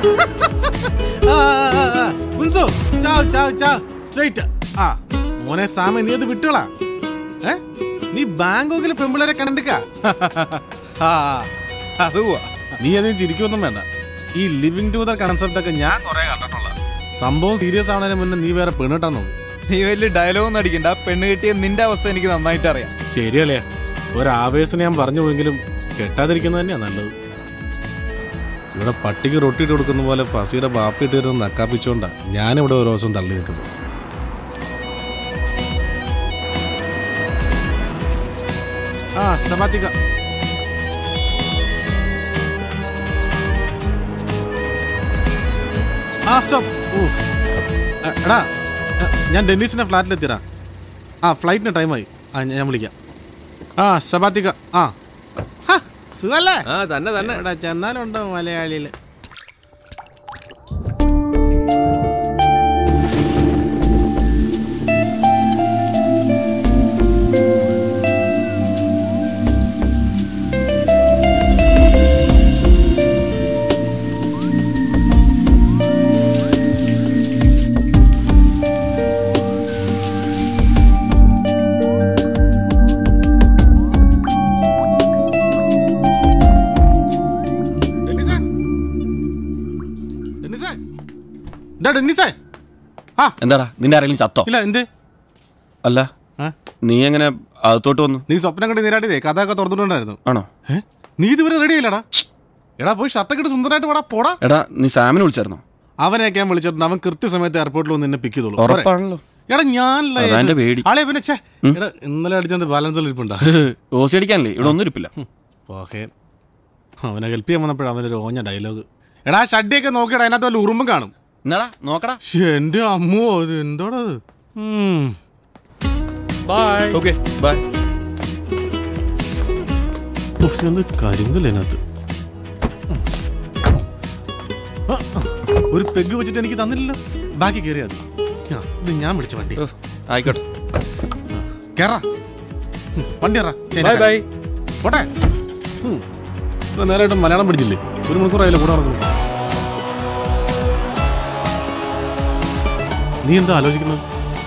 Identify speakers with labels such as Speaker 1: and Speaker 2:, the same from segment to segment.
Speaker 1: ആ, ആ, ആ, ആ. കുഞ്ചു ചാവ് ചാവ് ചാവ് സ്ട്രൈറ്റ് ആ മോനെ സാമ നീ അത് വിട്ടുകളാ ഏ നീ ബാങ്കോക്കിലെ പെമ്പിളരെ കണ്ടിക്ക ആ അത് പോവാ നീ അതിന് ചിരിക്കൊന്നും വേണ്ട ഈ ലിവിങ് ടുഗദർ കൺസെപ്റ്റ് ഒക്കെ ഞാൻ കുറെ കണ്ടിട്ടുള്ള സംഭവം സീരിയസ് ആവുന്നതിന് മുന്നേ നീ വേറെ പെണ്ണിട്ടാ നോക്കും
Speaker 2: നീ വലിയ ഡയലോഗ് ഒന്നും അടിക്കണ്ട ആ പെണ്ണ് കിട്ടിയ നിന്റെ അവസ്ഥ എനിക്ക് നന്നായിട്ട് അറിയാം
Speaker 1: ശരിയല്ലേ ഒരാവേശം ഞാൻ പറഞ്ഞു പോയെങ്കിലും കെട്ടാതിരിക്കുന്നത് തന്നെയാ നല്ലത് ഇവിടെ പട്ടിക്ക് റൊട്ടിയിട്ട് കൊടുക്കുന്ന പോലെ ഫസിയുടെ ബാപ്പിട്ട് വരുന്ന നക്കാപ്പിച്ചോണ്ടാ ഞാനിവിടെ ഓരോ ദിവസം തള്ളി നിൽക്കുന്നത് ആ സമാത്തിക്ക ആ സ്റ്റോപ്പ് ഊഫ്. എ, എടാ എ, ഞാൻ ഡെന്നീസിന്റെ ഫ്ലാറ്റിലെത്തിയടാ ആ ഫ്ലൈറ്റിന് ടൈമായി ആ ഞാൻ വിളിക്കാം ആ സബാത്തിക്ക ആ ഹ, സുഖല്ലേ
Speaker 3: ആ തന്നെ തന്നെ
Speaker 1: എവിടെ ചെന്നാലുണ്ടോ മലയാളിയില് ഡെന്നിസേ ഡെന്നിസേ ഡാ ഡെന്നിസേ ആ
Speaker 4: എന്താടാ നിന്റെ ആരെങ്കിലും ചത്തോ
Speaker 1: ഇല്ല എന്ത്
Speaker 4: അല്ല
Speaker 1: ആ?
Speaker 4: നീ എങ്ങനെ അകത്തോട്ട് വന്നു
Speaker 1: നീ സ്വപ്നം കണ്ട് നീരാട്ടിയതേ കഥയൊക്കെ തുറന്നിട്ടുണ്ടായിരുന്നു
Speaker 4: ആണോ
Speaker 1: ഏ നീ ഇതുവരെ റെഡി ആയില്ലടാ എടാ പോയി ഷർട്ടൊക്കെ ഇട്ട് സുന്ദരമായിട്ട് പോടാ പോടാ
Speaker 4: എടാ നീ സാമിനെ വിളിച്ചായിരുന്നോ
Speaker 1: അവനെയൊക്കെ ഞാൻ വിളിച്ചിട്ടുണ്ട് അവൻ കൃത്യസമയത്ത് എയർപോർട്ടിൽ വന്ന് നിന്നെ പിക്ക് ചെയ്തോളൂ പോരെ?
Speaker 4: ഉറപ്പാണല്ലോ
Speaker 1: എടാ ഞാൻ
Speaker 4: അതാ എന്റെ പേടി.
Speaker 1: ആളെ പിന്നെ ഛേ എടാ ഇന്നലെ അടിച്ചോണ്ട് ബാലൻസ് ഇരിപ്പുണ്ടാ
Speaker 4: ഓസി അടിക്കാനല്ലേ ഇവിടെ ഒന്നും ഇരിപ്പില്ല
Speaker 1: ഓക്കെ അവനെ ഹെൽപ്പ് ചെയ്യാൻ വന്നപ്പോഴാണ് അവനൊരു ഓഞ്ഞ ഡയലോഗ് എടാ ഷഡ്ഡിയൊക്കെ നോക്കിയടാ അതിനകത്ത് വല്ല ഉറുമ്പും കാണും
Speaker 4: എന്നാടാ നോക്കടാ
Speaker 1: ശ്ശേ, എന്റെ അമ്മോ ഇത് എന്തോടാ ഇത് ഉം.
Speaker 3: ബൈ
Speaker 4: ഓക്കെ ബൈ
Speaker 1: ഉഫ്, എന്ത് കരിങ്കല്ലേ അതിനകത്ത് ആ, ആ, ഒരു പെഗ് വെച്ചിട്ട് എനിക്ക് തന്നില്ലല്ലോ ബാക്കി കയറിയാ മതി ആ, ഇത് ഞാൻ വിളിച്ച വണ്ടി
Speaker 4: ആയിക്കോട്ടെ
Speaker 1: കേറാ ഉം, വണ്ടി കയറാ
Speaker 3: ബൈ ബൈ
Speaker 1: പോട്ടെ ഉം. ഇത്ര നേരമായിട്ട് മലയാളം പഠിച്ചില്ലേ ഒരു മണിക്കൂറായില്ല കൂടെ നടക്കുന്നു നീ എന്താ ആലോചിക്കുന്നത്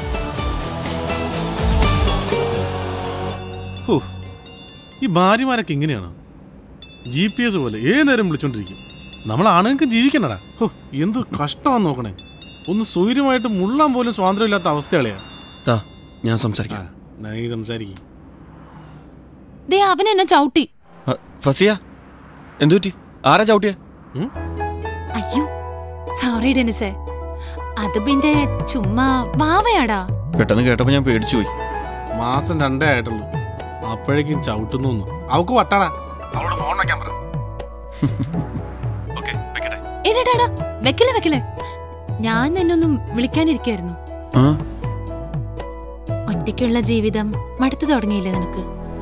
Speaker 1: ഹോ, ഈ ഭാര്യമാരൊക്കെ ഇങ്ങനെയാണ് ജി പി എസ് പോലെ ഏത് നേരം വിളിച്ചോണ്ടിരിക്കും നമ്മൾ ആണുങ്ങൾക്ക് ജീവിക്കണടാ ഹോ എന്ത് കഷ്ടമാന്ന് നോക്കണേ ഒന്ന് സ്വൈര്യമായിട്ട് മുള്ളാൻ പോലും സ്വാതന്ത്ര്യമില്ലാത്ത അവസ്ഥകളെയാ
Speaker 4: ദാ, ഞാൻ സംസാരിക്കാം
Speaker 1: നീ സംസാരിക്കും
Speaker 5: ദേ അവൻ എന്നെ ചവിട്ടി
Speaker 4: ആ, ഫസിയ എന്തു പറ്റി ആരാ ചവിട്ടിയ
Speaker 5: അയ്യോ സോറി ഡെനിസേ അത് പിന്നെ ചുമ്മാ വാവയാടാ
Speaker 4: പെട്ടെന്ന് കേട്ടപ്പോ ഞാൻ പേടിച്ചു പോയി
Speaker 1: മാസം രണ്ടേ ആയിട്ടുള്ളൂ അപ്പോഴേക്കും ചവിട്ടുന്നു എന്ന്. അവക്ക് വട്ടാടാ അവളോട് ഫോൺ വെക്കാൻ പറ
Speaker 5: എടാടാ വെക്കലെ വെക്കലെ ഞാൻ നിന്നൊന്നും വിളിക്കാനിരിക്കായിരുന്നു
Speaker 4: ആ
Speaker 5: ഒറ്റയ്ക്കുള്ള ജീവിതം മടുത്തു തുടങ്ങിയില്ലേ നിനക്ക്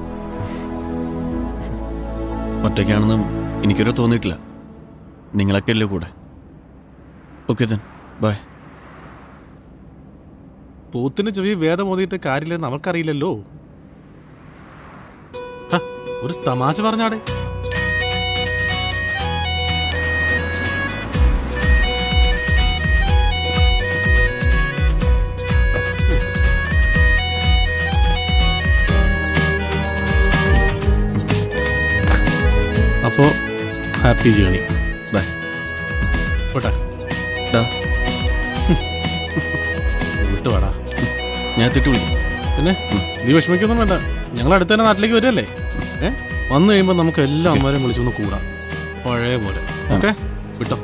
Speaker 4: ഒറ്റയ്ക്കാണെന്നും എനിക്കൊരു തോന്നിയിട്ടില്ല നിങ്ങളൊക്കെ അല്ലേ കൂടെ ഓക്കെ ദൻ ബൈ
Speaker 1: പോത്തിന് ചെവി വേദം ഓതിയിട്ട് കാര്യമില്ലെന്ന് അവൾക്കറിയില്ലല്ലോ ഹ, ഒരു തമാശ പറഞ്ഞാടെ അപ്പോ ഹാപ്പി ജേണി
Speaker 4: ബൈ
Speaker 1: പോട്ടെ
Speaker 4: ഡാ
Speaker 1: വിട്ടുവാടാ
Speaker 4: ഞാൻ തെറ്റു വിളിക്കും
Speaker 1: പിന്നെ നീ വിഷമിക്കൊന്നും വേണ്ട ഞങ്ങൾ അടുത്ത തന്നെ നാട്ടിലേക്ക് വരുമല്ലേ ഏ വന്നു കഴിയുമ്പോൾ നമുക്ക് എല്ലാ അമ്മമാരെയും വിളിച്ചൊന്ന് കൂടാം പഴയ പോലെ ഓക്കെ വിട്ടോ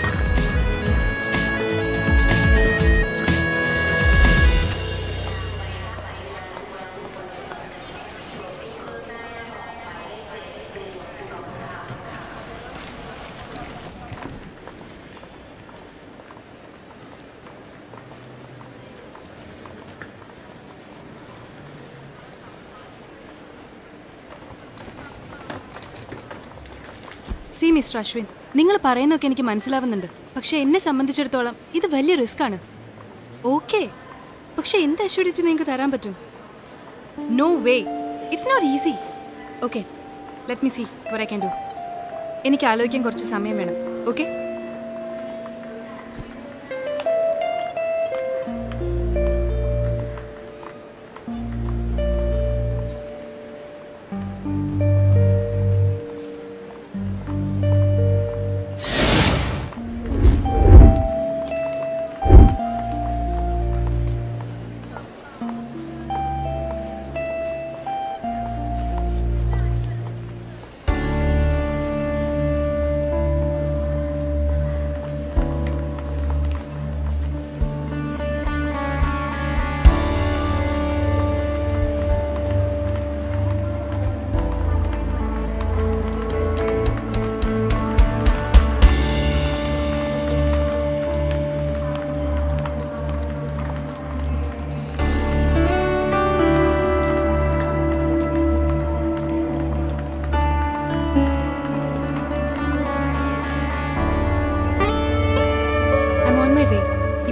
Speaker 6: സി മിസ്റ്റർ അശ്വിൻ നിങ്ങൾ പറയുന്നതൊക്കെ എനിക്ക് മനസ്സിലാവുന്നുണ്ട് പക്ഷെ എന്നെ സംബന്ധിച്ചിടത്തോളം ഇത് വലിയ റിസ്ക് ആണ് ഓക്കെ പക്ഷെ എന്ത് അഷ്യൂരിറ്റി നിങ്ങൾക്ക് തരാൻ പറ്റും no way it's not easy okay let me see what I can do എനിക്ക് ആലോചിക്കാൻ കുറച്ച് സമയം വേണം ഓക്കെ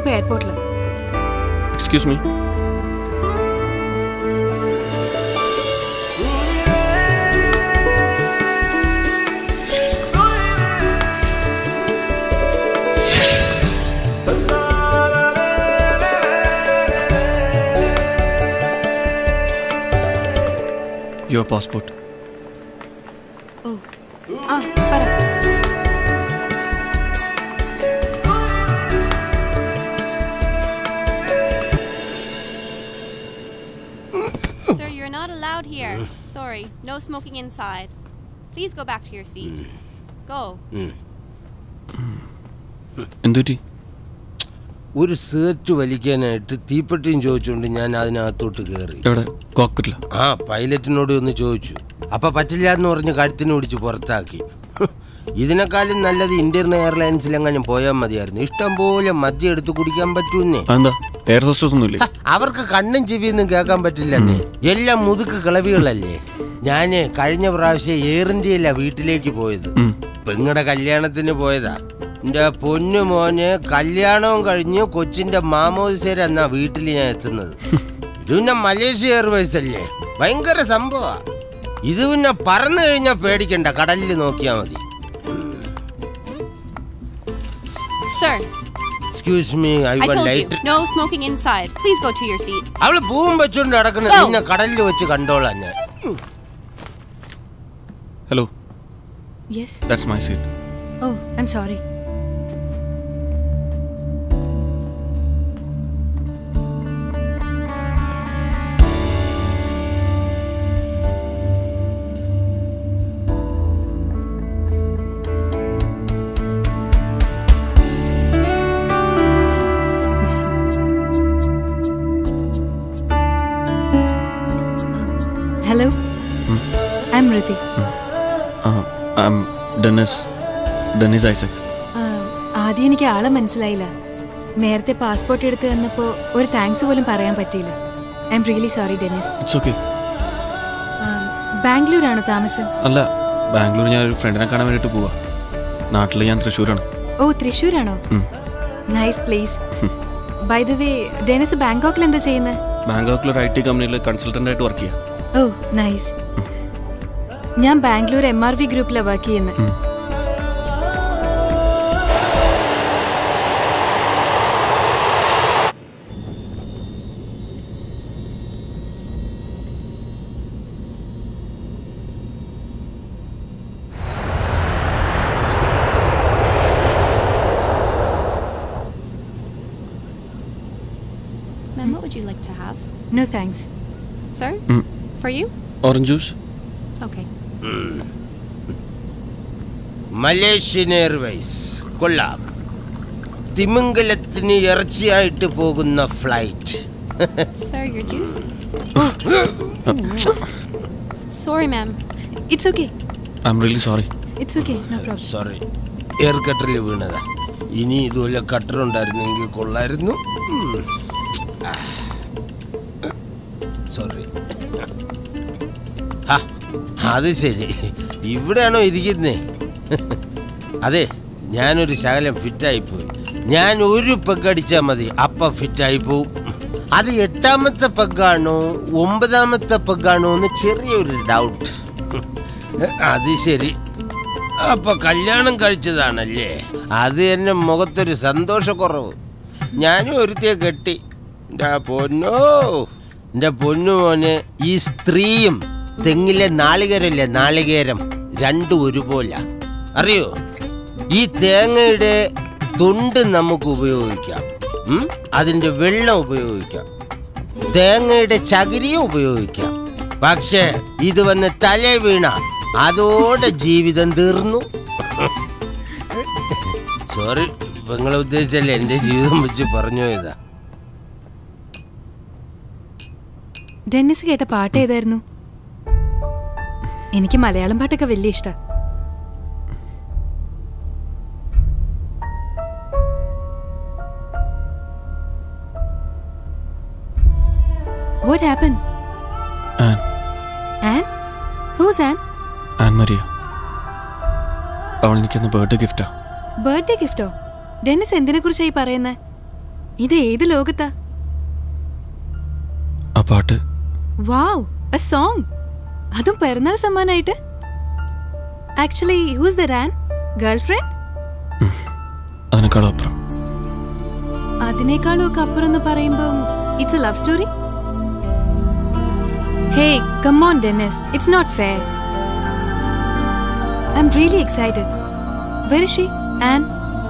Speaker 6: ഞാനിപ്പോ എയർപോർട്ടിൽ
Speaker 4: excuse me your passport
Speaker 6: oh ആ പറ
Speaker 7: Sir, you're not allowed here. Sorry, no smoking inside. Please go back to your seat. Go.
Speaker 4: എന്തുപറ്റി
Speaker 8: ഒരു സേർട്ട് വലിക്കാനായിട്ട് തീപ്പെട്ടിയും ചോദിച്ചുകൊണ്ട് ഞാൻ അതിനകത്തോട്ട് കയറി
Speaker 4: എവിടെ കോക്പിറ്റില
Speaker 8: ആ പൈലറ്റിനോട് ഒന്ന് ചോദിച്ചു അപ്പൊ പറ്റില്ല എന്ന് പറഞ്ഞ് കഴുത്തിന് പിടിച്ച് പുറത്താക്കി ഇതിനേക്കാളും നല്ലത് ഇന്ത്യൻ എയർലൈൻസിലെങ്ങാനും പോയാൽ മതിയായിരുന്നു ഇഷ്ടം പോലെ മദ്യം എടുത്ത് കുടിക്കാൻ പറ്റൂന്നേ
Speaker 4: അതെന്താ എയർ ഹോസ്റ്റസ് ഒന്നുമില്ലേ
Speaker 8: അവർക്ക് കണ്ണും ചെവിയൊന്നും കേൾക്കാൻ പറ്റില്ലെന്നേ എല്ലാം മുതുക്ക് കിളവികളല്ലേ ഞാന് കഴിഞ്ഞ പ്രാവശ്യം എയർ ഇന്ത്യയില വീട്ടിലേക്ക് പോയത്
Speaker 4: ഉം.
Speaker 8: പെങ്ങടെ കല്യാണത്തിന് പോയതാ എന്റെ പൊന്നു മോന് കല്യാണവും കഴിഞ്ഞ് കൊച്ചിന്റെ മാമോദിസേര എന്നാ വീട്ടിൽ ഞാൻ എത്തുന്നത് ഇത് പിന്നെ മലേഷ്യ എയർവേസ് അല്ലേ ഭയങ്കര സംഭവ ഇത് പിന്നെ പറന്നു കഴിഞ്ഞാൽ പേടിക്കണ്ട കടലിൽ നോക്കിയാ മതി
Speaker 7: Sir,
Speaker 8: excuse me I
Speaker 7: I
Speaker 8: one
Speaker 7: told you,
Speaker 8: light
Speaker 7: no smoking inside. Please go to your seat.
Speaker 8: അവള് പൂവും വെച്ചോണ്ട് നടക്കുന്നത്
Speaker 7: Go.
Speaker 8: നിന്നെ കടലിൽ വെച്ച് കണ്ടോളാം ഞാൻ
Speaker 4: hello
Speaker 6: yes
Speaker 4: that's my seat
Speaker 6: oh I'm sorry hello I'm Rithi
Speaker 4: I'm Dennis Dennis Isaac
Speaker 6: ആ, ആദ്യം എനിക്ക് ആളെ മനസ്സിലായില്ല നേരത്തെ പാസ്പോർട്ട് എടുത്ത് തന്നപ്പോൾ ഒരു താങ്ക്സ് പോലും പറയാൻ പറ്റിയില്ല I'm really sorry Dennis
Speaker 4: it's okay
Speaker 6: ബാംഗ്ലൂരാണോ താമസം
Speaker 4: അല്ല ബാംഗ്ലൂർ ഞാൻ ഒരു ഫ്രണ്ടിനെ കാണാൻ വേണ്ടിയിട്ട് പോവാ നാട്ടിൽ ഞാൻ തൃശ്ശൂരാണ്
Speaker 6: ഓ തൃശ്ശൂരാണോ
Speaker 4: ഉം.
Speaker 6: Nice place by the way Dennis ബാങ്കോക്കിൽ എന്താ ചെയ്യുന്നത്
Speaker 4: ബാങ്കോക്കിൽ ഒരു ഐ ടി കമ്പനിയിൽ കൺസൾട്ടൻ്റ് ആയിട്ട് വർക്ക് ചെയ്യാം
Speaker 6: ഓ നൈസ് ഞാൻ ബാംഗ്ലൂർ എം ആർ വി ഗ്രൂപ്പിലാണ് വർക്ക് ചെയ്യുന്നത്
Speaker 4: ഉം.
Speaker 7: Ma'am, what would you like to have?
Speaker 6: No thanks
Speaker 7: Sir?
Speaker 4: Mm.
Speaker 7: For you?
Speaker 4: Orange juice
Speaker 7: Okay.
Speaker 8: Malaysian Airways കൊള്ളാം തിമിംഗലത്തിന് ഇറച്ചിയായിട്ട് പോകുന്ന flight
Speaker 7: Sir, your juice? Sorry, ma'am.
Speaker 6: It's okay
Speaker 4: I'm really sorry
Speaker 6: it's okay no problem
Speaker 8: sorry air കട്ടറിൽ വീണതാ ഇനി ഇതുപോലെ cutter ഉണ്ടായിരുന്നെങ്കിൽ കൊള്ളായിരുന്നു സോറി അത് ശരി ഇവിടെയാണോ ഇരിക്കുന്നേ അതെ ഞാനൊരു ശകലം ഫിറ്റായി പോയി ഞാൻ ഒരു പെഗ് അടിച്ചാൽ മതി അപ്പ ഫിറ്റായി പോവും അത് എട്ടാമത്തെ പെഗ്ഗാണോ ഒമ്പതാമത്തെ പെഗ്ഗാണോ എന്ന് ചെറിയൊരു ഡൗട്ട് അത് ശരി അപ്പൊ കല്യാണം കഴിച്ചതാണല്ലേ അത് എന്നെ മുഖത്തൊരു സന്തോഷക്കുറവ് ഞാനും ഒരുത്തിയെ കെട്ടി എൻ്റെ പൊന്നോ എൻ്റെ പൊന്നു മോനെ ഈ സ്ത്രീയും തെങ്ങിലെ നാളികേരല്ലേ നാളികേരം രണ്ടും ഒരുപോലെ അറിയോ ഈ തേങ്ങയുടെ തൊണ്ട് നമുക്ക് ഉപയോഗിക്കാം ഉം? അതിൻ്റെ വെള്ളം ഉപയോഗിക്കാം തേങ്ങയുടെ ചകിരിയും ഉപയോഗിക്കാം പക്ഷേ ഇത് വന്ന് തല വീണ അതോടെ ജീവിതം തീർന്നു സോറി നിങ്ങളെ ഉദ്ദേശിച്ചല്ലേ എൻ്റെ ജീവിതം വെച്ച് പറഞ്ഞു പോയതാ
Speaker 6: ഡെന്നിസ് കേട്ട പാട്ട് ഏതായിരുന്നു എനിക്ക് മലയാളം പാട്ടൊക്കെ വലിയ ഇഷ്ടം what happen
Speaker 4: Ann
Speaker 6: Ann who's Ann
Speaker 4: Ann Maria അവൾ എനിക്കൊന്ന് ബർത്ത്ഡേ ഗിഫ്റ്റാ
Speaker 6: ബർത്ത്ഡേ ഗിഫ്റ്റോ ഡെന്നിസ് എന്തിനെ കുറിച്ചായി പറയുന്നത് ഇത് ഏത് ലോകത്താ
Speaker 4: ആ പാട്ട്
Speaker 6: വാവ് എ സോങ് അതും പിറന്നാൾ സമ്മാനായിട്ട് actually who's the ran girl friend
Speaker 4: അതിനേക്കാളും അപ്പുറം
Speaker 6: അതിനേക്കാളും ഒക്കെ അപ്പുറം എന്ന് പറയുമ്പം it's a love story hey come on Dennis it's not fair I'm really excited where she Ann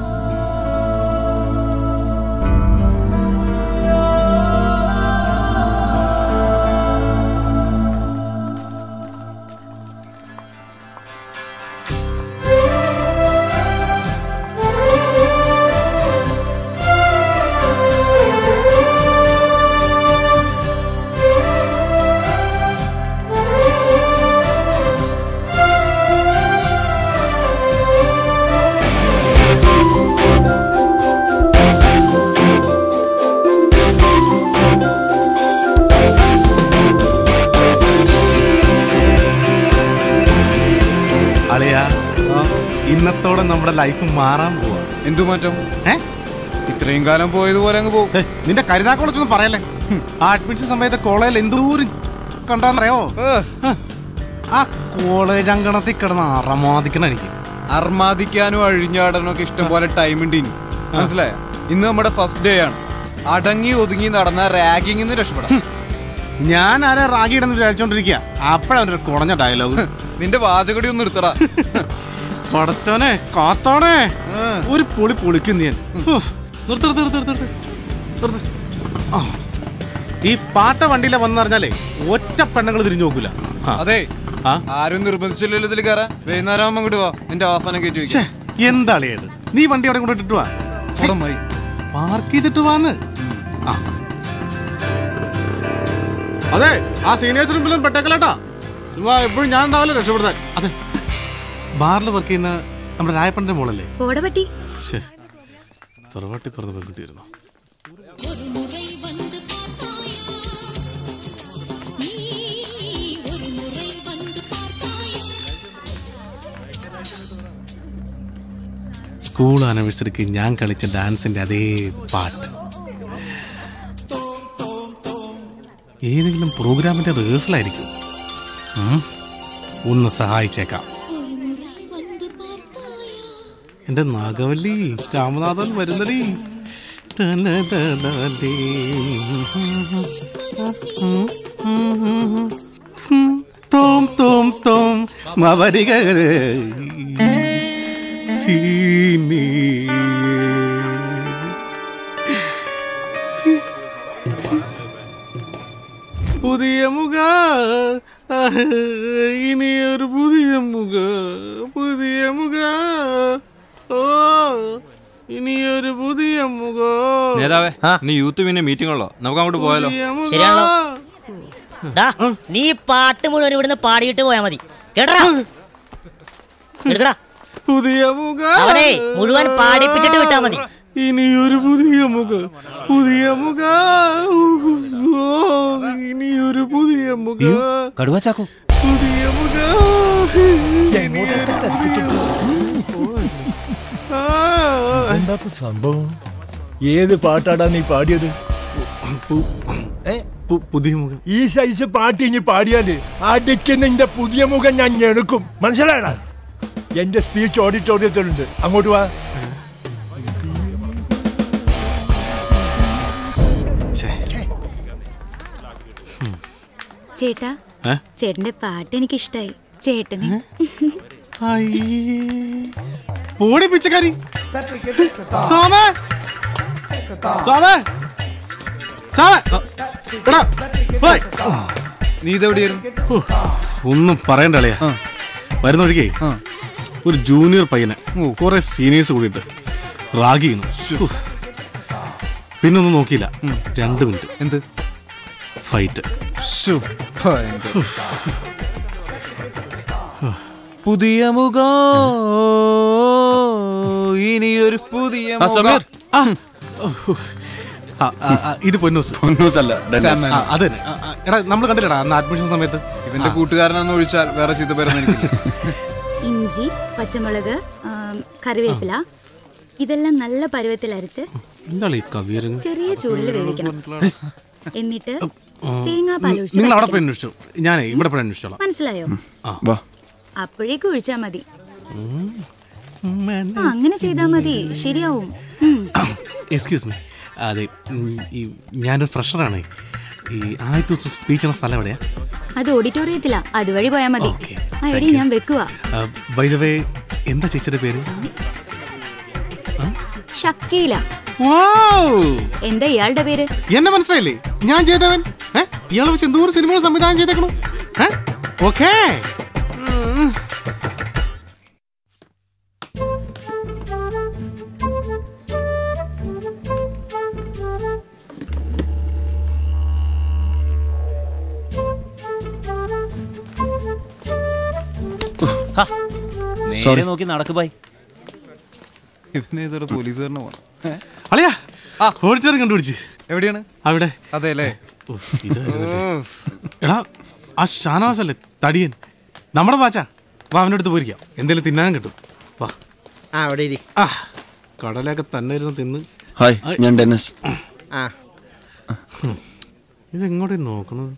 Speaker 1: അളിയാ ഇന്നത്തോടെ നമ്മുടെ ലൈഫ് മാറാൻ പോവാ
Speaker 2: എന്തു മാറ്റം
Speaker 1: ഏ?
Speaker 2: ഇത്രയും കാലം പോയതുപോലെ അങ്ങ് പോകും
Speaker 1: ഏ, നിന്റെ കരുതാക്കുളച്ചൊന്നും പറയല്ലേ ആ അഡ്മിഷൻ സമയത്ത് കോളേജിൽ എന്തോരം കണ്ടാന്നറിയോ ഹ, ആ കോളേജ് അങ്കണത്തിൽ കിടന്ന് അറമാദിക്കണം എനിക്ക്
Speaker 2: അർമാദിക്കാനും അഴിഞ്ഞാടാനും ഒക്കെ ഇഷ്ടം പോലെ ടൈം ഉണ്ട് ഇനി മനസ്സിലായ ഇന്ന് നമ്മുടെ ഫസ്റ്റ് ഡേ ആണ് അടങ്ങി ഒതുങ്ങി നടന്ന റാഗിങ്ങിൽ നിന്ന് രക്ഷപ്പെടാം
Speaker 1: ഞാൻ ആരെ റാഗി ഇടുന്ന വിചാരിച്ചോണ്ടിരിക്കുക അപ്പഴവനൊരു കുടഞ്ഞ ഡയലോഗ്
Speaker 2: നിന്റെ വാചകടി ഒന്ന് നിർത്തടാ
Speaker 1: പടച്ചോനെ കാത്തോണേ ഒരു പൊളി പൊളിക്കും നീ നിർത്ത് നിർത്ത് നിർത്ത് നിർത്ത് നിർത്ത് ആ. ഈ പാട്ട വണ്ടിയിലെ വന്നറിഞ്ഞാലേ ഒറ്റ പെണ്ണുങ്ങൾ തിരിഞ്ഞു നോക്കൂല ആ.
Speaker 2: അതെ
Speaker 1: ആ?
Speaker 2: ആരും നിർബന്ധിച്ചില്ലല്ലോ ഇതിൽ കയറാൻ വൈകുന്നേരം ആകുമ്പോൾ ഇങ്ങോട്ട് വാ നിന്റെ അവസാനം കയറ്റി
Speaker 1: ഛേ,
Speaker 2: വെക്കാം
Speaker 1: എന്താ അളിയത് നീ വണ്ടി അവിടെ കൊണ്ടിട്ട് വാ
Speaker 2: ഉടമായി
Speaker 1: പാർക്ക് ചെയ്തിട്ട് വാന്ന് ആ. അതെ ആ സീനിയേഴ്സ് റൂമിലും പെട്ടേക്കലേട്ടാ ചുമ്മാ എപ്പോഴും ഞാൻ ഉണ്ടാവില്ല രക്ഷപ്പെടുത്താൻ അതെ ബാറിൽ വർക്ക് ചെയ്യുന്ന നമ്മുടെ രായപ്പന്റെ മോളല്ലേ
Speaker 5: പോടപട്ടി
Speaker 1: ശ്ശേ, തറവാട്ടി പറഞ്ഞ പെൺകുട്ടിയായിരുന്നു സ്കൂൾ ആനിവേഴ്സറിക്ക് ഞാൻ കളിച്ച ഡാൻസിന്റെ അതേ പാട്ട് ഏതെങ്കിലും പ്രോഗ്രാമിന്റെ റിഹേഴ്സൽ ആയിരിക്കും ഉം, ഒന്ന് സഹായിച്ചേക്കാം എന്റെ നാഗവല്ലി രാമനാഥൻ വരുന്നടി തനതനതേ. തോം തോം തോം മവരികര സീനി പുതിയ മുഖ ഇനിയൊരു പുതിയ മുഖ പുതിയ മുഖ ഓ ഇനിയൊരു പുതിയ മുഖ
Speaker 9: നേതാവേ ഇന്ന് യൂത്ത് പിന്നെ മീറ്റിംഗ് ഉള്ളോ നമുക്ക് അങ്ങോട്ട് പോയാലോ
Speaker 1: പുതിയ മുഖ.
Speaker 10: ശരിയാണല്ലോ. ഡാ, നീ ഈ പാട്ട് മുഴുവൻ ഇവിടുന്ന് പാടിയിട്ട് പോയാ മതി കേട്ടടാ എടുക്കടാ
Speaker 1: പുതിയ മുഖ
Speaker 10: അവനെ മുഴുവൻ പാടിപ്പിച്ചിട്ട് വിട്ടാ മതി
Speaker 1: ഇനിയൊരു പുതിയ മുഖ പുതിയ മുഖ ഓ ഇനിയൊരു പുതിയ മുഖ
Speaker 11: കടുവച്ചാക്കോ
Speaker 1: പുതിയ മുഖ ഇനിയൊരു പുതിയ ആ.
Speaker 11: എന്താ സംഭവം ഏത് പാട്ടാടാ നീ പാടിയത്
Speaker 1: പു- പുതിയ മുഖം
Speaker 11: ഈ സൈസ് പാട്ട് ഇനി പാടിയാല് അടിച്ച് നിന്റെ പുതിയ മുഖം ഞാൻ ഞെടുക്കും മനസ്സിലായടാ എന്റെ സ്പീച്ച് ഓഡിറ്റോറിയത്തിലുണ്ട് അങ്ങോട്ട് വാ
Speaker 5: ചേട്ടാ
Speaker 1: ഏ?
Speaker 5: ചേട്ടന്റെ പാട്ട് എനിക്ക് ഇഷ്ടായി ചേട്ടന്
Speaker 1: പോടി പിച്ചക്കാരി സോമേ സോമേ സോമേ എടാ പോയ്.
Speaker 2: നീ ഇതെവിടെയായിരുന്നു
Speaker 1: ഹോ, ഒന്നും പറയണ്ട അളിയാ വരുന്ന വഴിക്കേ ഒരു ജൂനിയർ പയ്യനെ കുറെ സീനിയേഴ്സ് കൂടിയിട്ട് റാഗി ചെയ്യുന്നു പിന്നെ ഒന്നും നോക്കിയില്ല രണ്ട് മിനിറ്റ്
Speaker 2: എന്ത്
Speaker 1: ഫൈറ്റ്
Speaker 2: പുതിയ മുഖം ഇനിയൊരു പുതിയ
Speaker 4: ആ, സമീർ.
Speaker 1: ആ, ആ, ആ, ആ, ഇത് പൊന്നൂസ്
Speaker 4: പൊന്നൂസ് അല്ല ഡെന്നിസ്.
Speaker 1: ആ, അത് തന്നെ. ആ, ആ, എടാ നമ്മൾ കണ്ടില്ലടാ അന്ന് അഡ്മിഷൻ സമയത്ത്
Speaker 2: ഇവന്റെ കൂട്ടുകാരനാന്ന് ഒഴിച്ചാൽ വേറെ ചീത്ത പേരൊന്നും എനിക്കില്ല
Speaker 12: ഇഞ്ചി പച്ചമുളക് ആം, കറിവേപ്പില ഇതെല്ലാം നല്ല പരുവത്തിൽ അരച്ച്
Speaker 1: എന്താണ് ഈ കവിയരങ്ങ്
Speaker 5: ചെറിയ ചൂടിൽ വേവിക്കണം എന്നിട്ട്
Speaker 1: ആ,
Speaker 5: തേങ്ങാപ്പാൽ ഒഴിച്ച്
Speaker 1: നിങ്ങൾ അവിടെ
Speaker 5: വറ്റിക്കണം.
Speaker 1: പോയി അന്വേഷിച്ചോ ഞാനേ ഇവിടെ പോയി അന്വേഷിച്ചോളാം
Speaker 5: മനസ്സിലായോ
Speaker 1: ആ
Speaker 4: വാ
Speaker 5: അപ്പോഴേക്കും ഒഴിച്ചാ മതി ആ, അങ്ങനെ ചെയ്താ മതി ശരിയാവും ഉം.
Speaker 1: എക്സ്ക്യൂസ് മീ അതെ ഉം, ഈ ഞാനൊരു ഫ്രഷറാണ് ഈ ആദ്യത്തെ ദിവസം സ്പീച്ച് ഉള്ള സ്ഥലം എവിടെയാ
Speaker 5: അത് ഓഡിറ്റോറിയത്തിലാ അതുവഴി പോയാ മതി ആ എടി ഞാൻ വെക്കുവാ
Speaker 1: ബൈ ദ വേ എന്താ ചേച്ചിയുടെ പേര്
Speaker 5: ഷക്കീല എന്താ ഇയാളുടെ പേര്
Speaker 1: എന്നെ മനസ്സിലായില്ലേ ഞാൻ ചെയ്തവൻ ഏ? ഇയാളെ വെച്ച് എന്തോരം സിനിമകൾ സംവിധാനം ചെയ്തേക്കണു ഓക്കേ
Speaker 4: Sorry.
Speaker 12: നോക്കി നടക്ക് ബായ്
Speaker 2: ഇവനെ ഇതൊരു പോലീസുകാരനെ പോണം
Speaker 1: അളിയാ ഓഡിറ്റോറിയം കണ്ടുപിടിച്ച്
Speaker 2: എവിടെയാണ്
Speaker 1: അവിടെ
Speaker 2: അതെ അല്ലേ
Speaker 1: ഉഫ്, ഇതായിരുന്നു എടാ ആ ഷാനവാസ് അല്ലേ തടിയൻ നമ്മുടെ പാച്ചാ വാ അവൻ്റെ അടുത്ത് പോയിരിക്കാം എന്തെങ്കിലും തിന്നാൻ കിട്ടും വാ
Speaker 13: ആ അവിടെ ഇരി
Speaker 1: ആ കടലൊക്കെ തന്നെ ഇരുന്ന് തിന്ന്
Speaker 4: ഹായ് ഞാൻ ഡെന്നിസ്
Speaker 13: ആ
Speaker 1: ഇതെങ്ങോട്ടേ നോക്കണത്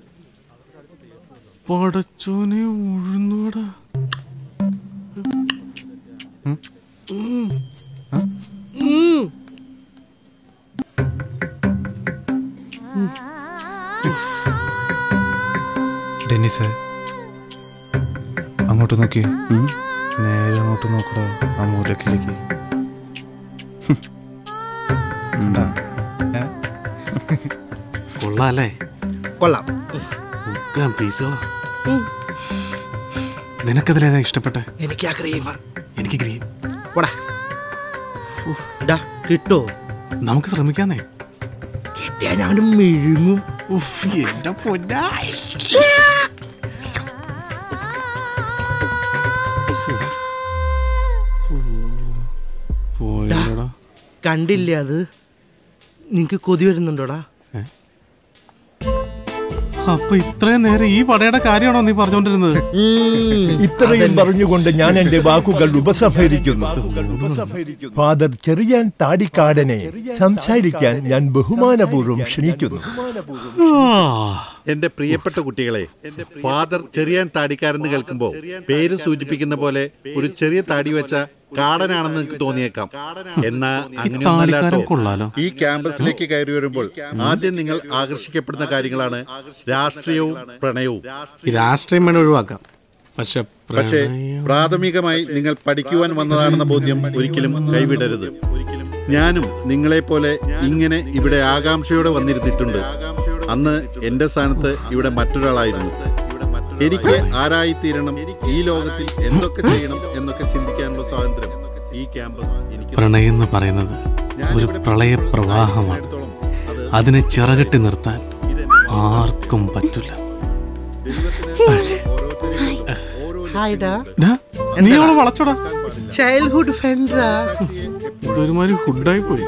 Speaker 1: പടച്ചോനെ ഉഴുന്നുവടാ
Speaker 2: ഡെന്നിസ് അങ്ങോട്ട് നോക്കി നേരെ അങ്ങോട്ട് നോക്കടാ ആ മൂലക്കിലേക്ക് ഉണ്ടാ ഏ?
Speaker 1: കൊള്ളാല്ലേ
Speaker 13: കൊള്ളാം
Speaker 1: ഉഗ്രം പീസുകളാ നിനക്കതിലേതാ ഇഷ്ടപ്പെട്ടെ
Speaker 13: എനിക്ക് ആ ക്രീം
Speaker 1: എനിക്ക് ഗ്രീൻ
Speaker 13: പോടാ ഡാ കിട്ടോ
Speaker 1: നമുക്ക് ശ്രമിക്കാന്നേ
Speaker 13: കിട്ടിയാ ഞാനും മെഴുങ്ങും
Speaker 1: ഉഫ് എന്റെ പൊന്നാ പോയടാ
Speaker 13: കണ്ടില്ലേ അത് നിങ്ങക്ക് കൊതി വരുന്നുണ്ടോടാ
Speaker 1: അപ്പൊ ഇത്രയും നേരം ഈ പടയുടെ കാര്യമാണോ നീ പറഞ്ഞോണ്ടിരുന്നത്
Speaker 11: ഇത്രയും പറഞ്ഞുകൊണ്ട് ഞാൻ എന്റെ വാക്കുകൾ ഉപസംഹരിക്കുന്നു ഫാദർ ചെറിയാൻ താടിക്കാടനെ സംസാരിക്കാൻ ഞാൻ ബഹുമാനപൂർവ്വം ക്ഷണിക്കുന്നു
Speaker 14: എന്റെ പ്രിയപ്പെട്ട കുട്ടികളെ ഫാദർ ചെറിയാൻ താടിക്കാരെന്ന് കേൾക്കുമ്പോ പേര് സൂചിപ്പിക്കുന്ന പോലെ ഒരു ചെറിയ താടി വെച്ച കാടനാണെന്ന് നിങ്ങൾക്ക് തോന്നിയേക്കാം എന്നാ അങ്ങനെയൊന്നല്ല
Speaker 1: താടിക്കാരൻ
Speaker 14: കേട്ടോ.
Speaker 1: കൊള്ളാലോ.
Speaker 14: ഈ ക്യാമ്പസിലേക്ക് കയറി വരുമ്പോൾ ആദ്യം നിങ്ങൾ ആകർഷിക്കപ്പെടുന്ന കാര്യങ്ങളാണ് രാഷ്ട്രീയവും പ്രണയവും
Speaker 1: ഈ രാഷ്ട്രീയം വേണം ഒഴിവാക്കാം പക്ഷെ
Speaker 14: പക്ഷേ
Speaker 1: പ്രണയം-
Speaker 14: പ്രാഥമികമായി നിങ്ങൾ പഠിക്കുവാൻ വന്നതാണെന്ന ബോധ്യം ഒരിക്കലും കൈവിടരുത് ഞാനും നിങ്ങളെപ്പോലെ ഇങ്ങനെ ഇവിടെ ആകാംക്ഷയോടെ വന്നിരുന്നിട്ടുണ്ട് അന്ന് എന്റെ സ്ഥാനത്ത് ഇവിടെ മറ്റൊരാളായിരുന്നു എനിക്ക് ആരായിത്തീരണം ഈ ലോകത്തിൽ എന്തൊക്കെ ചെയ്യണം എന്നൊക്കെ ചിന്തിക്കാനുള്ള സ്വാതന്ത്ര്യം ഈ ക്യാമ്പസ് എനിക്ക്
Speaker 1: പ്രണയം എന്ന് പറയുന്നത് ഒരു പ്രളയ പ്രവാഹമാണ് അതിനെ ചിറകെട്ടി നിർത്താൻ ആർക്കും പറ്റില്ല
Speaker 13: ഹായ്ഡാ
Speaker 1: ഡാ, നീ അവളെ വളച്ചോടാ
Speaker 13: ചൈൽഡ്ഹുഡ് ഫ്രണ്ടാ
Speaker 1: ഇതൊരുമാതിരി ഫുഡായി പോയി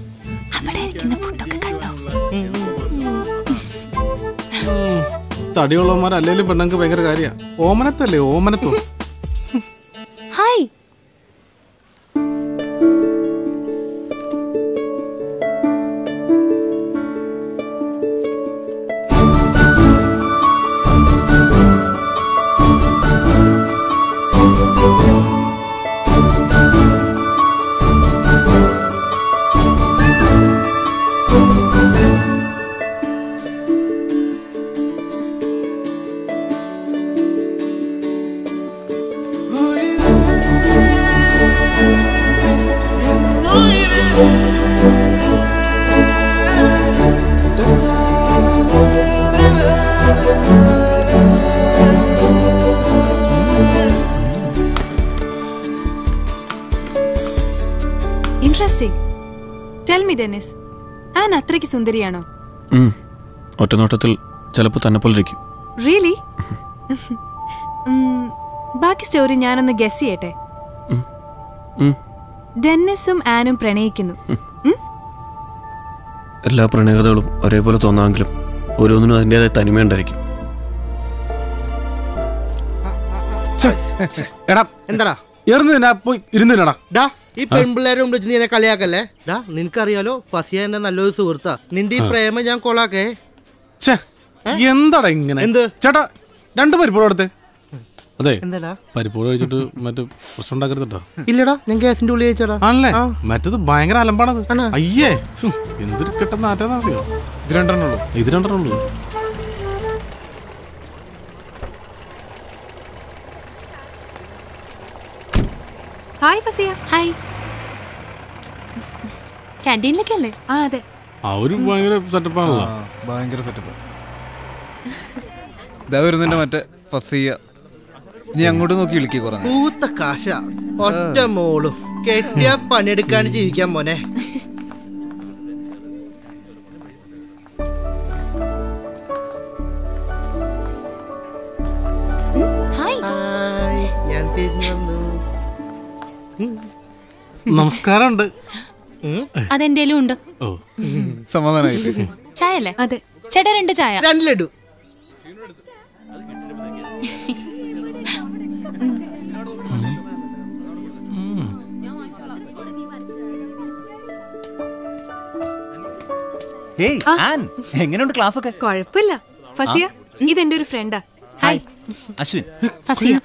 Speaker 1: ഉം. തടിയുള്ളവന്മാർ അല്ലെങ്കിലും പെണ്ണുങ്ങൾക്ക് ഭയങ്കര കാര്യ ഓമനത്തല്ലേ ഓമനത്തോ
Speaker 6: hi interesting tell me Dennis Ann അത്രയ്ക്ക് സുന്ദരിയാണോ
Speaker 4: ഉം. ഒറ്റ നോട്ടത്തിൽ ചിലപ്പോൾ തന്നെ പോലെ ഇരിക്കും
Speaker 6: റിയലി ബാക്കി സ്റ്റോറി ഞാനൊന്ന് ഗസ് ചെയ്യട്ടെ
Speaker 4: ഉം.
Speaker 6: ഡെന്നിസും ആനും പ്രണയിക്കുന്നു
Speaker 4: എല്ലാ പ്രണയകഥകളും ഒരേപോലെ തോന്നാമെങ്കിലും ഓരോന്നിനും അതിൻ്റെതായ തനിമയുണ്ടായിരിക്കും
Speaker 1: എടാ
Speaker 13: എന്താടാ
Speaker 1: എറിഞ്ഞു പോയി ഇരുന്നില്ലടാ
Speaker 13: ഡാ ഈ പെൺപിള്ളേരെ മുമ്പ് വെച്ച് നീ എന്നെ കളിയാക്കല്ലേ ഡാ നിനക്കറിയാലോ ഫസിയ എന്റെ നല്ലൊരു സുഹൃത്താ നിന്റെ ഈ
Speaker 1: ആ.
Speaker 13: പ്രേമം ഞാൻ കൊളാക്കേ
Speaker 1: ഛേ, എന്താടാ ഇങ്ങനെ
Speaker 13: എന്ത്?
Speaker 1: ചേട്ടാ രണ്ട് പരിപ്പോട് എടുത്തേ അതെ
Speaker 13: എന്താടാ
Speaker 1: പരിപ്പോട് കഴിച്ചിട്ട് മറ്റു പ്രശ്നം ഉണ്ടാക്കരുത് കേട്ടോ
Speaker 13: ഇല്ലടാ ഞാൻ ഗ്യാസിന്റെ ഉള്ളിൽ വെച്ചടാ
Speaker 1: ആണല്ലേ മറ്റത് ഭയങ്കര അലമ്പാണത് അയ്യേ ഹും, എന്തൊരു കിട്ടുന്ന ആറ്റാന്നറിയോ
Speaker 2: ഇത് രണ്ടെണ്ണുള്ളൂ
Speaker 1: ഇത് രണ്ടെണ്ണുള്ളൂ
Speaker 6: ഹായ് ഫസിയ ഹായ് ക്യാൻറ്റീനിലേക്കല്ലേ ആ അതെ
Speaker 1: അവര് ഭയങ്കര സെറ്റപ്പാണല്ലോ
Speaker 2: ഭയങ്കര സെറ്റപ്പ് ഇതാ വരുന്നുണ്ട് മറ്റേ ഫസിയ ഇനി അങ്ങോട്ട് നോക്കി വിളിക്കുക കുറേ നേരം.
Speaker 13: പൂത്ത കാശ ഒറ്റ മോളും കെട്ടിയ പണിയെടുക്കാണ്ട് ജീവിക്കാൻ മോനെ
Speaker 6: ഹായ്
Speaker 13: ഹായ് ഞാൻ തിരിഞ്ഞു വന്നു
Speaker 1: നമസ്കാരമുണ്ട്
Speaker 12: അതെന്റെ ഉണ്ട്
Speaker 1: ഓ
Speaker 2: സമാധാനമായിട്ട്
Speaker 12: ചായ അല്ലേ അതെ ചേട്ടാ രണ്ട് ചായ
Speaker 13: രണ്ട് ലഡു
Speaker 15: ഹേയ് ആൻ എങ്ങനെയുണ്ട് ക്ലാസ് ഒക്കെ
Speaker 6: കുഴപ്പമില്ല ഫസിയ ഇതെന്റെ ഒരു ഫ്രണ്ടാ ഹായ്
Speaker 15: അശ്വിൻ
Speaker 12: ഫസിയ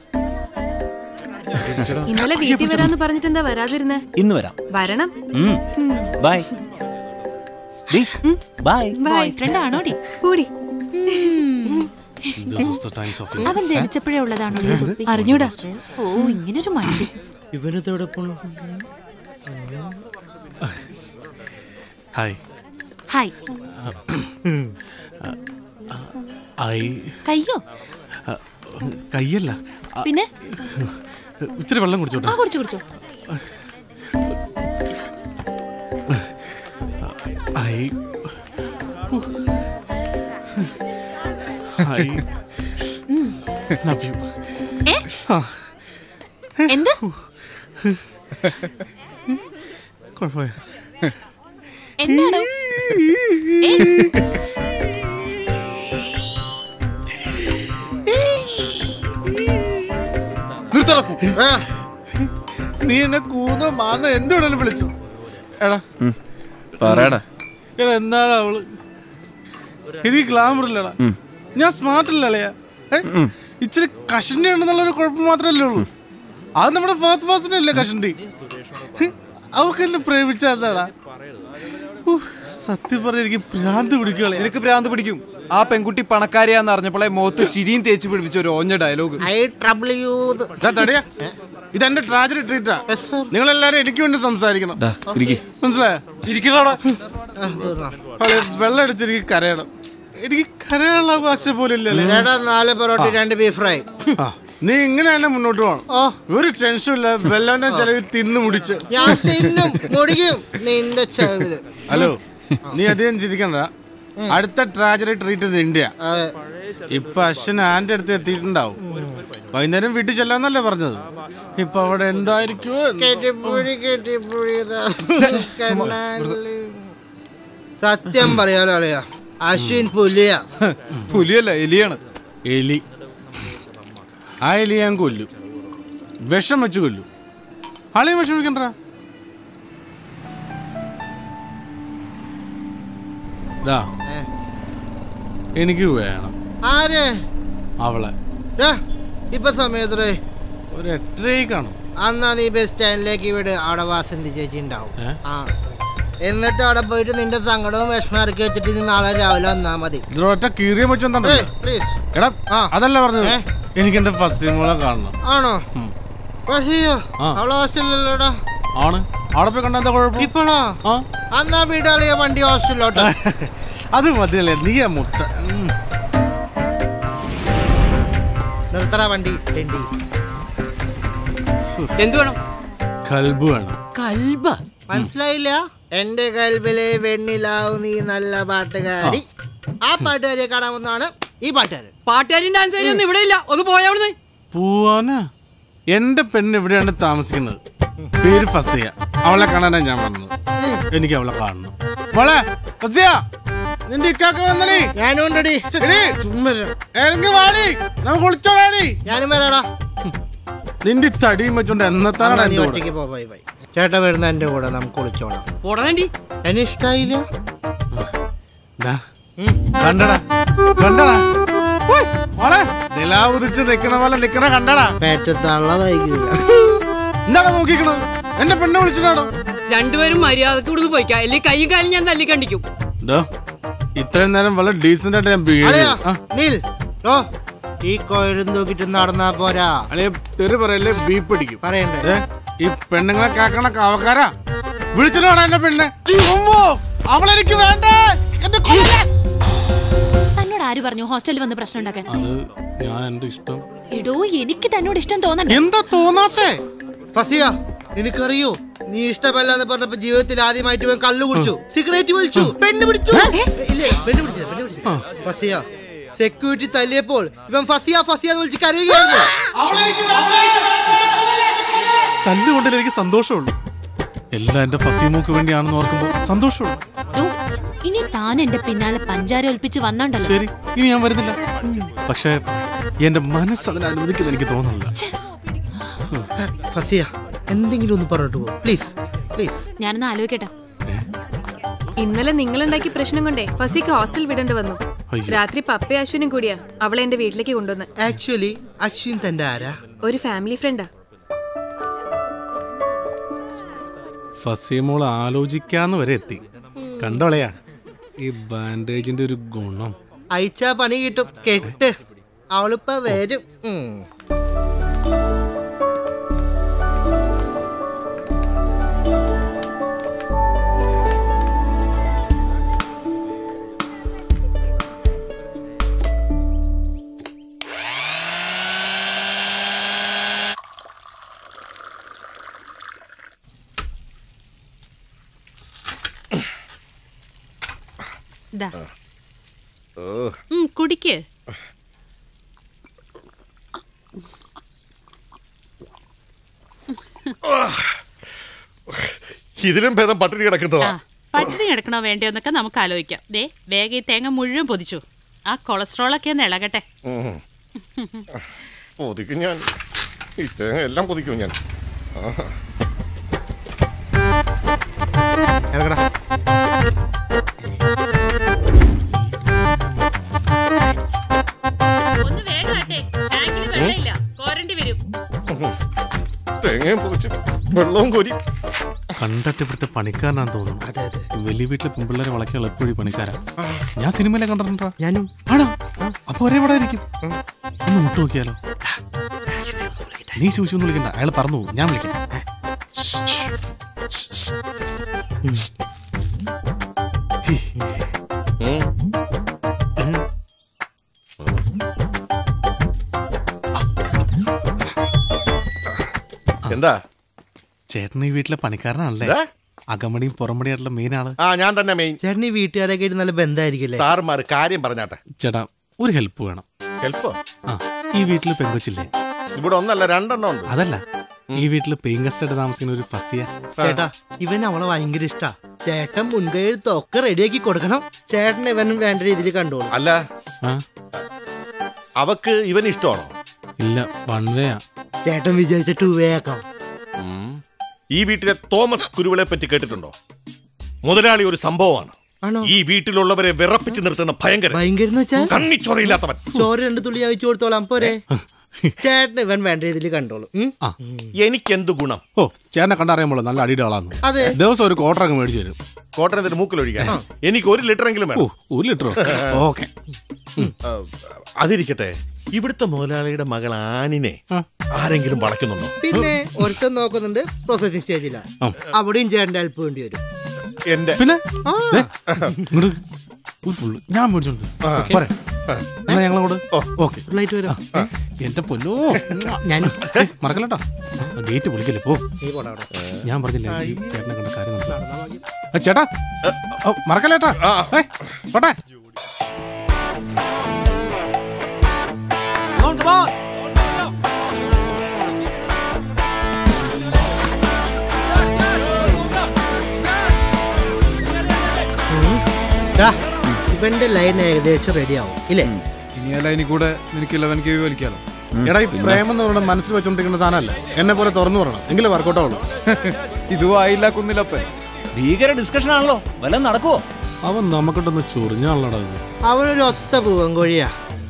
Speaker 6: ഇന്നലെ വീട്ടിൽ വരാന്ന് പറഞ്ഞിട്ട് എന്താ വരാതിരുന്നേ
Speaker 15: ഇന്ന് വരാം
Speaker 6: വരണം
Speaker 15: ബൈ ബൈ
Speaker 12: ബോയ് ഫ്രണ്ട് ആണോടി
Speaker 6: കൂടി
Speaker 1: This is the times of
Speaker 12: അവൻ ജനിച്ചപ്പോഴേ ഉള്ളതാണോ ഈ തൊപ്പി? അറിഞ്ഞൂടാ ഓ ഇങ്ങനൊരു മണ്ടി
Speaker 13: ഇവനത് എവിടെ പോണു
Speaker 1: ഹായ്
Speaker 12: ഹായ്
Speaker 1: ഐ
Speaker 12: കയ്യോ
Speaker 1: കയ്യല്ല ആ,
Speaker 12: പിന്നെ
Speaker 1: ഇച്ചിരി വെള്ളം
Speaker 12: ആ
Speaker 1: കുടിച്ചോട്ടെ
Speaker 12: കുടിച്ചു കുടിച്ചു
Speaker 1: ഐ ഐ ലവ് യു
Speaker 12: ഏ എന്ത്
Speaker 1: കുഴപ്പമില്ല
Speaker 12: എന്താണ് ഏ?
Speaker 1: നിർത്തടക്കൂ നീ എന്നെ കൂന്നോ മാന്നോ എന്തുവേണേലും വിളിച്ചു എടാ
Speaker 4: പറയടാ
Speaker 1: എടാ എന്നാലും അവള് എനിക്ക് ഗ്ലാമർ ഇല്ലടാ ഞാൻ സ്മാർട്ട് ഇല്ലല്ലയാ ഇച്ചിരി കഷണ്ടി ഉണ്ടെന്നുള്ള ഒരു കുഴപ്പം മാത്രമല്ലേ ഉള്ളൂ അത് നമ്മുടെ ഫാത്ത് ഫാസിനല്ലേ കഷണ്ടി അവക്ക് എന്നെ പ്രേമിച്ചാടാ സത്യം പറഞ്ഞ എനിക്ക് ഭ്രാന്ത് പിടിക്കുകയാണ്
Speaker 2: നിനക്ക് ഭ്രാന്ത് പിടിക്കും ആ പെൺകുട്ടി പണക്കാരിയാന്ന് അറിഞ്ഞപ്പോളെ മുഖത്ത് ചിരിയും തേച്ച് പിടിപ്പിച്ച ഒരു ഓഞ്ഞ ഡയലോഗ്
Speaker 13: ഐ ട്രബിൾ യു
Speaker 1: തടിയാ ഇതെന്റെ ട്രാജഡി ട്രീറ്റാ നിങ്ങൾ എല്ലാരും എനിക്ക് വേണ്ടി സംസാരിക്കണം മനസ്സിലായോ ഇരിക്കണോടാ അവളെ വെള്ളം അടിച്ചെനിക്ക് കരയണം എനിക്ക് കരയാനുള്ള ഭാഷ പോലും ഇല്ലല്ലേ
Speaker 13: ചേട്ടാ നാല് പൊറോട്ടി രണ്ട് ബീഫ് ഫ്രൈ
Speaker 1: ആ, നീ ഇങ്ങനെ തന്നെ മുന്നോട്ട് പോകണം ഒരു ടെൻഷനും ഇല്ല വെല്ലവന്റെ ചെലവിൽ തിന്നു മുടിച്ച്
Speaker 13: ഞാൻ തിന്നും മുടിക്കും നിന്റെ ചെവില്
Speaker 1: ഹലോ നീ അധികം ചിരിക്കണ്ട അടുത്ത ട്രാജഡി ട്രീറ്റ് നിന്റെയാ ഇപ്പൊ അശ്വൻ ആന്റെ അടുത്ത് എത്തിയിട്ടുണ്ടാവും വൈകുന്നേരം വീട്ടിൽ ചെല്ലാന്നല്ലേ പറഞ്ഞത് ഇപ്പൊ അവിടെ എന്തായിരിക്കുമോ
Speaker 13: കെട്ടിപ്പുഴി കെട്ടിപ്പുഴി ഇതാ. കണ്ണാടി. സത്യം പറയാലോ അളിയാ അശ്വിൻ പുലിയ
Speaker 2: പുലിയല്ല എലിയാണ്
Speaker 1: എലി ആ എലി ഞാൻ കൊല്ലും വിഷം വെച്ച് കൊല്ലും ആളെയും വിഷമിക്കണ്ട ദാ, എനിക്ക് വേണം
Speaker 13: ആര്
Speaker 1: അവളെ
Speaker 13: ഡാ, ഇപ്പൊ സമയത്രേ
Speaker 1: ഒരു എട്ടരയ്ക്ക് കാണും
Speaker 13: അന്നാ നീ ബസ് സ്റ്റാൻഡിലേക്ക് വിട് അവിടെ വാസന്തി ചേച്ചി ഉണ്ടാവും
Speaker 1: ഏ?
Speaker 13: ആ എന്നിട്ട് അവിടെ പോയിട്ട് നിന്റെ സങ്കടവും വിഷമം ഇറക്കി വെച്ചിട്ട് നീ നാളെ രാവിലെ വന്നാ മതി
Speaker 1: ഇതിലൊറ്റ കീറിയ വെച്ചെന്താ
Speaker 13: ഏയ്, please.
Speaker 1: എടാ അതല്ല പറഞ്ഞത് എനിക്ക് എന്റെ ഫസ്റ്റ് മോളെ കാണണം
Speaker 13: ആണോ വസിയോ
Speaker 1: ആ.
Speaker 13: അവളെ ഹോസ്റ്റലിലല്ലോടാ
Speaker 1: ആണ് അവിടെ പോയി കണ്ടാ എന്താ കുഴപ്പം
Speaker 13: ഇപ്പോഴോ അന്നാ വീടാളിയ വണ്ടി ഹോസ്റ്റലിലോട്ട്
Speaker 1: അത് മതിയല്ലേ നീ ആ മുട്ട ഉം.
Speaker 13: നിർത്തറ വണ്ടി വണ്ടി
Speaker 1: എന്ത് വേണം കൽബ് വേണം
Speaker 13: കൽബ മനസ്സിലായില്ല എന്റെ കൽബിലെ വെണ്ണിലാവു നീ നല്ല പാട്ടുകാരി ആ പാട്ടുകാരിയെ കാണാവുന്നതാണ് ഈ പാട്ടുകാരൻ
Speaker 16: പാട്ടുകാരും ഡാൻസുകാരും ഒന്നും ഇവിടെ ഇല്ല ഒന്ന് പോയാ അവിടുന്ന്
Speaker 1: പോവാനാ എന്റെ പെണ്ണ് എവിടെയാണ് താമസിക്കുന്നത് പേര് ഫസിയ അവളെ കാണാനാ ഞാൻ വന്നത് എനിക്ക് അവളെ കാണണം മോളെ ഫസിയ നിന്റെ ഇക്കാക്ക വന്നടി
Speaker 13: ഞാനും ഉണ്ടടി
Speaker 1: ചുമ്മാ ഇരി. ഇറങ്ങി വാടി നമുക്ക് ഒളിച്ചോടാടി
Speaker 13: ഞാനും വരാടാ
Speaker 1: നിന്റെ ഈ തടിയും വെച്ചോണ്ട് എന്നത്താനാണ്
Speaker 13: എന്നാ നീ
Speaker 1: എന്റെ കൂടെ
Speaker 13: ഒറ്റയ്ക്ക് പോ ബൈ ബൈ ചേട്ടൻ വരുന്ന എന്റെ കൂടെ നമുക്ക് ഒളിച്ചോളാം
Speaker 16: ഉടനടി
Speaker 13: എന്നെ ഇഷ്ടായില്ല
Speaker 1: ദാ, കണ്ടടാ കണ്ടടാ ഉയ്, മോളെ നിലാവുദിച്ച് നിക്കണ പോലെ നിക്കണ കണ്ടടാ
Speaker 13: പേറ്റത്തള്ളതായിരിക്കില്ല
Speaker 1: എന്താടാ നോക്കിക്കണത് എന്റെ പെണ്ണെ വിളിച്ചിട്ടാണോ
Speaker 16: രണ്ടുപേരും മര്യാദക്ക് ഇവിടുന്ന് പോയിക്കാം അല്ലെങ്കിൽ കൈയും കാലും ഞാൻ തല്ലിക്കണ്ടിക്കും
Speaker 1: ഡോ ഇത്രയും നേരം വളരെ ഡീസന്റ് ആയിട്ട് ഞാൻ behave
Speaker 13: അളിയാ
Speaker 1: ചെയ്തു. ആ,
Speaker 13: നീൽ ഓ ഈ കോയിലും തൂക്കിട്ട് നടന്നാ പോരാ
Speaker 1: അളിയ തെറി പറയല്ലേ ബീപ്പ് അടിക്കും
Speaker 13: പറയണ്ടേ
Speaker 1: ഏ, ഈ പെണ്ണുങ്ങളെ കാക്കണ കാവക്കാരാ വിളിച്ചിട്ടാണ് എന്റെ പെണ്ണ് ഉമ്മോ, അവളെനിക്ക് വേണ്ടേ എന്റെ കൊല്ലല്ലേ.
Speaker 12: തന്നോട് ആര് പറഞ്ഞു ഹോസ്റ്റലിൽ വന്ന് പ്രശ്നം ഉണ്ടാക്കാൻ
Speaker 1: അത് ഞാൻ എന്റെ ഇഷ്ടം
Speaker 12: എടോ എനിക്ക് തന്നോട് ഇഷ്ടം തോന്നണ്ട
Speaker 1: എന്താ തോന്നാത്തേ
Speaker 13: ഫസിയ നിനക്കറിയോ നീ ഇഷ്ടമല്ലാന്ന് പറഞ്ഞപ്പോ ജീവിതത്തിൽ ആദ്യമായിട്ട് ഇവൻ കള്ളു കുടിച്ചു സിഗരറ്റ് വലിച്ചു പെണ്ണ് പിടിച്ചു ഇല്ലേ പെണ്ണ് പിടിച്ചില്ല പെണ്ണ് പിടിച്ചില്ല ഫസിയ സെക്യൂരിറ്റി തല്ലിയപ്പോൾ ഇവൻ ഫസിയ ഫസിയ എന്ന് വിളിച്ച് കരയുകയായിരുന്നു
Speaker 1: തല്ലുകൊണ്ടിൽ എനിക്ക് സന്തോഷമുള്ളൂ എല്ലാം എന്റെ ഫസീമോക്ക് വേണ്ടിയാണെന്ന് ഓർക്കുമ്പോ സന്തോഷമുള്ളൂ
Speaker 12: ദോ, ഇനി താൻ എന്റെ പിന്നാലെ പഞ്ചാര ഒൽപ്പിച്ച് വന്നോണ്ടല്ലോ
Speaker 1: ശരി ഇനി ഞാൻ വരുന്നില്ല പക്ഷേ എന്റെ മനസ്സ് അതിനെ അനുവദിക്കുന്ന എനിക്ക് തോന്നുന്നില്ല
Speaker 13: ഫസിയ എന്തെങ്കിലും ഒന്ന് പറഞ്ഞിട്ട് പോ പ്ലീസ് പ്ലീസ്
Speaker 12: ഞാനൊന്ന് ആലോചിക്കട്ടെ
Speaker 6: ഇന്നലെ നിങ്ങളുണ്ടാക്കിയ പ്രശ്നം കൊണ്ടേ ഫസിക്ക് ഹോസ്റ്റൽ വിടേണ്ടി വന്നു
Speaker 13: അയ്യോ.
Speaker 6: രാത്രി പപ്പയും അശ്വിനും കൂടിയാ അവളെ എന്റെ വീട്ടിലേക്ക് കൊണ്ടുവന്ന്
Speaker 13: ആക്ച്വലി അശ്വിൻ തന്റെ ആരാ
Speaker 6: ഒരു ഫാമിലി ഫ്രണ്ടാ
Speaker 1: ഫസീമോൾ ആലോചിക്കാന്ന് വരെ എത്തി കണ്ടോളയാ ഈ ബാൻഡേജിന്റെ ഒരു ഗുണം
Speaker 13: അയച്ചാ പണി കിട്ടും കെട്ട് അവളിപ്പ വരും ഉം.
Speaker 17: ദാ. ഉം, കുടിക്ക്
Speaker 18: ഇതിലും ഭേദം പട്ടിണി കിടക്കുന്നതാ
Speaker 17: പട്ടിണി കിടക്കണോ വേണ്ടയോ എന്നൊക്കെ നമുക്ക് ആലോചിക്കാം ദേ വേഗം ഈ തേങ്ങ മുഴുവൻ പൊതിച്ചു ആ കൊളസ്ട്രോൾ ഒക്കെ ഒന്ന് ഇളകട്ടെ
Speaker 18: ഉം. പൊതിക്കും ഞാൻ ഈ തേങ്ങ എല്ലാം പൊതിക്കും ഞാൻ ആഹാ.
Speaker 13: ഇറങ്ങടാ
Speaker 17: ഒന്ന് വേഗം ആട്ടെ ടാങ്കിൽ വെള്ളമില്ല കോരണ്ടി വരും
Speaker 18: തേങ്ങയും പൊതിച്ച് വെള്ളവും കോരി
Speaker 1: കണ്ടിട്ട് ഇവിടുത്തെ പണിക്കാരനാന്ന് തോന്നുന്നു വലിയ വീട്ടിലെ പെൺപിള്ളേരെ വളയ്ക്കാൻ എളുപ്പവഴി പണിക്കാരാ ഞാൻ സിനിമയിലെ കണ്ടിട്ടുണ്ടോ
Speaker 13: ഞാനും
Speaker 1: ആണോ അപ്പൊ ഒരേ ഇവിടെ ആയിരിക്കും ഒന്ന് മുട്ട് നോക്കിയാലോ നീ ശൂശു എന്ന് വിളിക്കണ്ട അയാൾ പറഞ്ഞു പോകും. ഞാൻ വിളിക്കാം
Speaker 18: എന്താ
Speaker 1: ചേട്ടൻ ഈ വീട്ടിലെ പണിക്കാരനാണല്ലേ
Speaker 18: ദാ.
Speaker 1: അകമടിയും പുറംപടിയായിട്ടുള്ള മെയിൻ ആള്
Speaker 18: ആ ഞാൻ തന്നെ മെയിൻ
Speaker 13: ചേട്ടൻ ഈ വീട്ടുകാരൊക്കെ ആയിട്ട് നല്ല ബന്ധമായിരിക്കില്ലേ
Speaker 18: സാറുമാർ കാര്യം പറഞ്ഞാട്ടെ
Speaker 1: ചേട്ടാ ഒരു ഹെൽപ്പ് വേണം
Speaker 18: ഹെൽപ്പോ
Speaker 1: ആ ഈ വീട്ടിൽ പെങ്കൊച്ചില്ലേ
Speaker 18: ഇവിടെ ഒന്നല്ല രണ്ടെണ്ണം ഉണ്ട്
Speaker 1: അതല്ല ഈ വീട്ടിൽ പെയിങ് ഗസ്റ്റ് ആയിട്ട് താമസിക്കുന്ന ഒരു ഫസിയ
Speaker 13: ചേട്ടാ ഇവൻ അവളെ ഭയങ്കര ഇഷ്ടാ ചേട്ടൻ മുൻകൈ എടുത്തൊക്കെ റെഡിയാക്കി കൊടുക്കണം ചേട്ടൻ ഇവൻ വേണ്ട രീതിയിൽ കണ്ടോളൂ
Speaker 18: അല്ല
Speaker 1: ആ
Speaker 18: അവക്ക് ഇവൻ ഇഷ്ടമാണോ
Speaker 1: ഇല്ല വൺ വേയാ
Speaker 13: ചേട്ടൻ വിചാരിച്ച ടൂ വേ ആക്കാം
Speaker 18: ഈ വീട്ടിലെ തോമസ് കുരുവിളെ പറ്റി കേട്ടിട്ടുണ്ടോ മുതലാളി ഒരു സംഭവമാണ്
Speaker 13: ആണോ
Speaker 18: ഈ വീട്ടിലുള്ളവരെ വിറപ്പിച്ച് നിർത്തുന്ന ഭയങ്കര
Speaker 13: ഭയങ്കര എന്ന് വെച്ചാൽ
Speaker 18: കണ്ണിച്ചോറയില്ലാത്തവൻ
Speaker 13: ചോറ് രണ്ട് തുള്ളി അയച്ചു കൊടുത്തോളാം പോരെ ചേട്ടൻ ഇവൻ വേണ്ട രീതിയിൽ കണ്ടോളൂ ഉം?
Speaker 18: എനിക്കെന്ത് ഗുണം
Speaker 1: ഓ ചേട്ടനെ കണ്ടറിയാൻ നല്ല അടിയുടെ ആളാന്ന്
Speaker 13: അതെ.
Speaker 1: ദിവസം ഒരു ക്വാർട്ടർ അങ്ങ് മേടിച്ചു തരും
Speaker 18: കോട്ടൻ എന്തിന് മൂക്കിലൊഴിക്കാൻ എനിക്ക് ഒരു ലിറ്റർ എങ്കിലും
Speaker 1: ഓ
Speaker 18: വേണം
Speaker 1: ഒരു ലിറ്ററോ ഓക്കെ
Speaker 18: ആ, അതിരിക്കട്ടെ ഇവിടുത്തെ മുതലാളിയുടെ മകൾ ആനിനെ ആരെങ്കിലും വളയ്ക്കുന്നുണ്ടോ
Speaker 13: പിന്നെ ഒരുത്തൻ നോക്കുന്നുണ്ട് പ്രോസസിംഗ് സ്റ്റേജില അവിടെയും ചേട്ടന്റെ ഹെൽപ്പ് വേണ്ടി വരും
Speaker 18: എന്റെ
Speaker 1: പിന്നെ
Speaker 13: ആ.
Speaker 1: ദേ, ഇങ്ങട് ഒരു full. ഞാൻ മേടിച്ചോണ്ട് പോരെ എന്നാ ഞങ്ങളോട് ഓക്കെ
Speaker 13: ലൈറ്റ് വരാം
Speaker 1: എന്റെ പൊന്നോ
Speaker 13: ഞാനും
Speaker 1: മറക്കല്ലട്ടോ ഗേറ്റ് പൊളിക്കല്ലേ പോ
Speaker 13: നീ പോടാ അവിടെ.
Speaker 1: ഞാൻ പറഞ്ഞില്ലേ ഈ ചേട്ടനെ കണ്ട കാര്യം നടന്നു. ആ, ചേട്ടാ ഓ, മറക്കല്ലേട്ടാ ഏ, പോട്ടെ
Speaker 13: ദാ, ഇവന്റെ ലൈൻ ഏകദേശം റെഡി ആവും ഇല്ലേ
Speaker 2: ഇനി ആ ലൈനിൽ കൂടെ നിനക്ക് ഇലവൻ കെ വലിക്കാലോ
Speaker 1: എടാ ഈ പ്രേമം എന്ന് പറയുന്നത് മനസ്സിൽ വെച്ചോണ്ടിരിക്കുന്ന സാധനമല്ല എന്നെ പോലെ തുറന്നു പറയണം എങ്കിലേ വർക്കൗട്ട് ആവുള്ളൂ
Speaker 2: ഇതും ആയില്ല കുന്നിലപ്പൻ
Speaker 15: ഭീകര ഡിസ്കഷൻ ആണല്ലോ വല്ലതും നടക്കുവോ
Speaker 1: അവൻ നമുക്കിട്ടൊന്ന് ചൊറിഞ്ഞാണല്ലോടാ ഇത്.
Speaker 13: അവനൊരു ഒത്ത പൂവൻ കോഴിയാ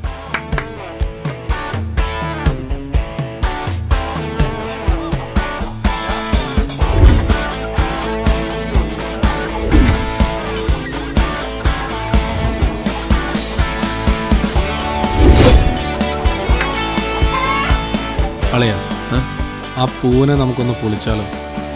Speaker 1: അളിയാ ആ പൂവിനെ നമുക്കൊന്ന് പൊളിച്ചാലോ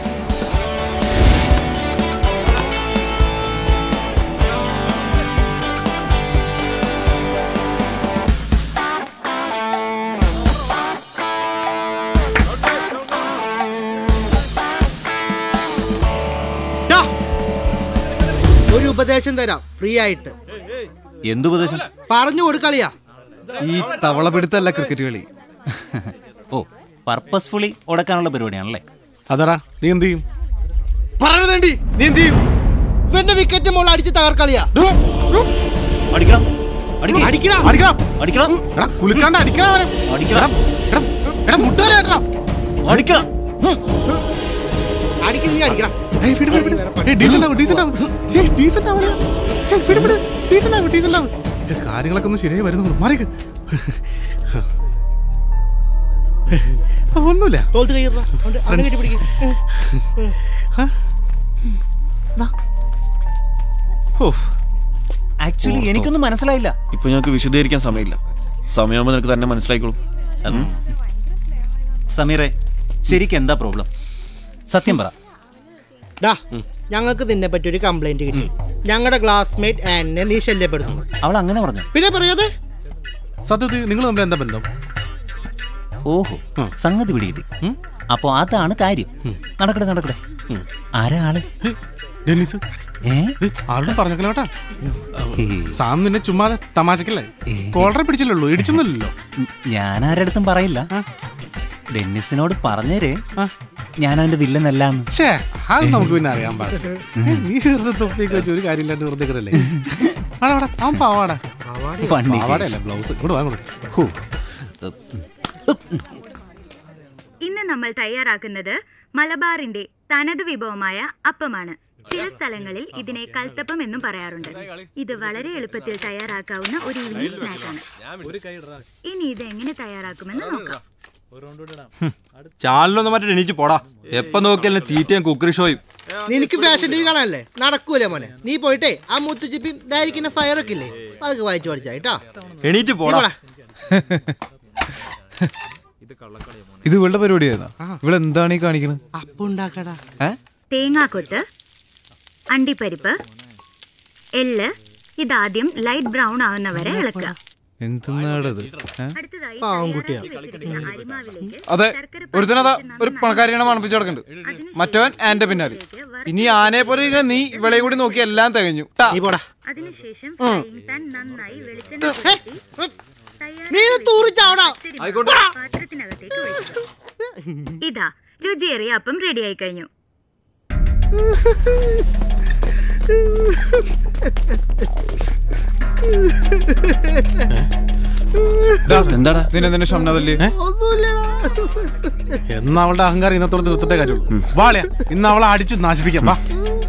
Speaker 13: ടാ. ഒരു ഉപദേശം തരാം ഫ്രീ ആയിട്ട്
Speaker 15: എന്തുപദേശം
Speaker 13: പറഞ്ഞു കൊടുക്കളിയാ
Speaker 2: ഈ തവള പിടുത്തല്ല ക്രിക്കറ്റ് കളി
Speaker 15: ഓ പർപ്പസ്ഫുള്ളി ഉടക്കാനുള്ള പരിപാടിയാണല്ലേ
Speaker 1: അതറാ നീ എന്ത് ചെയ്യും
Speaker 2: പറയണതേണ്ടി നീ എന്ത് ചെയ്യും
Speaker 13: ഇവന്റെ വിക്കറ്റ് മോൾ അടിച്ച് തകർക്കളിയാ
Speaker 15: അടിക്കണം അടിക്ക്.
Speaker 13: അടിക്കണം.
Speaker 1: അടിക്കണം
Speaker 15: അടിക്കണം
Speaker 1: എടാ കുലുക്കാണ്ട് അടിക്കണം അവനെ
Speaker 15: അടിക്കണം
Speaker 1: എടാ എടാ മുട്ടാലേ ഏട്ടാ
Speaker 15: അടിക്കണം
Speaker 13: അടിക്ക് നീ അടിക്കണം
Speaker 1: ഏയ് വിട് വിട് വിട്. ഏയ് ഡീസന്റ് ആവും ഡീസന്റ് ആവും ഏയ് ഡീസന്റ് ആവണേ ഏയ് വിട് വിട് ഡീസന്റ് ആവും ഡീസന്റ് ആവും ഏയ് കാര്യങ്ങളൊക്കെ ഒന്ന് ശരിയായി വരുന്നു മാറിക്ക് ആ, ഒന്നുമില്ല
Speaker 13: തോൽത്ത് കൈയിടറാ അവന്റെ അവനെ കെട്ടി പിടിക്ക്.
Speaker 15: ആക്ച്വലി എനിക്കൊന്നും മനസ്സിലായില്ല
Speaker 4: ഇപ്പൊ ഞങ്ങൾക്ക് വിശദീകരിക്കാൻ സമയമില്ല സമയമാകുമ്പോൾ നിനക്ക് തന്നെ മനസ്സിലായിക്കോളും ഉം.
Speaker 15: സമീറെ ശരിക്കും എന്താ പ്രോബ്ലം സത്യം പറ
Speaker 13: ഡാ ഞങ്ങൾക്ക് നിന്നെ പറ്റി ഒരു കംപ്ലൈന്റ് കിട്ടി ഞങ്ങളുടെ ക്ലാസ്മേറ്റ് ആനെ നീ ശല്യപ്പെടുത്തുന്നു
Speaker 15: അവൾ അങ്ങനെ പറഞ്ഞു
Speaker 13: പിന്നെ പറയാതെ
Speaker 1: സത്യത്തിൽ നിങ്ങൾ തമ്മിൽ എന്താ ബന്ധം
Speaker 15: ഓഹോ സംഗതി പിടികിട്ടി അപ്പോ അതാണ് കാര്യം നടക്കട്ടെ നടക്കട്ടെ ആരാ ആള്
Speaker 1: ഡെന്നിസ്
Speaker 15: ഏ
Speaker 1: ആരോടും പറഞ്ഞേക്കല്ലോ കേട്ടാ സാം നിന്നെ ചുമ്മാതെ തമാശക്കല്ലേ കോളറെ പിടിച്ചില്ലല്ലോ ഇടിച്ചൊന്നുമില്ലല്ലോ
Speaker 15: ഞാൻ ആരടുത്തും പറയില്ല ഡെന്നിസിനോട് പറഞ്ഞേരേ ഞാൻ അവന്റെ വില്ലനല്ലാന്ന്
Speaker 1: ഛേ അത് നമുക്ക് പിന്നെ അറിയാൻ പാടില്ല നീ വെറുതെ തൊപ്പിയൊക്കെ വെച്ച് ഒരു കാര്യമില്ലാണ്ട് വെറുതെ കിടല്ലേ ആടാ ആടാ അവൻ പാവാടാ
Speaker 15: Funny case.
Speaker 1: പാവാടയല്ല ബ്ലൗസ് ഇങ്ങോട്ട് വാ ഇങ്ങോട്ട്
Speaker 15: ഹോ.
Speaker 5: ഇന്ന് നമ്മൾ തയ്യാറാക്കുന്നത് മലബാറിന്റെ തനത് വിഭവമായ അപ്പമാണ് ചില സ്ഥലങ്ങളിൽ ഇതിനെ കൽത്തപ്പം എന്നും പറയാറുണ്ട് ഇത് വളരെ എളുപ്പത്തിൽ തയ്യാറാക്കാവുന്ന ഒരു ഈവനിങ് സ്നാക്കാണ് ഇനി ഇത് എങ്ങനെ തയ്യാറാക്കുമെന്ന് നോക്കാം
Speaker 9: ചാനലൊന്നും മറ്റേ എണീറ്റ് പോടാ എപ്പം നോക്കിയാലും തീറ്റയും കുക്കറി ഷോയും
Speaker 13: നിനക്ക് ഫാഷൻ ടി വി കാണാനല്ലേ നടക്കൂലേ മോനെ നീ പോയിട്ടേ ആ മുത്തുച്ചിപ്പി ഇതായിരിക്കുന്ന ഫയർ ഒക്കെ ഇല്ലേ അതൊക്കെ വായിച്ചു പഠിച്ചാ കേട്ടാ
Speaker 9: എണീറ്റ് പോടാ
Speaker 2: ഇത് ഇവളുടെ പരിപാടിയായിരുന്നോ ഇവളെന്താണ് ഈ കാണിക്കുന്നത്
Speaker 13: അപ്പൊ ഉണ്ടാക്കടാ
Speaker 2: ഏ
Speaker 5: തേങ്ങാക്കൊത്ത് അണ്ടിപ്പരിപ്പ് എള്ള് ഇതാദ്യം ലൈറ്റ് ബ്രൗൺ ആവുന്നവരെ ഇളക്കുക
Speaker 2: എന്തെന്നാടത്
Speaker 5: അടുത്തതായി
Speaker 13: പാവം കുട്ടിയാ
Speaker 5: വെച്ചിരിക്കുന്ന അരിമാവിലേക്ക്
Speaker 2: അതെ ഒരുത്തനതാ ഒരു പണക്കാരിയാണ് മണപ്പിച്ച് കിടക്കുന്നുണ്ട് മറ്റവൻ ആന്റെ പിന്നാലെ ഇനി ആനയെ പോലെ ഇങ്ങനെ നീ ഇവളെ കൂടി നോക്കി എല്ലാം തികഞ്ഞു ട്ടാ.
Speaker 5: അതിനുശേഷം
Speaker 2: ഉം.
Speaker 5: ഫ്രൈയിങ് പാൻ നന്നായി വെളിച്ചെണ്ണ പുരട്ടി
Speaker 13: നീ തൂറിച്ചാവടാ
Speaker 5: പച്ചരി പാത്രത്തിനകത്തേക്ക് ഒഴിക്കുക ഇതാ രുചിയേറിയ അപ്പം റെഡിയായി കഴിഞ്ഞു
Speaker 2: എന്താടാ നിന്നെ നിന്നെ ഷംനതല്ലേ
Speaker 1: എന്നാ അവളുടെ അഹങ്കാരം ഇന്നത്തോടെ തീർത്തിട്ടേ കാര്യമുള്ളൂ വാളിയ ഇന്ന് അവളെ അടിച്ച് നാശിപ്പിക്കാം വാ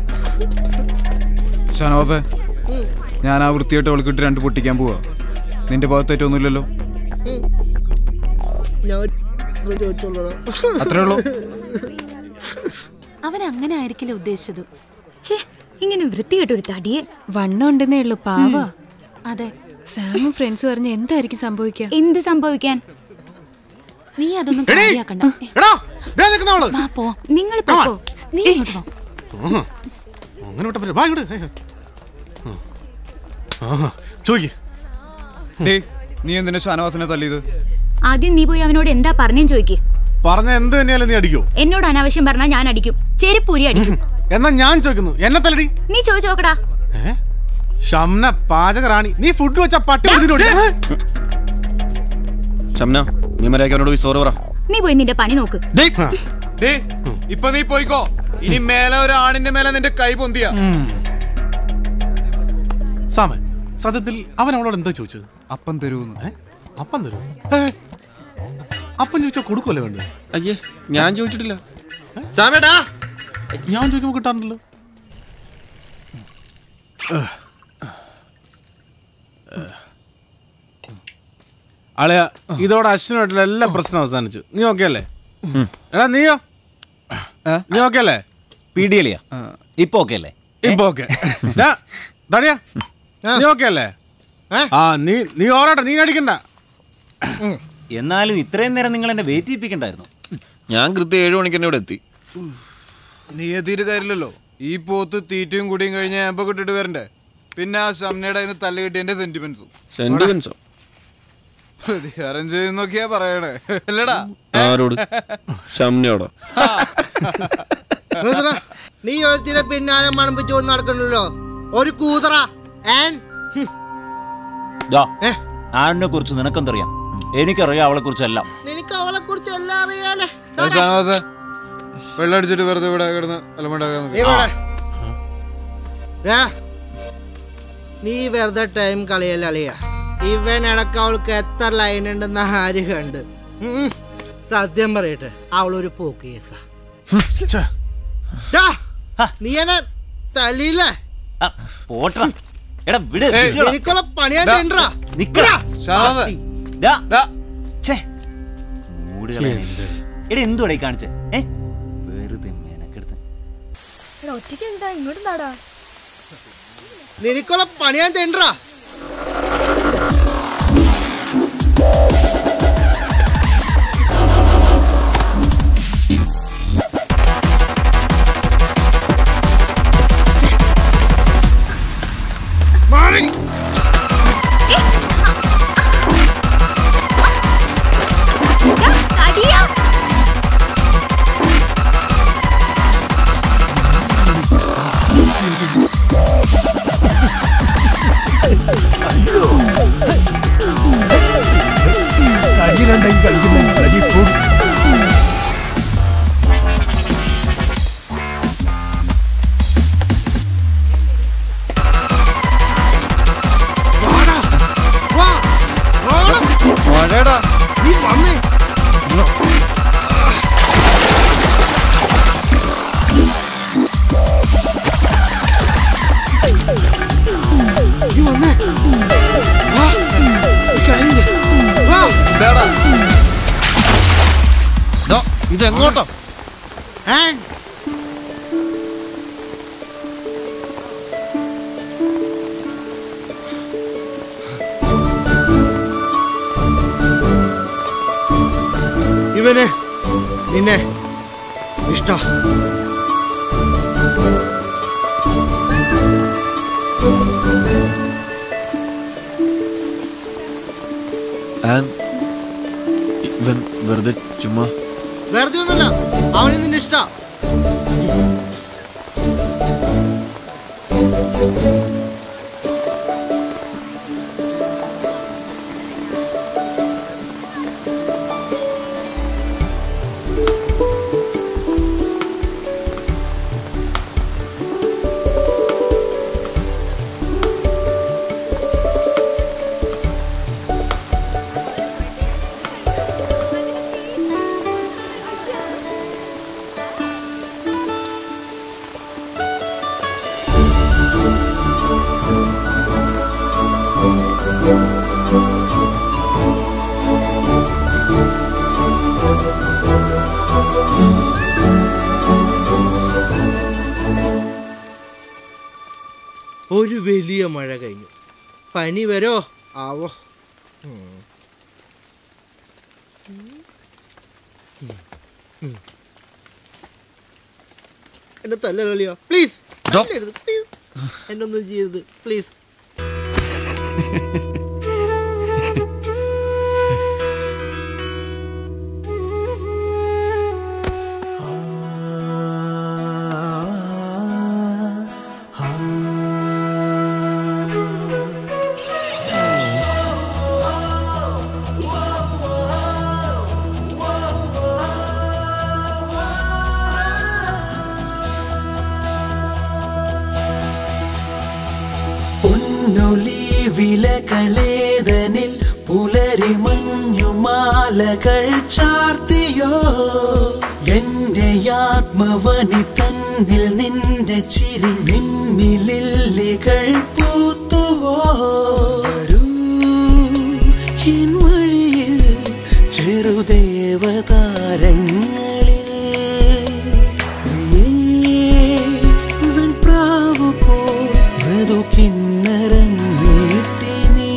Speaker 2: ഷനോസെ ഞാൻ ആ വൃത്തിയായിട്ട് അവൾക്കിട്ട് രണ്ട് പൊട്ടിക്കാൻ പോവാ നിന്റെ ഭാഗത്തേറ്റൊന്നുമില്ലല്ലോ
Speaker 13: ഞാൻ ചോദിച്ചോളൂ
Speaker 2: അത്രേ ഉള്ളൂ
Speaker 12: അവൻ അങ്ങനെ ആയിരിക്കില്ല ഉദ്ദേശിച്ചത്
Speaker 5: ഛേ ഇങ്ങനെ വൃത്തികെട്ടൊരു തടിയെ
Speaker 6: വണ്ണം ഉണ്ടെന്നേ ഉള്ളൂ പാവ
Speaker 12: അതെ
Speaker 6: സാമും ഫ്രണ്ട്സും അറിഞ്ഞ എന്തായിരിക്കും സംഭവിക്കുക
Speaker 5: എന്ത് സംഭവിക്കാൻ
Speaker 12: നീ അതൊന്നും
Speaker 1: എടീ!
Speaker 12: കാര്യാക്കണ്ട
Speaker 1: എടാ ദേ നിൽക്കുന്ന അവള്
Speaker 12: വാ പോ
Speaker 5: നിങ്ങൾ പൊക്കോ
Speaker 12: നീ ഇങ്ങോട്ട് വാ
Speaker 1: ആഹാ. അങ്ങനെ വിട്ടാ പറ്റില്ല. വാ ഇങ്ങോട്ട് ഹേ, ഹേ. ആഹാ. ചോദിക്ക്
Speaker 2: ഡേയ് നീ എന്തിനാ ഷാനവാസിനെ തല്ലിയത്
Speaker 5: ആദ്യം നീ പോയി അവനോട് എന്താ പറഞ്ഞേന്ന് ചോദിക്ക്
Speaker 1: പറഞ്ഞ എന്ത് തന്നെയാലും നീ അടിക്കോ
Speaker 5: എന്നോട് അനാവശ്യം പറഞ്ഞാൽ ഞാൻ അടിക്കും ചെരുപ്പൂരി അടിക്കും
Speaker 1: എന്നാ ഞാൻ ചോദിക്കുന്നു എന്നെ തല്ലടി
Speaker 5: നീ ചോദിച്ചു നോക്കടാ
Speaker 1: ഷംന പാചക റാണി നീ ഫുഡ് വെച്ച പട്ടി ഇതിനോട്
Speaker 4: ഷംന നീ മര്യാദയ്ക്ക് അവനോട് പോയി സോറി പറ
Speaker 5: നീ പോയി നിന്റെ പണി നോക്ക്
Speaker 2: ഡേയ് ഇപ്പൊ നീ പോയിക്കോ ഇനി മേലെ ഒരു ആണിന്റെ മേലെ നിന്റെ കൈ പൊന്തിയ
Speaker 1: സാമൻ സത്യത്തിൽ അവൻ അവളോട് എന്താ ചോദിച്ചത്
Speaker 2: അപ്പം തരൂന്ന്
Speaker 1: അപ്പം തരൂ അപ്പം ചോദിച്ചാൽ കൊടുക്കുമല്ലോ വേണ്ടത്
Speaker 4: അയ്യേ ഞാൻ ചോദിച്ചിട്ടില്ല
Speaker 1: സാമേടാ ഞാൻ ചോദിക്കുമ്പോൾ കിട്ടാറുണ്ടല്ലോ അളയ ഇതോടെ അശ്വിനായിട്ടുള്ള എല്ലാ പ്രശ്നവും അവസാനിച്ചു നീ ഓക്കെ അല്ലേ എടാ നീയോ നീ ഓക്കെ അല്ലേ
Speaker 15: പീഡിയലിയാ ഇപ്പൊ ഓക്കെ അല്ലേ
Speaker 1: ഇപ്പൊ ഓക്കെ തടിയാ നീ ഓക്കെ അല്ലേ ആ നീ നീ ഓറട്ടെ നീ അടിക്കണ്ട
Speaker 15: എന്നാലും ഇത്രയും നേരം നിങ്ങൾ എന്നെ വെയിറ്റ് ചെയ്യിപ്പിക്കണ്ടായിരുന്നു
Speaker 4: ഞാൻ കൃത്യം ഏഴ് മണിക്ക് തന്നെ ഇവിടെ എത്തി
Speaker 2: നീ എത്തിയിട്ട് കാര്യമില്ലല്ലോ ഈ പോത്ത് തീറ്റയും കുടിയും കഴിഞ്ഞ് ഏമ്പ കിട്ടിട്ട് വരണ്ടേ പിന്നെ ആ ഷംനയുടെ കയ്യിൽ നിന്ന് തല്ല് കിട്ടിയതിന്റെ സെന്റിമെന്റ്സും
Speaker 4: സെന്റിമെന്റ്സോ
Speaker 2: പ്രതികാരം ചെയ്യുന്നൊക്കെയാ പറയണേ അല്ലടാ
Speaker 4: ആരോട് ഷംനയോടോ
Speaker 13: നിർത്തടാ. നീ ഒരുത്തിനെ പിന്നാലെ മണപ്പിച്ചുകൊണ്ട് നടക്കണല്ലോ ഒരു കൂതറ ആൻ
Speaker 15: ആണിനെ കുറിച്ച് നിനക്കെന്തറിയാം എനിക്കറിയാം അവളെ കുറിച്ചെല്ലാം
Speaker 13: നിനക്ക് അവളെ കുറിച്ച് എല്ലാം അറിയാലേ
Speaker 2: ഷാനവാസ വെള്ളം അടിച്ചിട്ട് വെറുതെ ഇവിടെ കിടന്ന് അലമുണ്ടാക്കാൻ നോക്ക്.
Speaker 13: ഇവിടെ. രാ. നീ വെറുതെ ടൈം കളിയല്ല അളിയ ഇവൻ ഇടക്ക് അവൾക്ക് എത്ര ലൈൻ ഉണ്ടെന്ന് ആര് കണ്ട് ഉം. സത്യം പറയട്ടെ അവളൊരു പോക്ക് കേസാ ഡാ, നീ എന്നെ തല്ലിയില്ലേ
Speaker 15: പോട്ടാ എടാ വിട്
Speaker 13: ഏയ്,
Speaker 15: വിട്ടോളാം.
Speaker 13: എനിക്കുള്ള പണിയാ
Speaker 15: ഡാ,
Speaker 13: ചെയ്യണ്ടാ.
Speaker 15: നിക്കടാ.
Speaker 2: ഷാനവാസ
Speaker 15: ഡാ. ഛേ. മൂട് കളയാൻ. എടാ എന്തുവാടാ ഈ കാണിച്ചേ ഏ വെറുതെ മെനക്കെടുത്ത്
Speaker 19: ഒറ്റയ്ക്ക് എന്താ ഇങ്ങോട്ട് നാടാ
Speaker 13: നിനക്കുള്ള പണിയാ ചെയ്യണ്ടാ
Speaker 11: കളിക്കുന്നുണ്ടെങ്കിൽ കളിക്കുന്നുണ്ട് കളി ഫുൾ
Speaker 2: മഴടാ
Speaker 13: നീ വന്നേ നീ വന്നേ വാ. ഈ കാര്യമില്ലേ? വാ.
Speaker 4: ഇതെങ്ങോട്ടോ
Speaker 13: ഏ? ഇവന് നിന്നെ ഇഷ്ട
Speaker 4: ഇവൻ വെറുതെ ചുമ്മാ
Speaker 13: വെറുതെ ഒന്നല്ല അവന് നിന്നെ ഇഷ്ട ഒരു വലിയ മഴ കഴിഞ്ഞു പനി വരോ ആവോ ഉം. ഉം. എന്നെ തല്ലല്ലോ പ്ലീസ് പ്ലീസ് എന്നൊന്നും ചെയ്യരുത് പ്ലീസ്
Speaker 20: പൊന്നൊലി വിലകളേതനിൽ പുലരി മഞ്ഞുമാലകൾ ചാർത്തിയോ എന്റെ ആത്മവനി തന്നിൽ നിന്റെ ചിരി നിന്നിലില്ലികൾ പൂത്തുവോ വരൂ എൻ വഴിയിൽ ചെറുദേവതാരങ്ങളിൽ പ്രിയേ, വെൺപ്രാവു പോ മൃദു കിന്നരം നീട്ടി നീ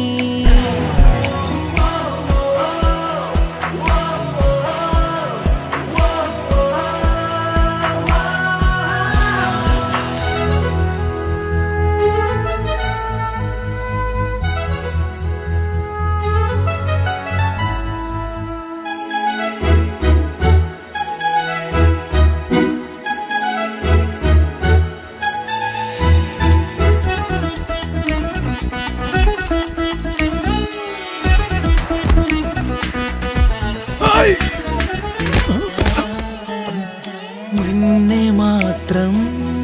Speaker 20: നിന്നെ മാത്രം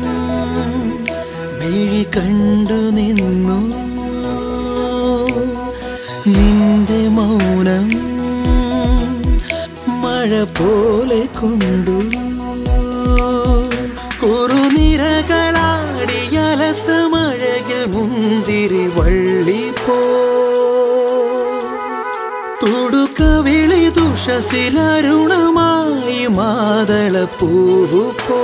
Speaker 20: മിഴി കണ്ടു നിന്നു നിന്റെ മൗനം മഴ പോലെ കൊണ്ടു കുറുനിരകളാടിയലസമഴകിൽ മുന്തിരി വള്ളി പോ തുടുക്കവിളി ദുഷസിലരുണമായി മാതള പൂവു പോ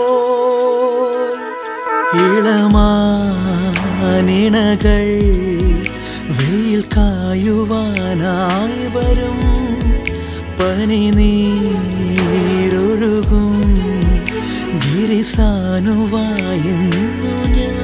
Speaker 20: ഇളമാനിണകൾ വെയിൽ കായുവാനായി വരും പനി നീരൊഴുകും ഗിരിസാനുവായെന്നു ഞാൻ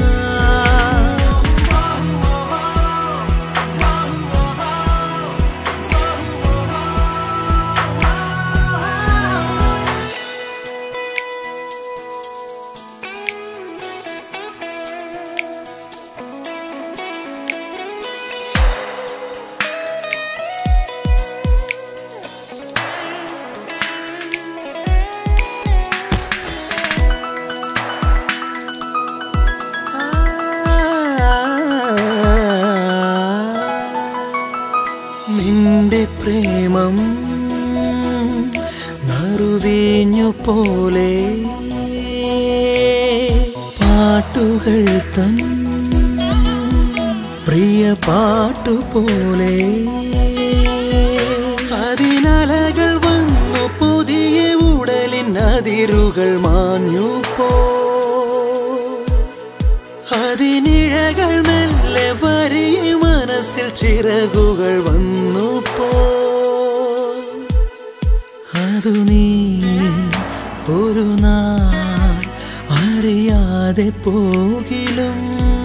Speaker 20: നിന്റെ പ്രേമം നറുവേഞ്ഞു പോലെ പാട്ടുകൾ തൻ പ്രിയ പാട്ടുപോലെ അതിനലകൾ വന്നു പുതിയ ഉടലിൻ അതിരുകൾ മാഞ്ഞു പോ അതിനിഴകൾ മെല്ലെ വരിയ മനസ്സിൽ ചിറകുകൾ വന്നു പോ അതു നീ ഒരു നാൾ അറിയാതെ പോകിലും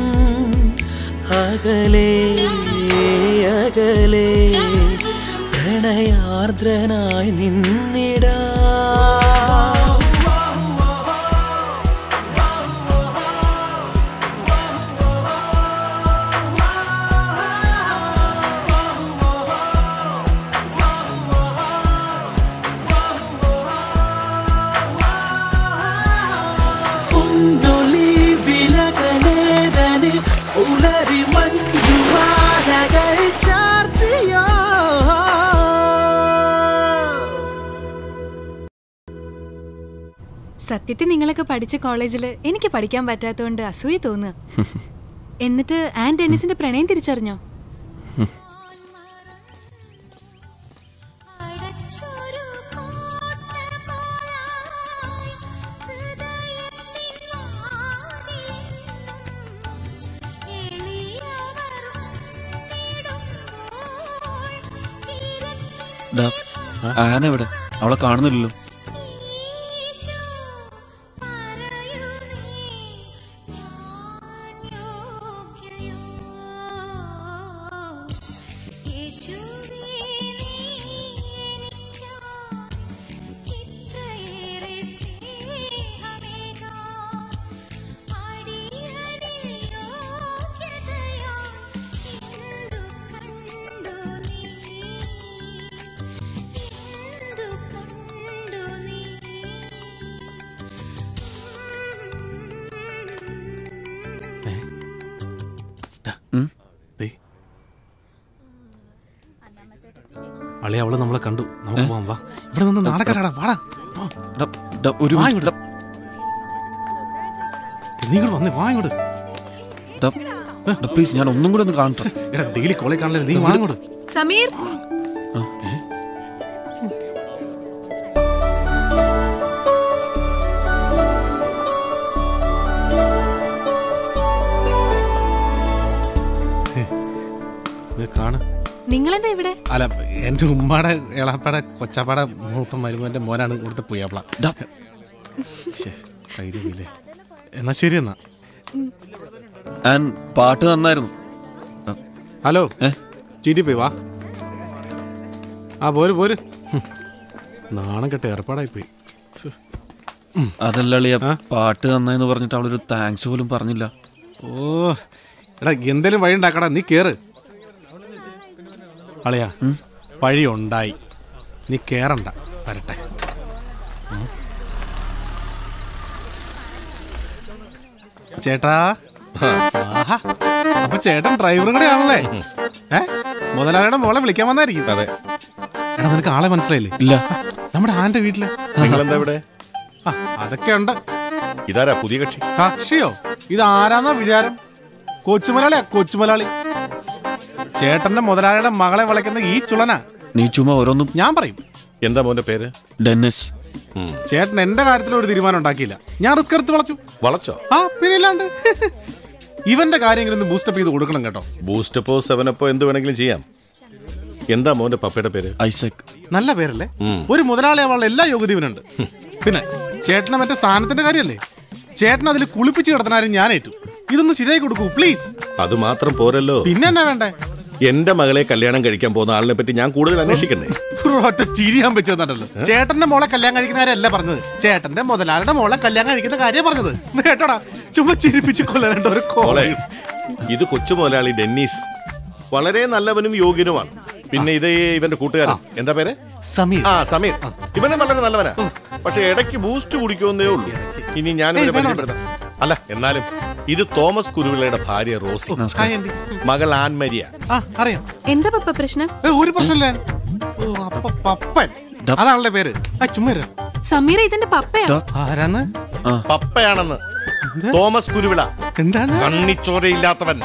Speaker 20: അകലെ അകലെ പ്രണയാർദ്രനായി നിന്നിടാ ഉണ്ടൊലി വിലകലേതന് ഉലരി മഞ്ജുമാലകൾ ചാർത്തിയോ
Speaker 6: സത്യത്തിൽ നിങ്ങളൊക്കെ പഠിച്ച കോളേജിൽ എനിക്ക് പഠിക്കാൻ പറ്റാത്തതുകൊണ്ട് അസൂയ തോന്നുക എന്നിട്ട് ആൻ ഡെന്നിസിന്റെ പ്രണയം തിരിച്ചറിഞ്ഞോ
Speaker 4: ഡാ, ആന എവിടെ അവളെ കാണുന്നില്ലല്ലോ
Speaker 1: അളിയ അവള് നമ്മളെ കണ്ടു നമുക്ക് പോവാം വാ ഇവിടെ നിന്ന് നാടകടാ വാടാ
Speaker 4: ഒരു
Speaker 1: വാ ഇങ്ങോട്ട്. നീ ഇങ്ങോട്ട് വന്നേ വാ ഇങ്ങോട്ട്
Speaker 4: പ്ലീസ് ഞാൻ ഒന്നും കൂടെ ഒന്ന് കാണട്ടെ
Speaker 1: എടാ ഡെയിലി കോളേജ് കാണില്ല നീ വാ ഇങ്ങോട്ട്
Speaker 6: സമീർ
Speaker 1: നീ കാണ്
Speaker 6: നിങ്ങളെന്താ ഇവിടെ
Speaker 1: അല്ല എന്റെ ഉമ്മാടെ എളാപ്പാടെ കൊച്ചാപ്പാടെ മൂത്ത മരുമോന്റെ മോനാണ് ഇവിടുത്തെ പുയ്യാപ്പിള ശ്ശേ, ധൈര്യമില്ലേ എന്നാ ശരി എന്നാ
Speaker 4: ആൻഡ് പാട്ട് നന്നായിരുന്നു
Speaker 1: ഹലോ ചീറ്റി പോയി വാ ആ പോര് പോര് ഹും. നാണം കെട്ട ഏർപ്പാടായി പോയി ശ്ശെ.
Speaker 4: അതല്ല അളിയ പാട്ട് നന്നായെന്ന് പറഞ്ഞിട്ട് അവളൊരു താങ്ക്സ് പോലും പറഞ്ഞില്ല
Speaker 1: ഓ എടാ എന്തേലും വഴി ഉണ്ടാക്കടാ നീ കേറ് അളിയാ വഴി ഉണ്ടായി നീ കേറണ്ട വരട്ടെ ഉം. ചേട്ടാ ആഹാ. അപ്പൊ ചേട്ടൻ ഡ്രൈവറും കൂടെ ആണല്ലേ ഏ മുതലാളിയുടെ മോളെ വിളിക്കാൻ വന്നായിരിക്കും
Speaker 18: അതെ
Speaker 1: എടാ നിനക്ക് ആളെ മനസ്സിലായില്ലേ
Speaker 4: ഇല്ല
Speaker 1: നമ്മുടെ ആന്റെ വീട്ടില്
Speaker 18: നിങ്ങളെന്താ ഇവിടെ
Speaker 1: ആ, അതൊക്കെ ഉണ്ട്
Speaker 18: ഇതാരാ പുതിയ കക്ഷി
Speaker 1: കക്ഷിയോ ഇത് ആരാന്നാ വിചാരം കൊച്ചുമലയാളിയാ കൊച്ചുമലയാളി ചേട്ടന്റെ മുതലാളിയുടെ മകളെ വിളയ്ക്കുന്ന ഈ ചുളനാ
Speaker 4: നീ ചുമ്മാ ഓരോന്നും
Speaker 1: ഞാൻ പറയും
Speaker 18: എന്താ മോന്റെ പേര്
Speaker 4: ഡെന്നിസ്
Speaker 1: ചേട്ടൻ എന്റെ കാര്യത്തിൽ ഒരു തീരുമാനം ഉണ്ടാക്കിയില്ല ഞാൻ റിസ്ക് എടുത്ത് വളച്ചു
Speaker 18: വളച്ചോ
Speaker 1: ആ പിന്നെ ഇല്ലാണ്ട് ഇവന്റെ കാര്യമെങ്കിലും ഒന്ന് ബൂസ്റ്റപ്പ് ചെയ്ത് കൊടുക്കണം കേട്ടോ
Speaker 18: ബൂസ്റ്റപ്പോ സെവനപ്പോ എന്ത് വേണമെങ്കിലും ചെയ്യാം എന്താ മോന്റെ പപ്പയുടെ പേര്
Speaker 4: ഐസക്
Speaker 1: നല്ല പേരല്ലേ
Speaker 18: ഉം.
Speaker 1: ഒരു മുതലാളി അവളുടെ എല്ലാ യോഗ്യതയുമുണ്ട് പിന്നെ ചേട്ടനെ മറ്റേ സാധനത്തിന്റെ കാര്യമല്ലേ ചേട്ടൻ അതിൽ കുളിപ്പിച്ച് കിടത്തനാരും ഞാൻ ഏറ്റു ഇതൊന്ന് ശരിയായി കൊടുക്കൂ പ്ലീസ്
Speaker 18: അത് മാത്രം പോരല്ലോ
Speaker 1: പിന്നെ എന്നാ വേണ്ടേ
Speaker 18: എന്റെ മകളെ കല്യാണം കഴിക്കാൻ പോകുന്ന ആളിനെ പറ്റി ഞാൻ കൂടുതൽ അന്വേഷിക്കണ്ടേ
Speaker 1: ഒറ്റ ചിരിയാൻ പറ്റുന്നുണ്ടല്ലോ ചേട്ടന്റെ മോളെ കല്യാണം കഴിക്കുന്ന കാര്യമല്ല പറഞ്ഞത് ചേട്ടന്റെ മുതലാളിയുടെ മോളെ കല്യാണം കഴിക്കുന്ന കാര്യം പറഞ്ഞത് കേട്ടോടാ ചുമ്മാ ചിരിപ്പിച്ച് കൊല്ലണ്ട ഒരു
Speaker 18: മോളെ
Speaker 1: കോളേ
Speaker 18: ഇത് കൊച്ചു മുതലാളി ഡെന്നീസ് വളരെ നല്ലവനും യോഗ്യനുമാണ് പിന്നെ ഇത് ഇവന്റെ കൂട്ടുകാരൻ എന്താ പേര്
Speaker 1: സമീർ
Speaker 18: ആ സമീർ ഇവനെ വളരെ നല്ലവനാ പക്ഷെ ഇടയ്ക്ക് ബൂസ്റ്റ് കുടിക്കുമെന്നേ ഉള്ളൂ ഇനി ഞാൻ ഇവനെ
Speaker 1: ഏയ്, വേണം.
Speaker 18: പരിചയപ്പെടുത്താം അല്ല എന്നാലും ഇത് തോമസ് കുരുവിളയുടെ ഭാര്യ റോസി
Speaker 1: ഹായ് ആൻറ്റി.
Speaker 18: മകൾ ആൻമരിയ
Speaker 1: ആ അറിയാം
Speaker 6: എന്താ പപ്പ പ്രശ്നം
Speaker 1: ഏ, ഒരു പ്രശ്നമില്ല ഓ അപ്പ പപ്പൻ അതാണല്ലേ പേര് ആ ചുമ്മാ ഇരു.
Speaker 6: സമീർ ഇതിന്റെ പപ്പയാ
Speaker 1: ആരാന്ന്
Speaker 18: പപ്പയാണെന്ന് തോമസ് കുരുവിള
Speaker 1: എന്താണ്
Speaker 18: കണ്ണിച്ചോരയില്ലാത്തവൻ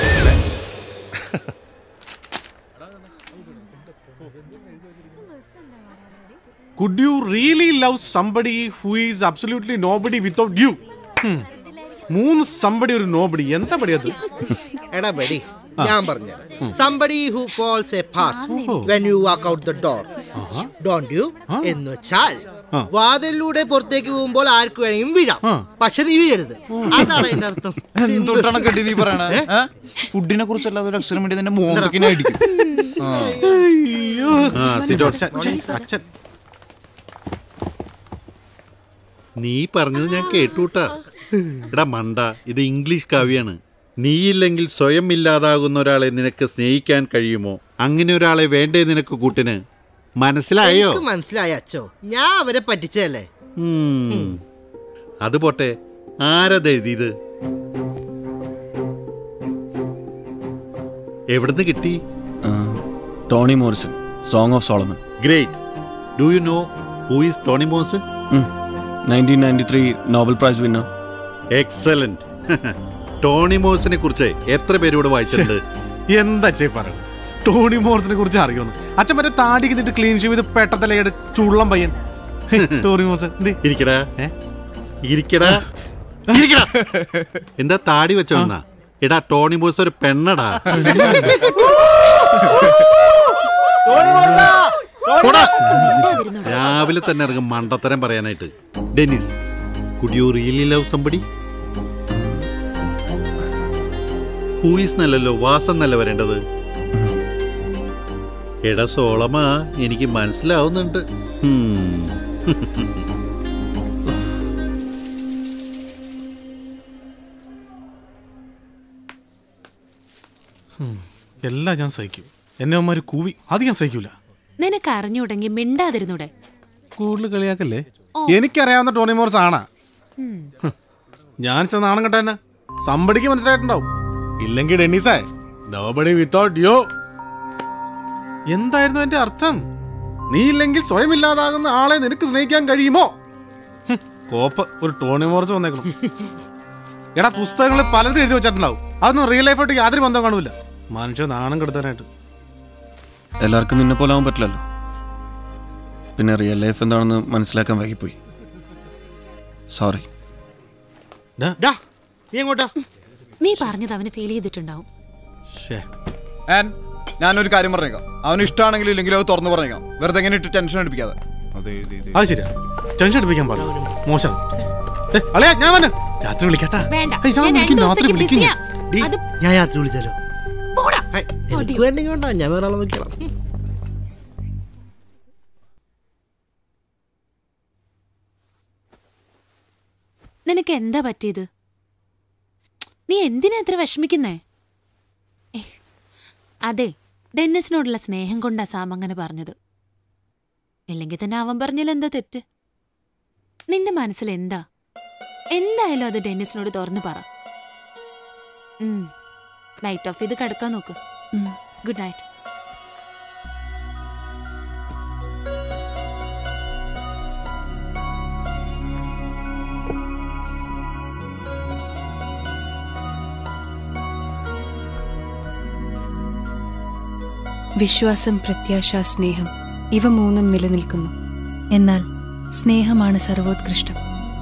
Speaker 1: could you really love somebody who is absolutely nobody without you മൂന്ന് സംബടി ഒരു നോബഡി എന്താ പടി അത്
Speaker 13: എടാ ബഡി ഞാൻ പറഞ്ഞു somebody who falls apart when you walk out the door don't you എന്ന് വെച്ചാൽ വാതിലൂടെ പുറത്തേക്ക് പോകുമ്പോൾ ആർക്ക് വേണമെങ്കിലും വീഴാം പക്ഷെ നീ വീഴരുത് അതാണ് അതിന്റെ അർത്ഥം
Speaker 15: എന്തുട്ടാണ് കെട്ടി നീ പറയണേ ഫുഡിനെ കുറിച്ചല്ലാതെ ഒരു അക്ഷരം വേണ്ടി നിന്റെ മോന്തക്കിനെ അടിക്കും ആ.
Speaker 1: അയ്യോ
Speaker 14: ആ, sit down.
Speaker 1: അച്ഛൻ, ഛെ, അച്ഛൻ
Speaker 14: നീ പറഞ്ഞത് ഞാൻ കേട്ടൂട്ടാ എടാ മണ്ട ഇത് ഇംഗ്ലീഷ് കാവ്യാണ് നീയില്ലെങ്കിൽ സ്വയം ഇല്ലാതാകുന്ന ഒരാളെ നിനക്ക് സ്നേഹിക്കാൻ കഴിയുമോ അങ്ങനെ ഒരാളെ വേണ്ടേ നിനക്ക് കൂട്ടിന് മനസ്സിലായോ
Speaker 13: എനിക്ക് മനസ്സിലായ അച്ചോ ഞാൻ അവരെ പറ്റിച്ചതല്ലേ
Speaker 14: ഉം. അത് പോട്ടെ ആരത് എഴുതിയത് എവിടുന്ന് കിട്ടി
Speaker 4: Toni Morrison Song of Solomon
Speaker 14: great do you know who is Toni Morrison
Speaker 4: nineteen ninety three Nobel prize winner
Speaker 14: excellent Toni മോസിനെ കുറിച്ച് എത്ര പേര് ഇവിടെ വായിച്ചിട്ടുണ്ട്
Speaker 1: എന്താ ചേ പറയുന്നത് ടോണി മോർത്തിനെ കുറിച്ച് അറിയുന്നു അച്ഛൻ മറ്റേ താടി കിന്നിട്ട് ക്ലീൻ ഷേവ് ചെയ്ത് പെട്ടത്തലയുടെ ചുള്ളം പയ്യൻ ഹേ, ടോണി മോർസൻ എന്തേ?
Speaker 14: ഇരിക്കടാ ഇരിക്കടാ ഇരിക്കടാ എന്താ താടി വെച്ചോന്നാ എടാ ടോണി മോസ് ഒരു പെണ്ണടാ പോടാ. രാവിലെ തന്നെ ഇറങ്ങും മണ്ടത്തരം പറയാനായിട്ട് Dennis could you really love somebody who is നല്ലല്ലോ വാസം നല്ല വരേണ്ടത് എടാ സോളമ എനിക്ക് മനസ്സിലാവുന്നുണ്ട് ഹും.
Speaker 1: ഉം. എല്ലാം ഞാൻ സഹിക്കും എന്നെ അവന്മാര് കൂവി അത് ഞാൻ സഹിക്കൂല
Speaker 12: നിനക്ക് അറിഞ്ഞുടങ്ങി മിണ്ടാതിരുന്നൂടെ
Speaker 1: കൂടുതൽ കളിയാക്കല്ലേ എനിക്കറിയാവുന്ന ടോണി മോർസ് ആണാ
Speaker 12: ഉം.
Speaker 1: ഞാൻ ചെന്ന നാണം കെട്ട തന്നെ സമ്പടിക്ക് മനസ്സിലായിട്ടുണ്ടാവും ഇല്ലെങ്കിൽ ഡെന്നീസേ നോബഡി വിത്തൗട്ട് യോ എന്തായിരുന്നു എന്റെ അർത്ഥം നീ ഇല്ലെങ്കിൽ സ്വയം ഇല്ലാതാകുന്ന ആളെ നിനക്ക് സ്നേഹിക്കാൻ കഴിയുമോ ഹും, കോപ്പ് ഒരു ടോണി മോർച്ച് വന്നേക്കണം എടാ പുസ്തകങ്ങളിൽ പലതും എഴുതി വെച്ചിട്ടുണ്ടാവും അതൊന്നും റിയൽ ലൈഫായിട്ട് യാതൊരു ബന്ധം കാണൂല മനുഷ്യ നാണം കെടുത്താനായിട്ട്
Speaker 4: എല്ലാവർക്കും നിന്നെ പോലെ ആവാൻ പറ്റില്ലല്ലോ പിന്നെ റിയൽ ലൈഫ് എന്താണെന്ന് മനസ്സിലാക്കാൻ വൈകിപ്പോയി സോറി
Speaker 13: ഡാ നീ എങ്ങോട്ടാ
Speaker 12: നീ പറഞ്ഞത് അവന് ഫീൽ ചെയ്തിട്ടുണ്ടാവും
Speaker 2: ആൻ ഞാനൊരു കാര്യം പറഞ്ഞേക്കാം അവന് ഇഷ്ടമാണെങ്കിലും ഇല്ലെങ്കിലും അത് തുറന്നു പറഞ്ഞേക്കാം വെറുതെ എങ്ങനെ ഇട്ട് ടെൻഷൻ അടിപ്പിക്കാതെ അത് എഴുതി എഴുതി.
Speaker 1: അത് ശരിയാ ടെൻഷൻ അടിപ്പിക്കാൻ പാടില്ല മോശം ദേ, അളിയാ ഞാൻ വന്നെ രാത്രി വിളിക്കട്ടാ
Speaker 12: വേണ്ട
Speaker 1: ഏയ്, ഞാൻ
Speaker 12: ഞാൻ
Speaker 1: വിളിക്കും,
Speaker 12: രണ്ട്
Speaker 1: രാത്രി
Speaker 12: ദിവസത്തേക്ക്
Speaker 1: വിളിക്കും
Speaker 12: ബിസിയാ
Speaker 13: ഡീ,
Speaker 12: അത്
Speaker 13: ഞാൻ രാത്രി വിളിച്ചാലോ ഹൈ, എനിക്ക് വേണ്ടെങ്കിൽ വേണ്ട ഞാൻ വേറെ ആളെ നോക്കിയാളാം
Speaker 12: നിനക്ക് എന്താ പറ്റിയത് നീ എന്തിനാ ഇത്ര വിഷമിക്കുന്നേ ഏ, അതെ ഡെന്നിസിനോടുള്ള സ്നേഹം കൊണ്ടാ സാം അങ്ങനെ പറഞ്ഞത് ഇല്ലെങ്കിൽ തന്നെ അവൻ പറഞ്ഞാൽ എന്താ തെറ്റ് നിന്റെ മനസ്സിൽ എന്താ എന്തായാലും അത് ഡെന്നിസിനോട് തുറന്നു പറ ലൈറ്റ് ഓഫ് ചെയ്ത് കിടക്കാൻ നോക്ക് ഗുഡ് നൈറ്റ്
Speaker 6: വിശ്വാസം പ്രത്യാശ സ്നേഹം ഇവ മൂന്നും നിലനിൽക്കുന്നു എന്നാൽ സ്നേഹമാണ് സർവോത്കൃഷ്ടം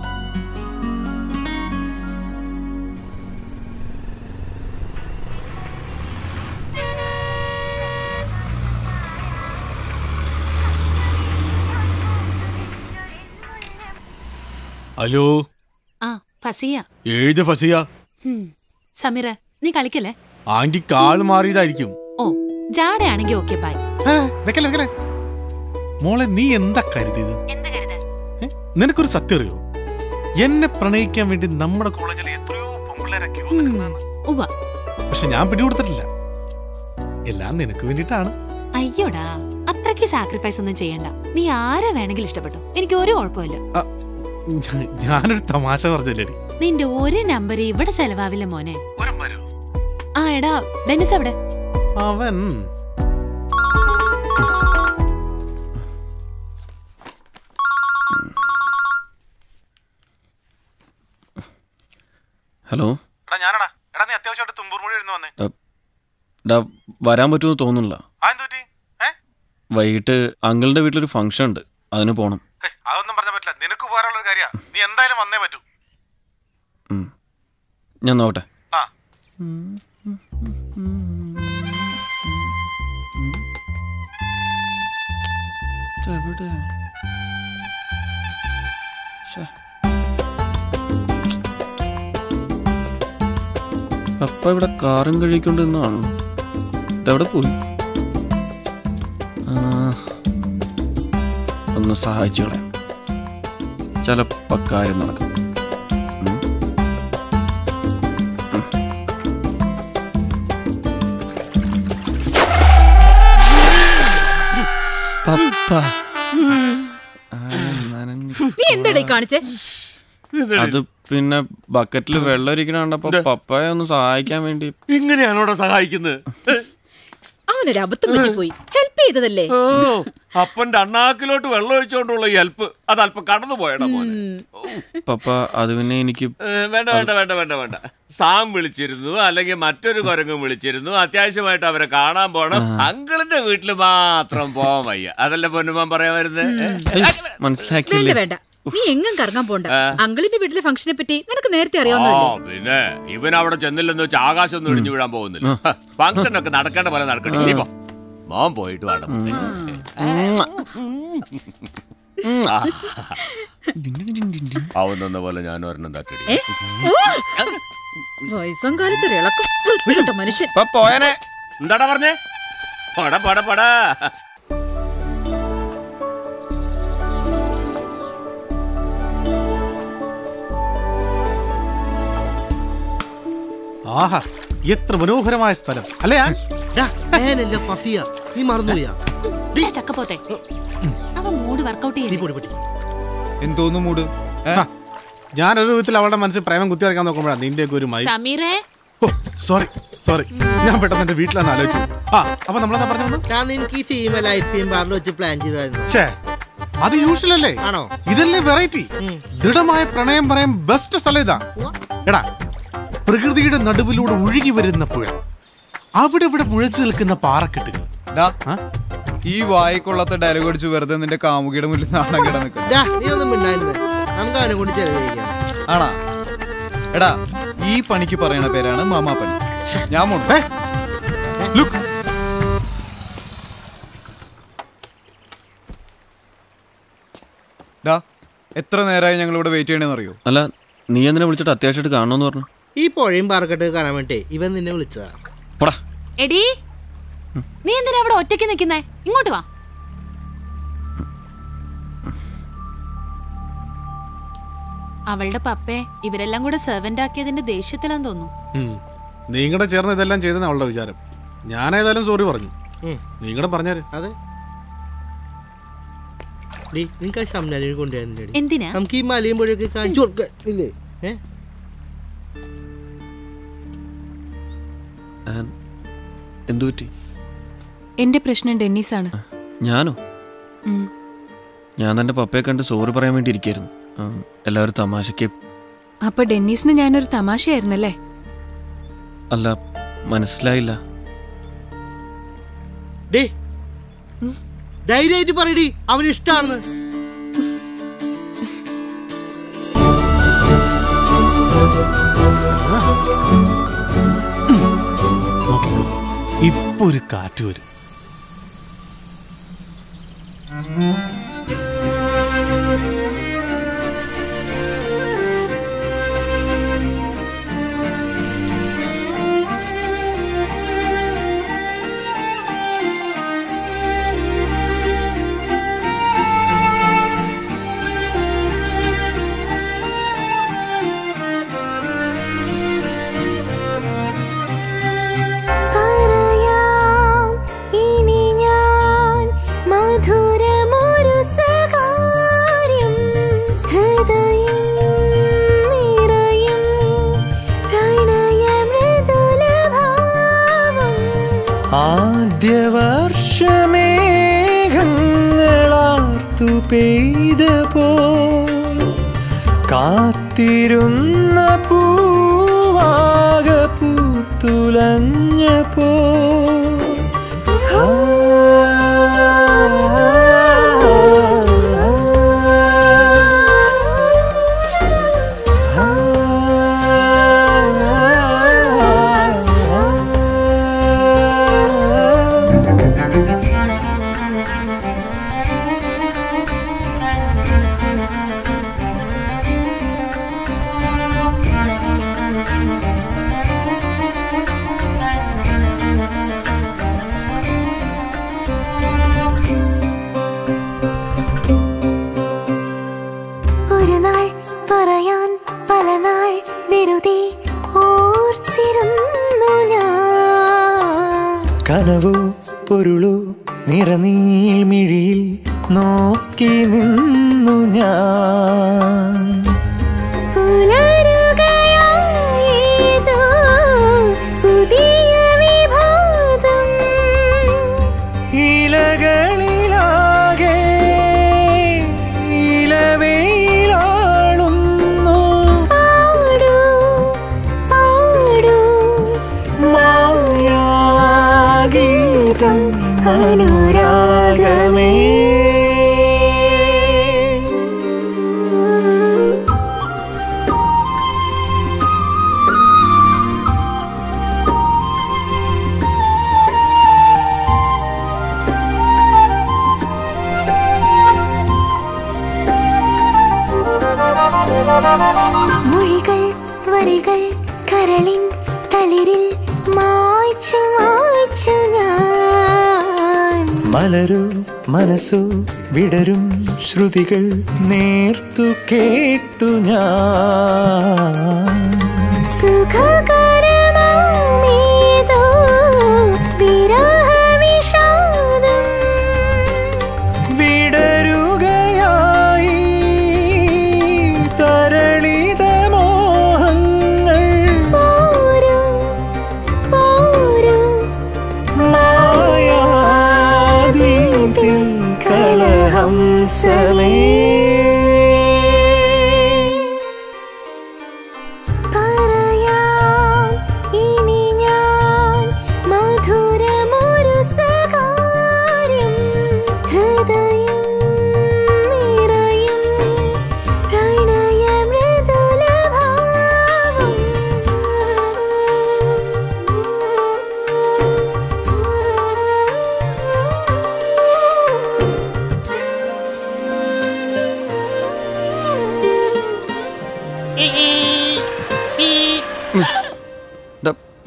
Speaker 1: ഹലോ
Speaker 12: ആ ഫസിയ
Speaker 1: ഏത് ഫസിയ
Speaker 12: ഹും. സമീറ നീ കളിക്കല്ലേ
Speaker 1: ആന്റി കാൾ മാറിയതായിരിക്കും
Speaker 12: ഓ ജാടയാണെങ്കി ഓക്കെ ബൈ
Speaker 1: വെക്കല്ലേ വെക്കല്ലേ മോളെ നീ എന്താ കരുതിയത് ഏ? നിനക്കൊരു സത്യം അറിയോ എന്നെ പ്രണയിക്കാൻ വേണ്ടി നമ്മുടെ കോളേജിൽ എത്രയോ പെമ്പിള്ളേരൊക്കെ
Speaker 12: ഉവ്വ
Speaker 1: പക്ഷെ ഞാൻ പിടികൊടുത്തിട്ടില്ല എല്ലാം നിനക്ക് വേണ്ടിയിട്ടാണ്
Speaker 12: അയ്യോടാ അത്രയ്ക്ക് സാക്രിഫൈസ് ഒന്നും ചെയ്യണ്ട നീ ആരെ വേണമെങ്കിലും ഇഷ്ടപ്പെട്ടോ എനിക്ക് ഒരു കുഴപ്പമില്ല
Speaker 1: ഞാ- ഞാനൊരു തമാശ പറഞ്ഞല്ലേടി
Speaker 12: നിന്റെ ഒരു നമ്പർ ഇവിടെ ചെലവാവില്ല മോനെ ആ എടാ ഡെന്നിസ് എവിടെ
Speaker 1: അവൻ
Speaker 4: ഹലോ
Speaker 1: എടാ ഞാനടാ എടാ നീ അത്യാവശ്യമായിട്ട് തുമ്പൂർ മൊഴി എഴുന്നു വന്നേ
Speaker 4: ഡാ, ഡാ വരാൻ പറ്റുമെന്ന് തോന്നുന്നില്ല
Speaker 1: ആ എന്ത് പറ്റി ഏ
Speaker 4: വൈകിട്ട് അങ്കിളിന്റെ വീട്ടിലൊരു ഫംഗ്ഷൻ ഉണ്ട് അതിന് പോണം
Speaker 1: ഹേയ്, അതൊന്നും പറഞ്ഞാൽ പറ്റില്ല നിനക്ക് ഉപകാരമുള്ള ഒരു കാര്യമാണ് നീ എന്തായാലും വന്നേ പറ്റൂ
Speaker 4: ഉം. ഞാൻ നോക്കട്ടെ
Speaker 1: ആ
Speaker 4: എവിടെ പപ്പ ഇവിടെ കാറും കഴിക്കൊണ്ട് നിന്നാണോ ഇതെവിടെ പോയി ആ, ഒന്ന് സഹായിച്ചു കളയാം ചിലപ്പോ കാര്യം നടക്കും ഉം. ഉം. പപ്പ ആ, നനഞ്ഞു.
Speaker 17: നീ എന്താടേ കാണിച്ചേ
Speaker 4: അത് പിന്നെ ബക്കറ്റിൽ വെള്ളം ഇരിക്കണ കണ്ടപ്പോ പപ്പായ ഒന്ന് സഹായിക്കാൻ വേണ്ടി
Speaker 21: ഇങ്ങനെയാണോടാ സഹായിക്കുന്നത്
Speaker 17: അവനൊരു അബദ്ധം പറ്റിപ്പോയി ഹെൽപ്പ് ചെയ്തതല്ലേ
Speaker 21: ഓ അപ്പന്റെ അണ്ണാക്കിലോട്ട് വെള്ളം ഒഴിച്ചോണ്ടുള്ള ഈ ഹെൽപ്പ് അത് അല്പം കടന്നു പോയടാ മോനെ
Speaker 4: പപ്പ അത് പിന്നെ എനിക്ക്
Speaker 21: ഏ, വേണ്ട വേണ്ട വേണ്ട വേണ്ട വേണ്ട സാം വിളിച്ചിരുന്നു അല്ലെങ്കിൽ മറ്റൊരു കുരങ്ങും വിളിച്ചിരുന്നു അത്യാവശ്യമായിട്ട് അവരെ കാണാൻ പോണം അങ്കിളിന്റെ വീട്ടിൽ മാത്രം പോവാൻ വയ്യ അതല്ല പൊന്നുമാൻ പറയാൻ വരുന്നത്
Speaker 17: വേണ്ട
Speaker 4: മനസ്സിലാക്കിയില്ലേ
Speaker 17: വേണ്ട നീ എങ്ങും കറങ്ങാൻ പോണ്ട
Speaker 21: ആ.
Speaker 17: അങ്കിളിന്റെ വീട്ടിലെ ഫംഗ്ഷനെ പറ്റി നിനക്ക് നേരത്തെ
Speaker 21: ആ
Speaker 17: അറിയാവുന്നതല്ലേ
Speaker 21: പിന്നെ ഇവൻ അവിടെ ചെന്നില്ലെന്ന് വെച്ചാൽ ആകാശം ഒന്നും ഇടിഞ്ഞു വീഴാൻ പോകുന്നില്ല ഫംഗ്ഷൻ ഒക്കെ നടക്കേണ്ട പോലെ നടക്കട്ടെ ഇനി പോ മോൻ പോയിട്ട് വേണം ആവുന്ന പോലെ ഞാൻ ഒരെണ്ണം തട്ടി
Speaker 17: ഏ? ഓ! വയസ്സാം കാലത്ത് ഒരു ഇളക്കം കേട്ടോ മനുഷ്യൻ
Speaker 4: പോയനെ
Speaker 21: എന്താടാ പറഞ്ഞേ പട പട പട
Speaker 1: ആഹാ എത്ര മനോഹരമായ സ്ഥലം അല്ലേ ഞാൻ
Speaker 13: ഞാനല്ല ഫസിയ നീ മറന്നുപോയാ
Speaker 12: ചക്കപ്പോത്തെ അവൻ മൂഡ് വർക്കൗട്ട് ചെയ്യും
Speaker 2: എന്തോന്നു മൂട്
Speaker 1: ഞാനൊരു വിധത്തിൽ അവളുടെ മനസ്സിൽ പ്രേമം കുത്തിവരക്കാൻ നോക്കുമ്പോഴാണ് നിന്റെ ഒരു മൈ
Speaker 12: സമീറേ
Speaker 1: സോറി സോറി ഞാൻ പെട്ടെന്ന് എന്റെ വീട്ടിലാണ് ആലോചിച്ചു ആ അപ്പൊ നമ്മളെന്താ പറഞ്ഞു വന്നു
Speaker 13: ഞാൻ നിനക്ക് ഈ ഫീമെയിൽ ഐസ്ക്രീം ബാറിൽ വെച്ച് പ്ലാൻ ചെയ്തായിരുന്നു
Speaker 1: ഛേ അത് യൂഷ്വൽ അല്ലേ
Speaker 13: ആണോ
Speaker 1: ഇതല്ലേ വെറൈറ്റി ദൃഢമായ പ്രണയം പറയാൻ ബെസ്റ്റ് സ്ഥലം ഇതാ എടാ പ്രകൃതിയുടെ നടുവിലൂടെ ഒഴുകി വരുന്ന പുഴ അവിടെ ഇവിടെ മുഴച്ചു നിൽക്കുന്ന പാറക്കെട്ടുകൾ
Speaker 2: ഡാ, ഈ വായിക്കൊള്ളാത്ത ഡയലോഗ് അടിച്ച് വെറുതെ നിന്റെ കാമുകിയുടെ മുന്നിൽ നാണം കിട നിൽക്കും
Speaker 13: ഡാ, നീ ഒന്നും മിണ്ടായിരുന്നു നമുക്ക് അവനെ കൊണ്ട് ചെലവഴിക്കാം
Speaker 2: ആണാ എടാ ഈ പണിക്ക് പറയണ പേരാണ് മാമാ പണി ഞാൻ പോണു.
Speaker 1: ലുക്ക്
Speaker 2: ഡാ എത്ര നേരമായി ഞങ്ങൾ ഇവിടെ വെയിറ്റ് ചെയ്യണമെന്ന് അറിയോ
Speaker 4: അല്ല നീ എന്തിനാ വിളിച്ചിട്ട് അത്യാവശ്യമായിട്ട് കാണണമെന്ന് പറഞ്ഞു
Speaker 13: ഈ പുഴയും പാറക്കെട്ട് കാണാൻ വേണ്ടി ഇവൻ നിന്നെ വിളിച്ചതാ
Speaker 12: എടി നീ എന്തിനാ അവിടെ ഒറ്റയ്ക്ക് നിൽക്കുന്നേ ഇങ്ങോട്ട് വാ അവളുടെ പപ്പയെ ഇവരെല്ലാം കൂടെ സെർവന്റ് ആക്കിയതിന്റെ ദേഷ്യത്തിലാന്ന് തോന്നുന്നു
Speaker 1: നീങ്ങടെ ചേർന്ന് ഇതെല്ലാം ചെയ്തെന്ന് അവളുടെ വിചാരം ഞാൻ ഏതായാലും സോറി പറഞ്ഞു നീങ്ങടെ പറഞ്ഞാര്
Speaker 13: അതെ ഡി നിനക്ക് ആ ഷംനാലിനെ കൊണ്ടുവരുന്നുണ്ട്
Speaker 12: എന്തിനാ
Speaker 13: നമുക്ക് ഈ മലയും പുഴയൊക്കെ കാണിച്ചു കൊടുക്ക ഇല്ലേ ഏ
Speaker 4: ആൻ, എന്തു പറ്റി
Speaker 6: എന്റെ പ്രശ്നം ഡെന്നീസാണ്
Speaker 4: ഞാനോ
Speaker 6: ഉം.
Speaker 4: ഞാൻ തന്റെ പപ്പയെ കണ്ട് സോറി പറയാൻ വേണ്ടി ഇരിക്കായിരുന്നു ഉം, എല്ലാവരും തമാശയ്ക്ക്
Speaker 6: അപ്പൊ ഡെന്നീസിന് ഞാനൊരു തമാശയായിരുന്നല്ലേ
Speaker 4: അല്ല മനസ്സിലായില്ല
Speaker 13: ഡേ ധൈര്യമായിട്ട് പറയടി അവന് ഇഷ്ടമാണെന്ന്
Speaker 1: ഇപ്പൊ ഒരു കാറ്റ് വരും
Speaker 20: പറയാം ഇനി ഞാൻ മധുരമൊരു സ്വകാര്യം ഹൃദയം നിറയും പ്രണയമൃദുലഭാവം
Speaker 3: ആദ്യവർഷമേഘങ്ങളാർത്തു പെയ്ത പോ കാത്തിരുന്ന പൂവാക പൂത്തുലഞ്ഞ പോ
Speaker 20: ഒരു നാൾ പറയാൻ പല നാൾ വെറുതെ ഓർത്തിരുന്നു ഞാൻ
Speaker 3: കനവോ പൊരുളോ നിറനീൾമിഴിയിൽ നോക്കി നിന്നു ഞാൻ
Speaker 20: പുലരുകയായേതോ പുതിയ വിഭാതം
Speaker 3: ഇലകളിലാകെ ഇലവയിലാളുന്നു
Speaker 20: പാടൂ പാടൂ
Speaker 3: മായാഗീതം അനുരാഗമേ
Speaker 20: മൊഴികൾ വരികൾ കരളിൻ തളിരിൽ മായ്ച്ചു മായ്ച്ചു ഞാൻ
Speaker 3: മലരു മനസ്സു വിടരും ശ്രുതികൾ നേർത്തു കേട്ടു ഞാൻ
Speaker 20: സുഖകരമാമേതോ വിരഹവിഷാദം
Speaker 3: വിടരുകയായി തരളിത മോഹങ്ങൾ
Speaker 20: പോരൂ പോരൂ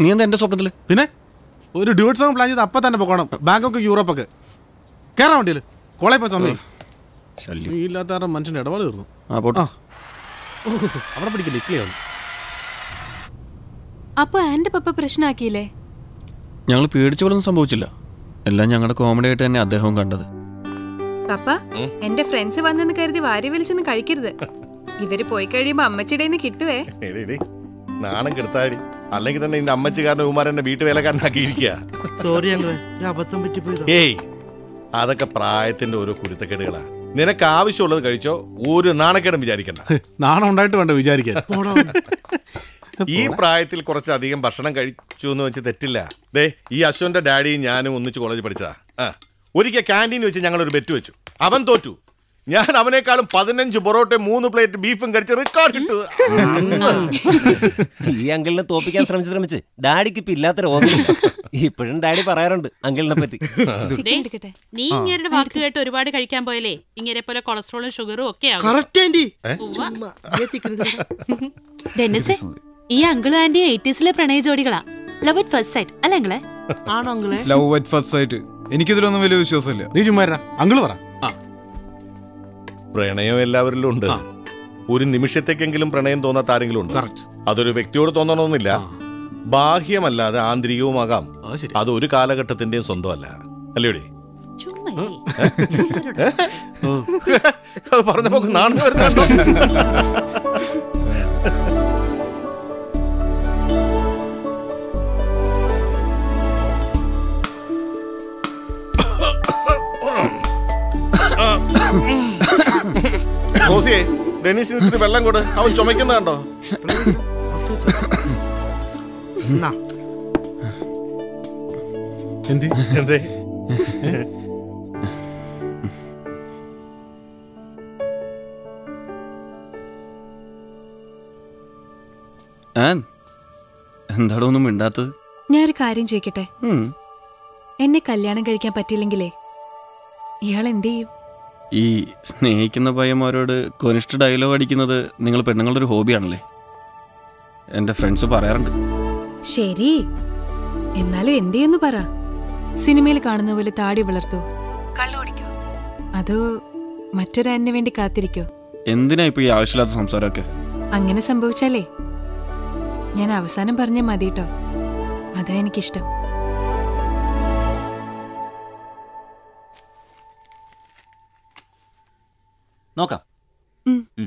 Speaker 4: നീ എന്താ എന്റെ സ്വപ്നത്തില്
Speaker 1: പിന്നെ ഒരു ഡ്യൂട്ട് സോങ് പ്ലാൻ ചെയ്ത് അപ്പം തന്നെ പോകണം ബാങ്കോക്ക് യൂറോപ്പൊക്കെ കയറാൻ വണ്ടിയിൽ കോളേജ് പോയി സമയം
Speaker 4: ശല്യം
Speaker 1: നീ ഇല്ലാത്ത കാരണം മനുഷ്യൻ്റെ ഇടപാട് തീർന്നു
Speaker 4: ആ പോട്ടെ
Speaker 1: ഓ, അവിടെ പിടിക്കില്ല ഇക്ലിയാണ്
Speaker 6: അപ്പൊ ആന്റെ പപ്പ പ്രശ്നമാക്കിയില്ലേ
Speaker 4: ഞങ്ങൾ പേടിച്ച പോലൊന്നും സംഭവിച്ചില്ല എല്ലാം ഞങ്ങളുടെ കോമഡി ആയിട്ട് തന്നെ അദ്ദേഹവും കണ്ടത്
Speaker 6: പപ്പ എന്റെ ഫ്രണ്ട്സ് വന്നെന്ന് കരുതി വാരി വലിച്ചൊന്നും കഴിക്കരുത് ഇവര് പോയി കഴിയുമ്പോ അമ്മച്ചിയുടെ നിന്ന് കിട്ടുവേ
Speaker 18: എടീ, എടീ, നാണം കെടുത്താടി അല്ലെങ്കിൽ തന്നെ നിന്റെ അമ്മച്ചിക്കാരൻ ഉമാരന്റെ വീട്ടുവേലക്കാരനാക്കിയിരിക്കുക
Speaker 13: സോറി ഞങ്ങള് ഒരു അബദ്ധം പറ്റിപ്പോയതാ
Speaker 18: ഏയ് അതൊക്കെ പ്രായത്തിന്റെ ഓരോ കുരുത്തക്കേടുകളാ നിനക്ക് ആവശ്യമുള്ളത് കഴിച്ചോ ഒരു നാണക്കേടും വിചാരിക്കണ്ട
Speaker 1: നാണം ഉണ്ടായിട്ട് വേണ്ട വിചാരിക്കാൻ
Speaker 18: ഈ പ്രായത്തിൽ കുറച്ചധികം ഭക്ഷണം കഴിച്ചു എന്ന് വെച്ച് തെറ്റില്ല ദേ ഈ അശ്വന്റെ ഡാഡിയും ഞാനും ഒന്നിച്ച് കോളേജ് പഠിച്ചതാ ആ ഒരിക്കൽ ക്യാൻറ്റീൻ വെച്ച് ഞങ്ങൾ ഒരു ബെറ്റ് വെച്ചു അവൻ തോറ്റു ഞാൻ അവനേക്കാളും പതിനഞ്ച് പൊറോട്ട മൂന്ന് പ്ലേറ്റ് ബീഫും കഴിച്ച് റെക്കോർഡ് ഇട്ടു
Speaker 7: ഈ അങ്കിളിനെ തോപ്പിക്കാൻ ശ്രമിച്ച് ശ്രമിച്ച് ഡാഡിക്ക് ഇപ്പൊ ഇല്ലാത്ത രോഗം ഇപ്പോഴും ഡാഡി പറയാറുണ്ട് അങ്കിളിനെ പറ്റി
Speaker 17: ദേ, നീ ഇങ്ങേരുടെ വാക്ക് കേട്ട് ഒരുപാട് കഴിക്കാൻ പോയാലേ ഇങ്ങനെ പോലെ കൊളസ്ട്രോളും ഷുഗറും ഒക്കെ ആകും
Speaker 13: കറക്റ്റ് ആൻറ്റി
Speaker 17: ഉവ്വ.
Speaker 12: ഡെന്നിസേ ഈ അങ്കിളും ആന്റിയും എയ്റ്റീസിലെ പ്രണയ ജോഡികളാ ലവ് അറ്റ് ഫസ്റ്റ് സൈറ്റ് അല്ല അങ്കിളെ
Speaker 13: ആണോ അങ്കിളെ
Speaker 2: ലവ് അറ്റ് ഫസ്റ്റ് ആയിട്ട് എനിക്കിതിലൊന്നും വലിയ വിശ്വാസമില്ല
Speaker 1: നീ ചുമ്മാ അങ്കിള് പറ
Speaker 18: പ്രണയം എല്ലാവരിലും ഉണ്ട് ഒരു നിമിഷത്തേക്കെങ്കിലും പ്രണയം തോന്നാത്ത ആരെങ്കിലും ഉണ്ട് അതൊരു വ്യക്തിയോട് തോന്നണമെന്നില്ല ബാഹ്യമല്ലാതെ ആന്തരികവുമാകാം അത് ഒരു കാലഘട്ടത്തിന്റെയും സ്വന്തമല്ല അല്ലേടി അത് പറഞ്ഞപ്പോ നാണം വരുന്നുണ്ടോ റോസിയെ ഡെനീസിന് ഇത്തിരി വെള്ളം കൊടു അവൻ ചുമക്കുന്ന കണ്ടോ
Speaker 1: എന്ത്
Speaker 18: എന്തേ
Speaker 4: ആൻ എന്താടോ ഒന്നും മിണ്ടാത്തത്
Speaker 6: ഞാനൊരു കാര്യം ചോദിക്കട്ടെ
Speaker 4: ഉം.
Speaker 6: എന്നെ കല്യാണം കഴിക്കാൻ പറ്റിയില്ലെങ്കിലേ ഇയാൾ എന്ത് ചെയ്യും
Speaker 4: ഈ സ്നേഹിക്കുന്ന പയ്യന്മാരോട് കൊനിഷ്ഠ ഡയലോഗ് അടിക്കുന്നത് നിങ്ങൾ പെണ്ണുങ്ങളുടെ ഒരു ഹോബിയാണല്ലേ എൻ്റെ ഫ്രണ്ട്സ് പറയാറുണ്ട്
Speaker 6: ശരി എന്നാലും എന്ത് ചെയ്യുന്നു പറ സിനിമയിൽ കാണുന്ന പോലെ താടി വളർത്തോ അതോ മറ്റൊരാനിന് വേണ്ടി കാത്തിരിക്കോ
Speaker 4: എന്തിനാ ഇപ്പോൾ ഈ ആവശ്യമില്ലാത്ത സംസാരമൊക്കെ
Speaker 6: അങ്ങനെ സംഭവിച്ചാലേ ഞാൻ അവസാനം പറഞ്ഞ മതി കേട്ടോ അതാ എനിക്കിഷ്ടം
Speaker 15: നോക്കാം
Speaker 6: ഉം.
Speaker 15: ഉം.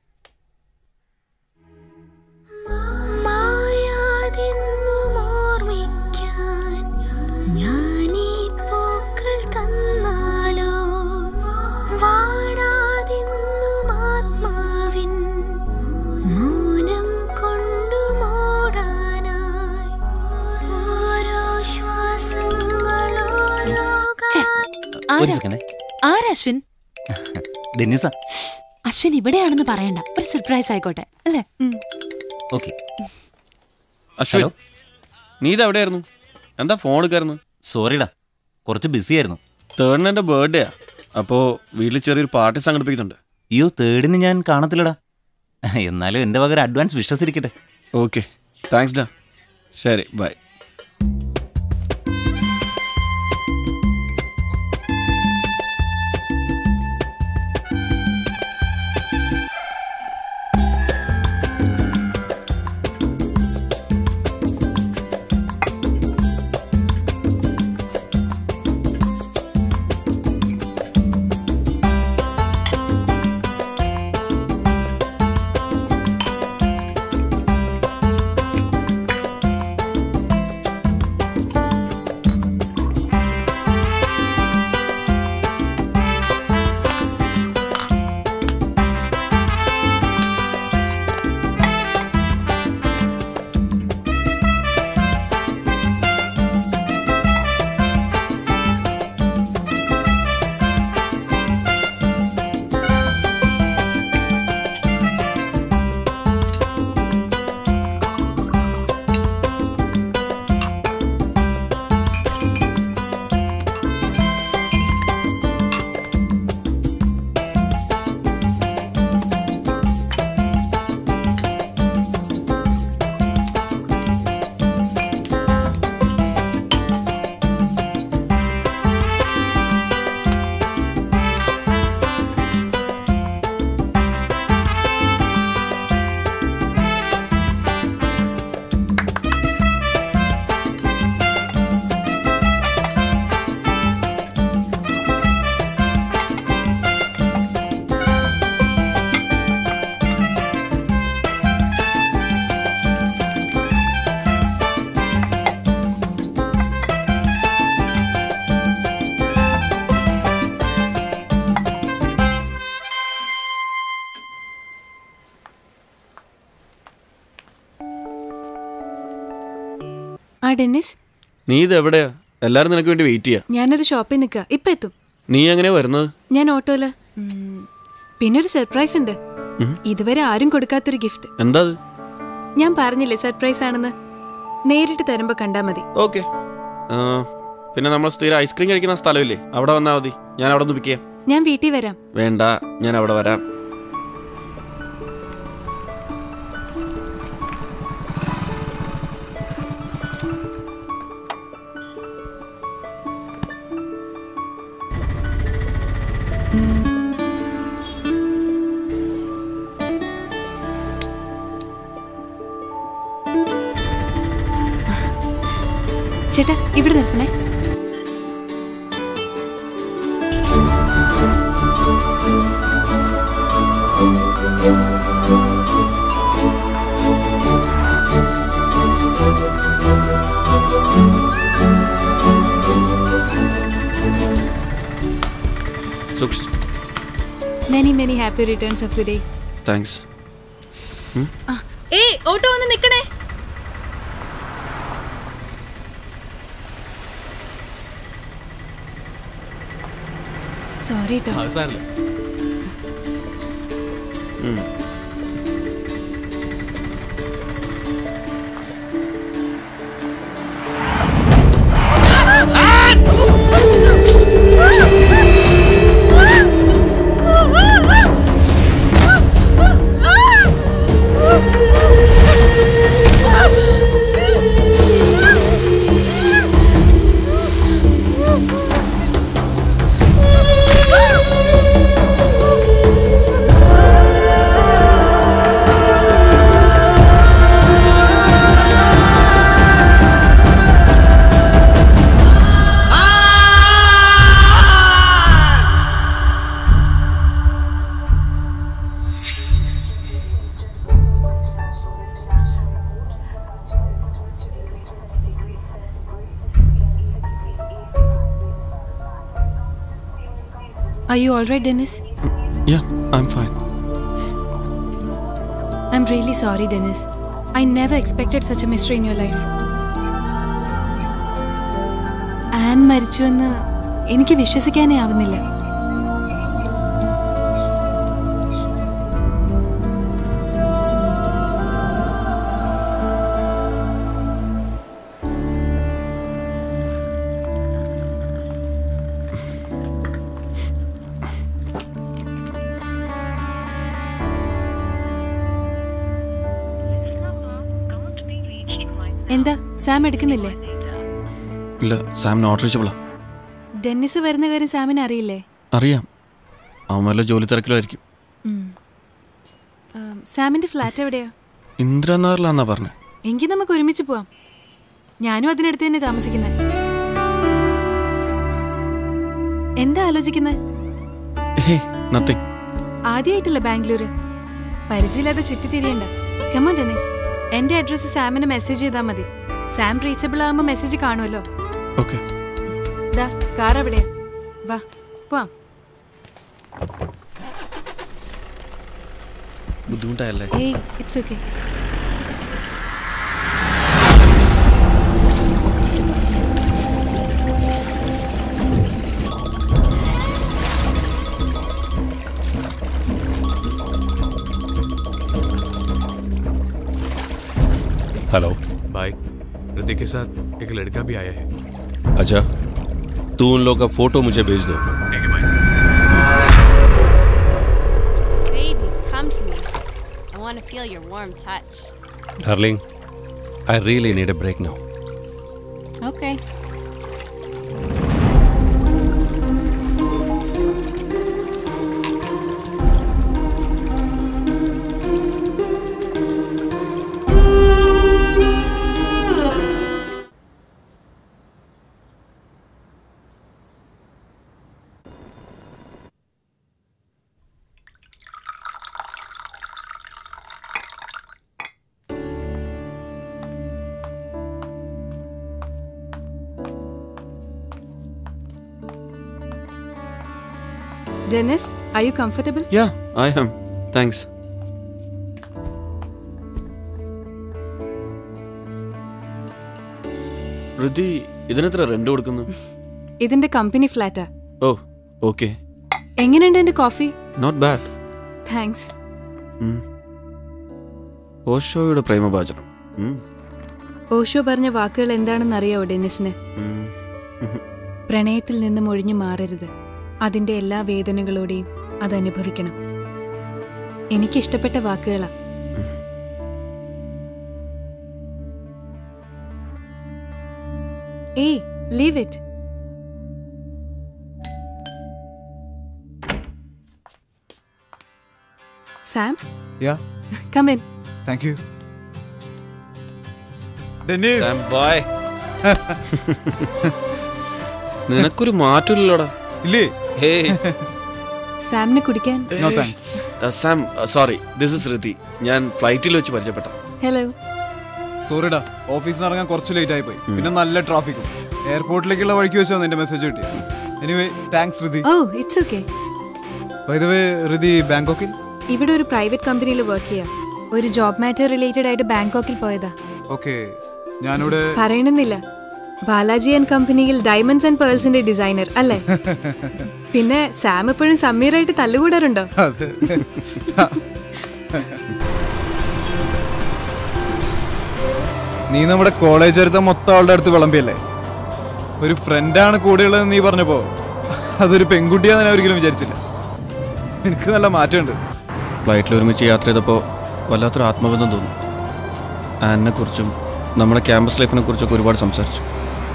Speaker 20: മായാതെന്നും ഓർമ്മിക്കാൻ ഞാനീ പൂക്കൾ തന്നാലോ വാടാതെന്നും ആത്മാവിൻ മൗനം കൊണ്ടു മൂടാനായി ഓരോ ശ്വാസങ്ങളോരോ
Speaker 15: ഒരു സെക്കൻഡ്
Speaker 12: ആരാ അശ്വിൻ
Speaker 15: ഡെന്നിസ
Speaker 12: അശ്വിൻ ഇവിടെയാണെന്ന് പറയണ്ട ഒരു സർപ്രൈസ് ആയിക്കോട്ടെ അല്ലേ
Speaker 15: ഓക്കെ
Speaker 4: അശ്വിൻ നീ ഇത് എവിടെയായിരുന്നു എന്താ ഫോൺ എടുക്കായിരുന്നു
Speaker 15: സോറിടാ കുറച്ച് ബിസി ആയിരുന്നു
Speaker 4: തേർഡിന് എൻ്റെ ബർത്ത്ഡേയാ അപ്പോൾ വീട്ടിൽ ചെറിയൊരു പാർട്ടി സംഘടിപ്പിക്കുന്നുണ്ട്
Speaker 15: അയ്യോ തേർഡിന് ഞാൻ കാണത്തില്ലടാ എന്നാലും എൻ്റെ വക ഒരു അഡ്വാൻസ് വിശ്വസിരിക്കട്ടെ
Speaker 4: ഓക്കെ താങ്ക്സ് ഡാ ശരി ബൈ
Speaker 6: ആ ഡെന്നിസ്
Speaker 4: നീ ഇത് എവിടെയാ എല്ലാരും നിനക്ക് വേണ്ടി വെയിറ്റ് ചെയ്യാ
Speaker 6: ഞാനൊരു ഷോപ്പിൽ നിൽക്കുക ഇപ്പം എത്തും
Speaker 4: നീ എങ്ങനെയാ വരുന്നത്
Speaker 6: ഞാൻ ഓട്ടോയില് ഉം, പിന്നെ ഒരു സർപ്രൈസ് ഉണ്ട്
Speaker 4: ഉം.
Speaker 6: ഇതുവരെ ആരും കൊടുക്കാത്തൊരു ഗിഫ്റ്റ്
Speaker 4: എന്താ അത്
Speaker 6: ഞാൻ പറഞ്ഞില്ലേ സർപ്രൈസ് ആണെന്ന് നേരിട്ട് തരുമ്പോ കണ്ടാ മതി
Speaker 4: ഓക്കെ പിന്നെ നമ്മൾ സ്ഥിരം ഐസ്ക്രീം കഴിക്കുന്ന സ്ഥലമില്ലേ അവിടെ വന്നാൽ മതി ഞാൻ അവിടെ നിന്ന് പിക്ക് ചെയ്യാം
Speaker 6: ഞാൻ വീട്ടിൽ വരാം
Speaker 4: വേണ്ട ഞാൻ അവിടെ വരാം
Speaker 6: ചേട്ടാ ഇവിടെ നിർത്തണേ
Speaker 4: സൂക്ഷിച്ചു
Speaker 6: many many happy returns of the day
Speaker 4: thanks
Speaker 6: ഏയ് ഓട്ടോ ഒന്ന് നിക്കണേ സോറി കേട്ടോ Are you all right, Dennis?
Speaker 4: Yeah, I'm fine.
Speaker 6: I'm really sorry, Dennis. I never expected such a mystery in your life. Ann മരിച്ചുവെന്ന് എനിക്ക് വിശ്വസിക്കാനേ ആവുന്നില്ല എന്താ Sam എടുക്കുന്നില്ലേ
Speaker 4: ഇല്ല സാം നോട്ട് റീച്ചബിളാ
Speaker 6: ഡെന്നിസ് വരുന്ന കാര്യം സാമിന് അറിയില്ലേ
Speaker 4: അറിയാം അവൻ വല്ല ജോലി തിരക്കിലായിരിക്കും
Speaker 6: ഉം. ആം, സാമിന്റെ ഫ്ലാറ്റ് എവിടെയാ
Speaker 4: ഇന്ദ്രനാറിലാന്നാ പറഞ്ഞത്
Speaker 6: എങ്കിൽ നമുക്ക് ഒരുമിച്ച് പോവാം ഞാനും അതിനടുത്ത് തന്നെ താമസിക്കുന്നത് എന്താ ആലോചിക്കുന്നത്
Speaker 4: ഹേ നത്തിങ്
Speaker 6: ആദ്യമായിട്ടല്ല ബാംഗ്ലൂര് പരിചയമില്ലാതെ ചുറ്റിത്തിരിയണ്ട കമോൺ ഡെനീസ് എന്റെ അഡ്രസ്സ് സാമിന് മെസ്സേജ് ചെയ്താൽ മതി സാം റീച്ചബിൾ ആകുമ്പോൾ മെസ്സേജ് കാണുമല്ലോ
Speaker 4: ഓക്കെ
Speaker 6: ദാ കാർ എവിടെയാ വാ പോവാം
Speaker 4: ബുദ്ധിമുട്ടായല്ലേ
Speaker 6: ഏയ് ഇറ്റ്സ് ഓക്കെ
Speaker 8: हेलो
Speaker 22: भाई ऋतिक के साथ एक लड़का भी आया है
Speaker 8: अच्छा तू उन लोग का फोटो मुझे भेज दो
Speaker 23: Baby, come to me. I want to feel your warm touch.
Speaker 8: Darling I really need a break now
Speaker 23: Okay.
Speaker 6: Dennis I you comfortable
Speaker 4: ya I am thanks Rithi ഇതിനെത്ര റെന്റ് കൊടുക്കുന്നു
Speaker 6: ഇതിന്റെ കമ്പനി ഫ്ലാറ്റാ
Speaker 4: ഓ ഓക്കെ
Speaker 6: എങ്ങനെയുണ്ട് എന്റെ coffee
Speaker 4: not bad
Speaker 6: thanks
Speaker 4: ഓഷോയുടെ പ്രേമഭാചനം ഉം.
Speaker 6: ഓഷോ പറഞ്ഞ വാക്കുകൾ എന്താണെന്ന് അറിയാവോ ഡെന്നിസിന്
Speaker 4: ഉം. ഉം.
Speaker 6: പ്രണയത്തിൽ നിന്നും ഒഴിഞ്ഞു മാറരുത് അതിന്റെ എല്ലാ വേദനകളോടെയും അത് അനുഭവിക്കണം എനിക്കിഷ്ടപ്പെട്ട വാക്കുകളാ hey leave it Sam
Speaker 2: ya
Speaker 6: come in
Speaker 2: thank you Dennis
Speaker 4: Sam boy നിനക്കൊരു മാറ്റമില്ലല്ലോടാ
Speaker 2: ഇല്ലേ
Speaker 4: ഹേയ്
Speaker 6: സാമിന് കുടിക്കാൻ
Speaker 2: no thanks
Speaker 4: Sam sorry this is Rithi ഞാൻ ഫ്ലൈറ്റിൽ വെച്ച് പരിചയപ്പെട്ട
Speaker 6: ഹലോ
Speaker 2: സോറിടാ ഓഫീസിൽ നിന്ന് ഇറങ്ങാൻ കുറച്ച് ലേറ്റ് ആയി പോയി പിന്നെ നല്ല ട്രാഫിക്കും എയർപോർട്ടിലേക്കുള്ള വഴിക്ക് വെച്ചാൽ നിന്റെ മെസ്സേജ് കിട്ടി anyway thanks Rithi
Speaker 6: oh it's okay
Speaker 2: by the way Rithi ബാങ്കോക്കിൽ
Speaker 6: ഇവിടെ ഒരു പ്രൈവറ്റ് കമ്പനിയിൽ വർക്ക് ചെയ്യാം ഒരു ജോബ് മാറ്റർ റിലേറ്റഡ് ആയിട്ട് ബാങ്കോക്കിൽ പോയതാ
Speaker 2: ഓക്കെ ഞാനിവിടെ
Speaker 6: പറയണമെന്നില്ല ബാലാജി ആൻഡ് കമ്പനിയിൽ ഡയമണ്ട്സ് ആൻഡ് പേൾസിന്റെ ഡിസൈനർ അല്ലേ പിന്നെ സാം എപ്പോഴും സമീറായിട്ട് തല്ലുകൂടാറുണ്ടോ
Speaker 2: അതെ നീ നമ്മുടെ കോളേജ് അടുത്ത മൊത്തം ആളുടെ അടുത്ത് വിളമ്പിയല്ലേ ഒരു ഫ്രണ്ടാണ് കൂടെയുള്ളതെന്ന് നീ പറഞ്ഞപ്പോ അതൊരു പെൺകുട്ടിയാന്ന് ഞാൻ ഒരിക്കലും വിചാരിച്ചില്ല എനിക്ക് നല്ല മാറ്റമുണ്ട്
Speaker 4: ഫ്ലൈറ്റിൽ ഒരുമിച്ച് യാത്ര ചെയ്തപ്പോൾ വല്ലാത്തൊരു ആത്മബന്ധം തോന്നി ആനിനെ കുറിച്ചും നമ്മുടെ ക്യാമ്പസ് ലൈഫിനെ കുറിച്ചൊക്കെ ഒരുപാട് സംസാരിച്ചു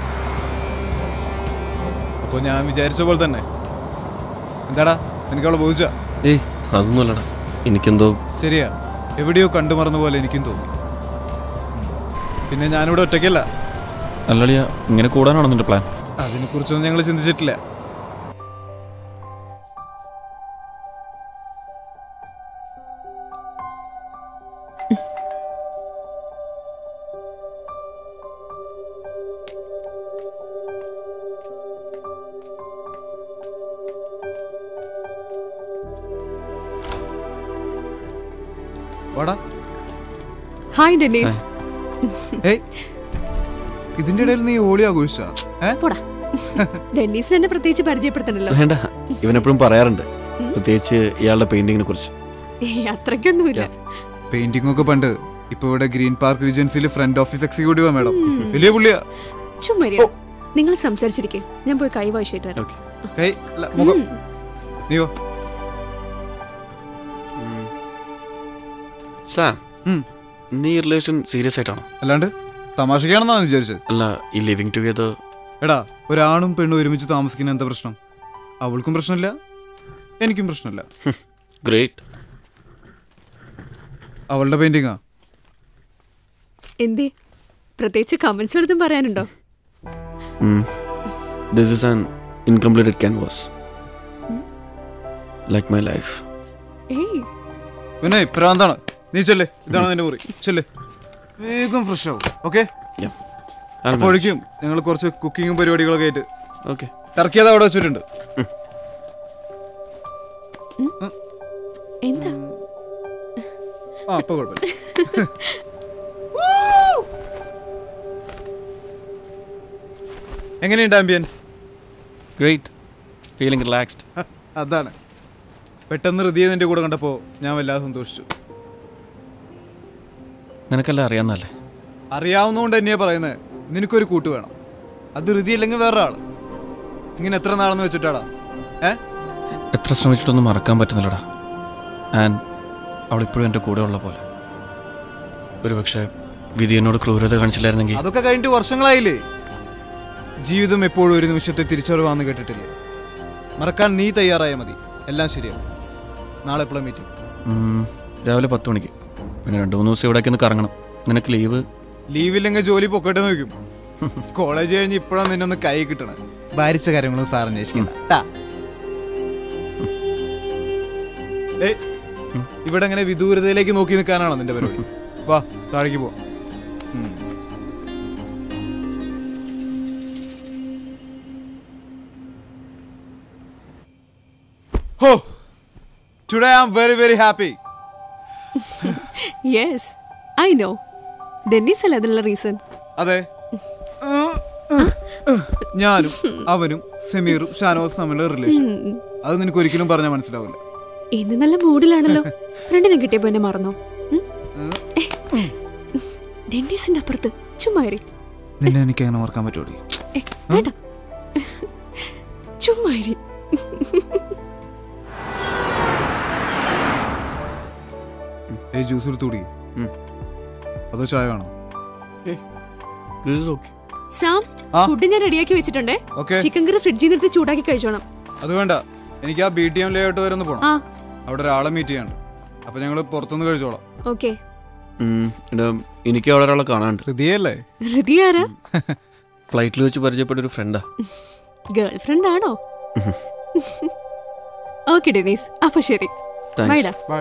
Speaker 2: അപ്പോൾ ഞാൻ വിചാരിച്ച പോലെ തന്നെ എന്താടാ നിനക്ക് അവളെ ബോധിച്ച
Speaker 4: ഏയ് അതൊന്നുമല്ലടാ എനിക്കെന്തോ
Speaker 2: ശരിയാ എവിടെയോ കണ്ടുമറന്ന പോലെ എനിക്കും തോന്നി പിന്നെ ഞാനിവിടെ ഒറ്റയ്ക്കല്ല
Speaker 4: അല്ലളിയ ഇങ്ങനെ കൂടാനാണോ നിന്റെ പ്ലാൻ
Speaker 2: അതിനെക്കുറിച്ചൊന്നും ഞങ്ങൾ ചിന്തിച്ചിട്ടില്ല വാടാ
Speaker 6: ഹായ് ഡെന്നീസ്
Speaker 2: ഏയ് ഇതിന്റെ ഇടയിൽ നീ ഓളി ആഘോഷിച്ചാ ഏ
Speaker 6: പോടാ ഡെന്നീസിന് എന്നെ പ്രത്യേകിച്ച് പരിചയപ്പെടുത്തണ്ടല്ലോ
Speaker 4: വേണ്ട ഇവനെപ്പോഴും പറയാറുണ്ട് പ്രത്യേകിച്ച് ഇയാളുടെ പെയിന്റിങ്ങിനെ കുറിച്ച്
Speaker 6: ഏയ് അത്രയ്ക്കൊന്നുമില്ല
Speaker 2: പെയിന്റിംഗ് ഒക്കെ പണ്ട് ഇപ്പൊ ഇവിടെ ഗ്രീൻ പാർക്ക് റീജൻസിൽ ഫ്രണ്ട് ഓഫീസ് എക്സിക്യൂട്ടീവാ മേഡം വലിയ പുള്ളിയാ
Speaker 6: ചുമ്മാ നിങ്ങൾ സംസാരിച്ചിരിക്കെ ഞാൻ പോയി കൈ വായിച്ചിട്ട് വരാം
Speaker 2: കൈ അല്ല, മുഖം നീയോ
Speaker 4: സാം നീ ഈ റിലേഷൻ സീരിയസ് ആയിട്ടാണോ
Speaker 2: അല്ലാണ്ട് തമാശക്കാണെന്നാണ് വിചാരിച്ചത്
Speaker 4: അല്ല ഈ ലിവിങ് ടുഗെദർ
Speaker 2: എടാ ഒരാണും പെണ്ണും ഒരുമിച്ച് താമസിക്കുന്ന എന്താ പ്രശ്നം അവൾക്കും പ്രശ്നമില്ല എനിക്കും പ്രശ്നമില്ല
Speaker 4: ഗ്രേറ്റ്
Speaker 2: അവളുടെ പെയിന്റിങ്ങാ
Speaker 6: എന്തേ പ്രത്യേകിച്ച് കമന്റ്സ് എടുത്തും പറയാനുണ്ടോ
Speaker 4: this is an incompleted canvas like my life
Speaker 6: hey
Speaker 2: പിന്നെ ഇപ്രാന്താണ് നീ ചെല്ലേ ഇതാണ് നിന്റെ മുറി ചെല്ലേ വേഗം ഫ്രഷ് ആവും ഓക്കെ അപ്പോഴേക്കും ഞങ്ങൾ കുറച്ച് കുക്കിങ്ങും പരിപാടികളൊക്കെ ആയിട്ട്
Speaker 4: ഓക്കെ
Speaker 2: ടർക്കി അത് അവിടെ വെച്ചിട്ടുണ്ട്
Speaker 6: എന്താ
Speaker 2: ആ അപ്പൊ കുഴപ്പമില്ല എങ്ങനെയുണ്ട് ആംബിയൻസ്
Speaker 4: ഗ്രേറ്റ് ഫീലിംഗ് റിലാക്സ്ഡ്
Speaker 2: അതാണ് പെട്ടെന്ന് ഹൃദയ നിന്റെ കൂടെ കണ്ടപ്പോൾ ഞാൻ വല്ലാതെ സന്തോഷിച്ചു
Speaker 4: നിനക്കെല്ലാം അറിയാവുന്നല്ലേ
Speaker 2: അറിയാവുന്നതുകൊണ്ട് തന്നെയാ പറയുന്നത് നിനക്കൊരു കൂട്ട് വേണം അത് ഹൃദയ അല്ലെങ്കിൽ വേറെ ആള് ഇങ്ങനെ എത്ര നാളെന്ന് വെച്ചിട്ടാടാ ഏ
Speaker 4: എത്ര ശ്രമിച്ചിട്ടൊന്നും മറക്കാൻ പറ്റുന്നില്ലടാ ആൻഡ് അവളിപ്പോഴും എൻ്റെ കൂടെ ഉള്ള പോലെ ഒരുപക്ഷെ വിധി എന്നോട് ക്രൂരത കാണിച്ചില്ലായിരുന്നെങ്കിൽ
Speaker 2: അതൊക്കെ കഴിഞ്ഞിട്ട് വർഷങ്ങളായില്ലേ ജീവിതം എപ്പോഴും ഒരു നിമിഷത്തെ തിരിച്ചറിവാന്ന് കേട്ടിട്ടില്ലേ മറക്കാൻ നീ തയ്യാറായാൽ മതി എല്ലാം ശരിയാവും നാളെ എപ്പോഴും മീറ്റിംഗ്
Speaker 4: ഉം, രാവിലെ പത്ത് മണിക്ക് പിന്നെ രണ്ട് മൂന്ന് ദിവസം ഇവിടേക്ക് ഒന്ന് കറങ്ങണം നിനക്ക് ലീവ്
Speaker 2: ലീവില്ലെങ്കിൽ ജോലി പൊക്കട്ടെ നോക്കും കോളേജ് കഴിഞ്ഞ് ഇപ്പോഴാണ് നിന്നൊന്ന് കൈ കിട്ടണേ ഭാരിച്ച കാര്യങ്ങളും സാർ അന്വേഷിക്കണ്ട ട്ടാ. ഏയ്, ഇവിടെ അങ്ങനെ വിദൂരതയിലേക്ക് നോക്കി നിൽക്കാനാണോ നിന്റെ പരിപാടി വാ താഴേക്ക് പോ ഹോ today I am very very happy
Speaker 6: yes I know Dennis അല്ലേ അതിനുള്ള റീസൺ
Speaker 2: അതെ ഞാനും അവനും സമീറും ഷാനവാസും തമ്മിലുള്ള റിലേഷൻ അത് നിനക്ക് ഒരിക്കലും പറഞ്ഞാൽ മനസ്സിലാവില്ല
Speaker 9: ഇന്ന് നല്ല മൂഡിലാണല്ലോ ഫ്രണ്ടിനെ കിട്ടിയപ്പോ എന്നെ മറന്നോ ഉം? ഏ, ഡെന്നീസിന്റെ അപ്പുറത്ത് ചുമ്മാ ഇരി.
Speaker 2: നിന്നെ എനിക്ക് അങ്ങനെ ഓർക്കാൻ പറ്റുമോടി
Speaker 9: ഏ, വേണ്ട ചുമ്മാ ഇരി.
Speaker 2: ഏ ജ്യൂസ് എടുത്ത് കുടി അതോ ചായ വേണോ
Speaker 9: സാം
Speaker 2: ആ.
Speaker 9: ഫുഡ് ഞാൻ റെഡിയാക്കി വെച്ചിട്ടുണ്ടേ
Speaker 2: ഓക്കേ.
Speaker 9: ചിക്കൻ കറി ഫ്രിഡ്ജിൽ നിർത്തി ചൂടാക്കി കഴിച്ചോണം
Speaker 2: അത് വേണ്ട എനിക്ക് ആ ബി ടി എം ലേഔട്ട് വരെ ഒന്ന് പോണം
Speaker 9: ആ
Speaker 2: അവിടെ ഒരാളെ മീറ്റ് ചെയ്യാണ്ട് അപ്പൊ ഞങ്ങൾ പുറത്തുനിന്ന് കഴിച്ചോളാം
Speaker 9: ഓക്കെ
Speaker 4: എടാ എനിക്ക് അവിടെ ഒരാളെ കാണാണ്ട്
Speaker 2: ഹൃദയല്ലേ
Speaker 9: ഹൃദയ ആരാ
Speaker 4: ഫ്ലൈറ്റിൽ വെച്ച് പരിചയപ്പെട്ട ഒരു ഫ്രണ്ടാ
Speaker 9: ഗേൾ ഫ്രണ്ട് ആണോ ഓക്കെ ഡെനീസ് അപ്പൊ ശരി
Speaker 4: Thanks.
Speaker 9: ബൈഡാ
Speaker 2: ബൈ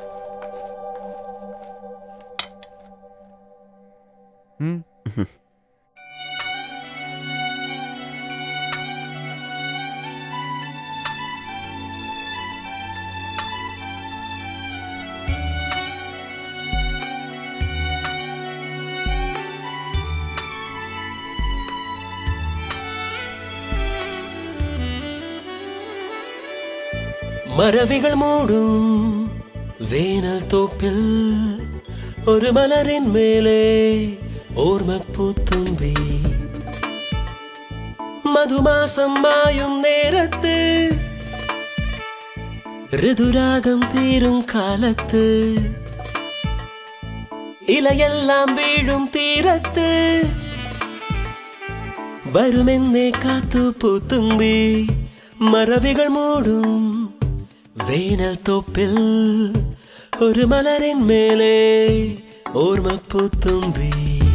Speaker 3: മറവികൾ മൂടും വേനൽ തോപ്പിൽ ഒരു മലരിൻ മേലെ ഓർമ്മപ്പൂത്തുമ്പി മധുമാസം മായും നേരത്ത് ഋതുരാഗം തീരും കാലത്ത് ഇലയെല്ലാം വീഴും തീരത്ത് വരുമെന്നേ കാത്തു പൂത്തുമ്പി മറവികൾ മൂടും വേനൽ തോപ്പിൽ ഒരു മലരിൻ മേലെ ഓർമ്മപ്പൂത്തുമ്പി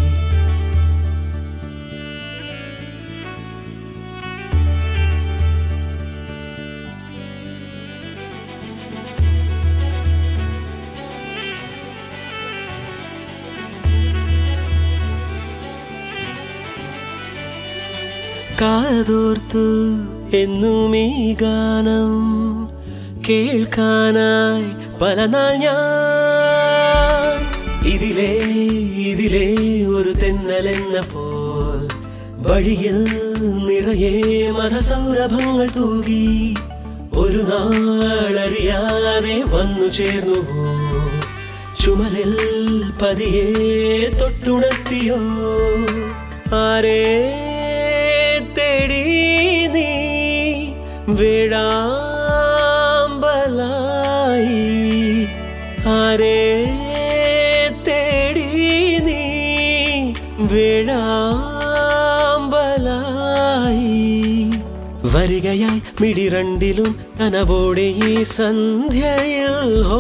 Speaker 3: കാതോർത്തു എന്നും ഈ ഗാനം കേൾക്കാനായി പല നാൾ ഞാൻ ഇതിലേ ഇതിലേ ഒരു തെന്നലെന്ന പോൽ വഴിയിൽ നിറയെ മതസൗരഭങ്ങൾ തൂകി ഒരു നാളറിയാതെ വന്നു ചേർന്നുവോ ചുമലിൽ പതിയെ തൊട്ടുണർത്തിയോ ആരേ തേടി നീ വേഴാമ്പലായി ആരേ തേടി നീ വേഴാമ്പലായി വരികയായി മിടിരണ്ടിലും കനവോടെ ഈ സന്ധ്യയിൽ ഹോ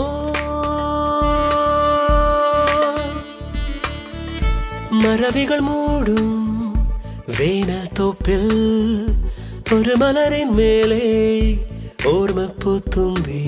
Speaker 3: മറവികൾ മൂടും വേനൽ തോപ്പിൽ ഒരു മലരിൻ മേലെ ഓർമ്മപ്പൂത്തുമ്പി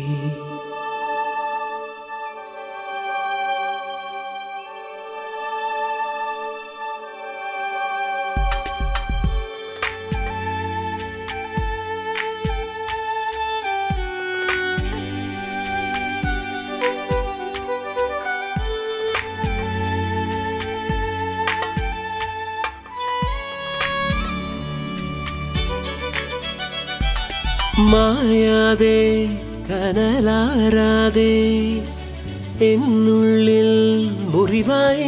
Speaker 3: മായാതെ കനലാരാതെ എന്നുള്ളിൽ മുറിവായി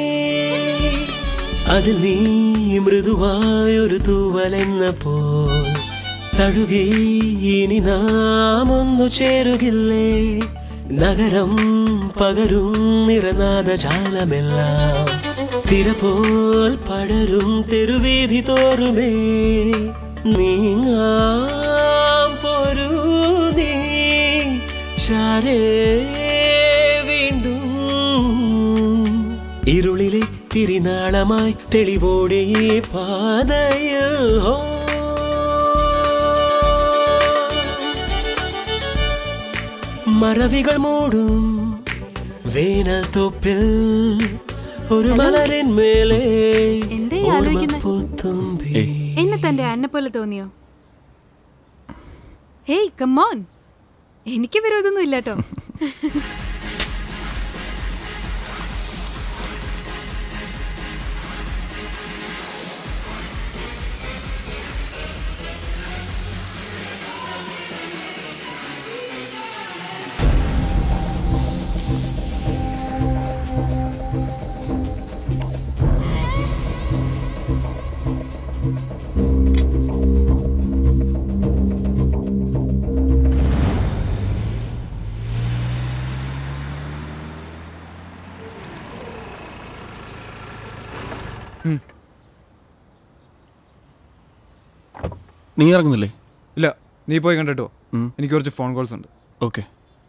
Speaker 3: അതിൽ നീ മൃദുവായൊരു തൂവലെന്ന പോൽ തഴുകി ഇനി നാം ഒന്നു ചേരുകില്ലേ നഗരം പകരും നിറനാദ ജാലമെല്ലാം തിര പോൽ പടരും തെരുവീതി തോറുമേ നീങ്ങാം പോരൂ നീ ചാരേ വീണ്ടും ഇരുളിലെ തിരിനാളമായി തെളിവോടെ ഈ പാതയിൽ ഹോ മറവികൾ മൂടും വേനൽ തോപ്പിൽ ഒരു മലരിൻ മേലെ
Speaker 6: എന്താ ഈ ആലോചിക്കുന്നെ?
Speaker 3: ഓർമ്മപ്പൂത്തുമ്പി
Speaker 6: എന്നെ തന്റെ അന്നെ പോലെ തോന്നിയോ ഹേയ് കമ്മോൺ എനിക്ക് വിരോധമൊന്നും ഇല്ലാട്ടോ
Speaker 4: നീ ഇറങ്ങുന്നില്ലേ
Speaker 2: ഇല്ല നീ പോയി കണ്ടിട്ടോ എനിക്ക് കുറച്ച് ഫോൺ കോൾസ് ഉണ്ട്
Speaker 4: ഓക്കെ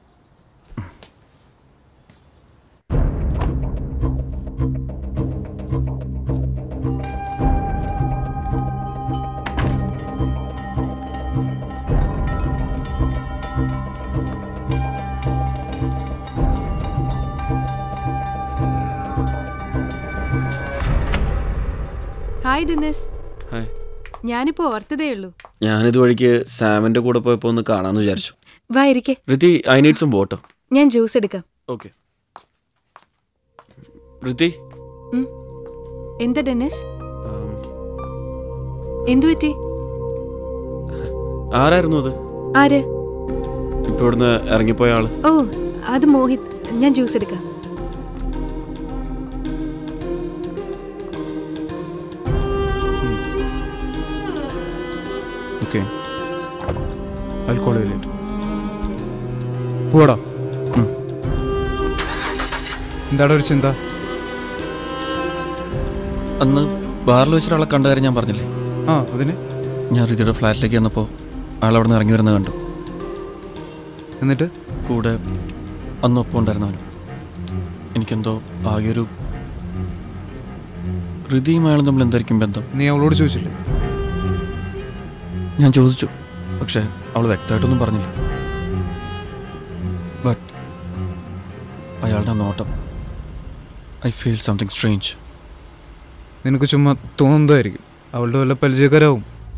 Speaker 6: ഹായ് ദിനേശ്
Speaker 4: ഹായ്
Speaker 6: ഞാനിപ്പോ ഓർത്തതേ ഉള്ളൂ
Speaker 4: ഞാനിത് വഴിക്ക് സാമിന്റെ കൂടെ പോയപ്പോ ഒന്ന് കാണാന്ന് വിചാരിച്ചു
Speaker 6: വാ ഇരിക്കെ
Speaker 4: Rithi I need some water
Speaker 6: ഞാൻ ജ്യൂസ് എടുക്കാം
Speaker 4: ഓക്കെ ഋതി
Speaker 6: എന്താ ഡെന്നിസ് എന്തു പറ്റി
Speaker 4: ആരായിരുന്നു അത്
Speaker 6: ആര്
Speaker 4: ഇപ്പൊ ഇവിടുന്ന് ഇറങ്ങിപ്പോയ ആള്
Speaker 6: ഓ അത് മോഹിത് ഞാൻ ജ്യൂസ് എടുക്കാം
Speaker 2: okay I call you late പോടാ എന്താടാ ഒരു ചിന്ത
Speaker 4: അന്ന് ബാറിൽ വെച്ചൊരാളെ കണ്ട കാര്യം ഞാൻ പറഞ്ഞില്ലേ
Speaker 2: ആ അതിന്
Speaker 4: ഞാൻ ഋതിയുടെ ഫ്ലാറ്റിലേക്ക് വന്നപ്പോൾ ആൾ അവിടെ നിന്ന് ഇറങ്ങി വരുന്നത് കണ്ടു
Speaker 2: എന്നിട്ട്
Speaker 4: കൂടെ അന്ന് ഒപ്പം ഉണ്ടായിരുന്നവനും എനിക്കെന്തോ ആകെ ഒരു ഋതിയും അയാളും തമ്മിൽ എന്തായിരിക്കും ബന്ധം
Speaker 2: നീ അവളോട് ചോദിച്ചില്ലേ
Speaker 4: ഞാൻ ചോദിച്ചു പക്ഷേ അവൾ വ്യക്തമായിട്ടൊന്നും പറഞ്ഞില്ല ബട്ട് അയാളുടെ നോട്ടം ഐ ഫീൽ സംതിങ് സ്ട്രേഞ്ച്
Speaker 2: നിനക്ക് ചുമ്മാ തോന്നുന്നതായിരിക്കും അവളുടെ വല്ല പരിചയക്കാരാവും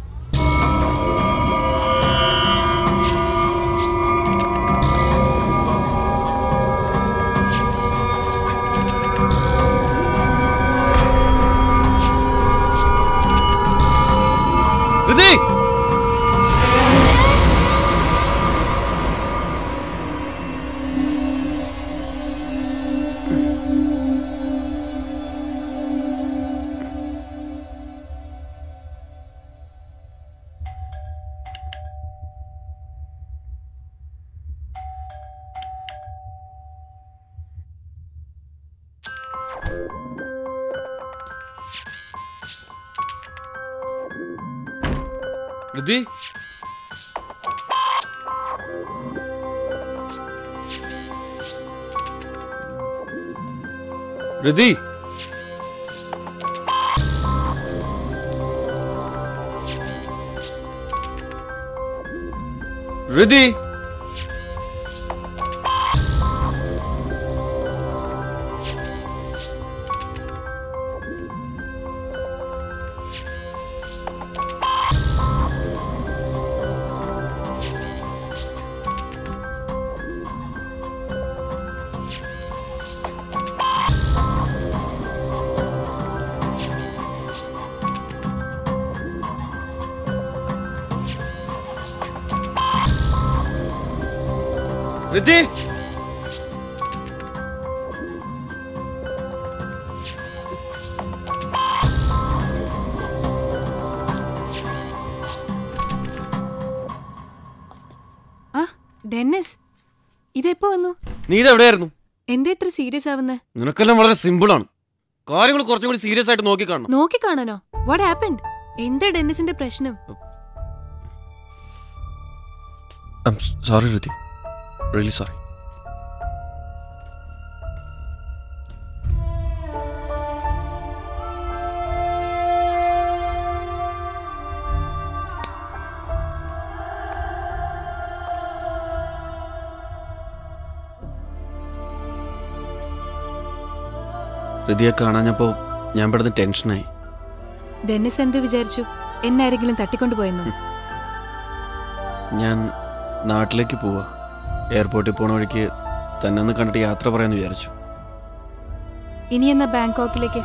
Speaker 4: ഋതി ഋതി ഋതി ഋതി ഋതി
Speaker 6: ആ ഡെന്നിസ് ഇതെപ്പോ വന്നു
Speaker 4: നീ ഇതെവിടെയായിരുന്നു
Speaker 6: എന്താ ഇത്ര സീരിയസ് ആവുന്നേ
Speaker 4: നിനക്കെല്ലാം വളരെ സിമ്പിളാണ് കാര്യങ്ങൾ കുറച്ചും കൂടി സീരിയസ് ആയിട്ട് നോക്കി കാണണം
Speaker 6: നോക്കി കാണാനോ വാട്ട് ഹാപ്പൻഡ് എന്താ ഡെന്നിസിന്റെ പ്രശ്നം
Speaker 4: സോറി ഋതി റിയലി സോറി ഋതിയെ കാണാഞ്ഞപ്പോ ഞാൻ പെടുന്ന ടെൻഷനായി
Speaker 6: ഡെന്നിസ് എന്ത് വിചാരിച്ചു എന്നെ ആരെങ്കിലും തട്ടിക്കൊണ്ടുപോയെന്നോ
Speaker 4: ഞാൻ നാട്ടിലേക്ക് പോവാ എയർപോർട്ടിൽ പോണ വഴിക്ക് തന്നെ ഒന്ന് കണ്ടിട്ട് യാത്ര പറയാന്ന് വിചാരിച്ചു
Speaker 6: ഇനി എന്നാ ബാങ്കോക്കിലേക്ക്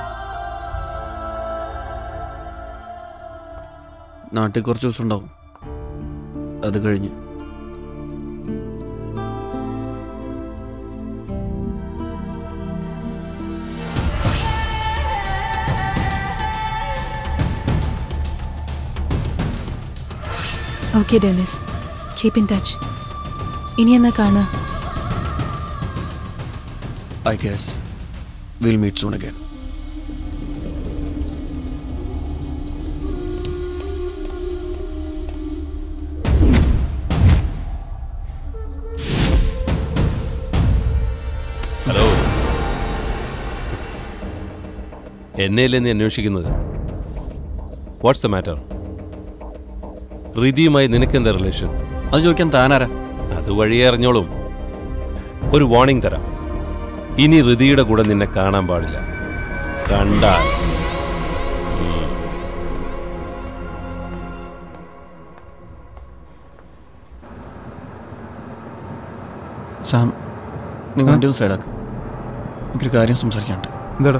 Speaker 4: നാട്ടിൽ കുറച്ച് ദിവസം ഉണ്ടാവും അത് കഴിഞ്ഞ്
Speaker 6: okay Dennis keep in touch ഇനി എന്നാ കാണാ
Speaker 4: I guess we'll meet soon again.
Speaker 8: എന്നെയല്ലേ നീ അന്വേഷിക്കുന്നത് വാട്ട്സ് ദ മാറ്റർ റിതിയുമായി നിനക്കെന്താ റിലേഷൻ
Speaker 4: അത് ചോദിക്കാൻ താനാരാ
Speaker 8: അത് വഴിയേ അറിഞ്ഞോളും ഒരു വാർണിംഗ് തരാം ഇനി റിതിയുടെ കൂടെ നിന്നെ കാണാൻ പാടില്ല കണ്ടാൽ ഉം.
Speaker 4: സാം നീ വണ്ടി ഒന്ന് സൈഡാക്ക് എനിക്കൊരു കാര്യം സംസാരിക്കാനുണ്ട്
Speaker 2: എന്താടാ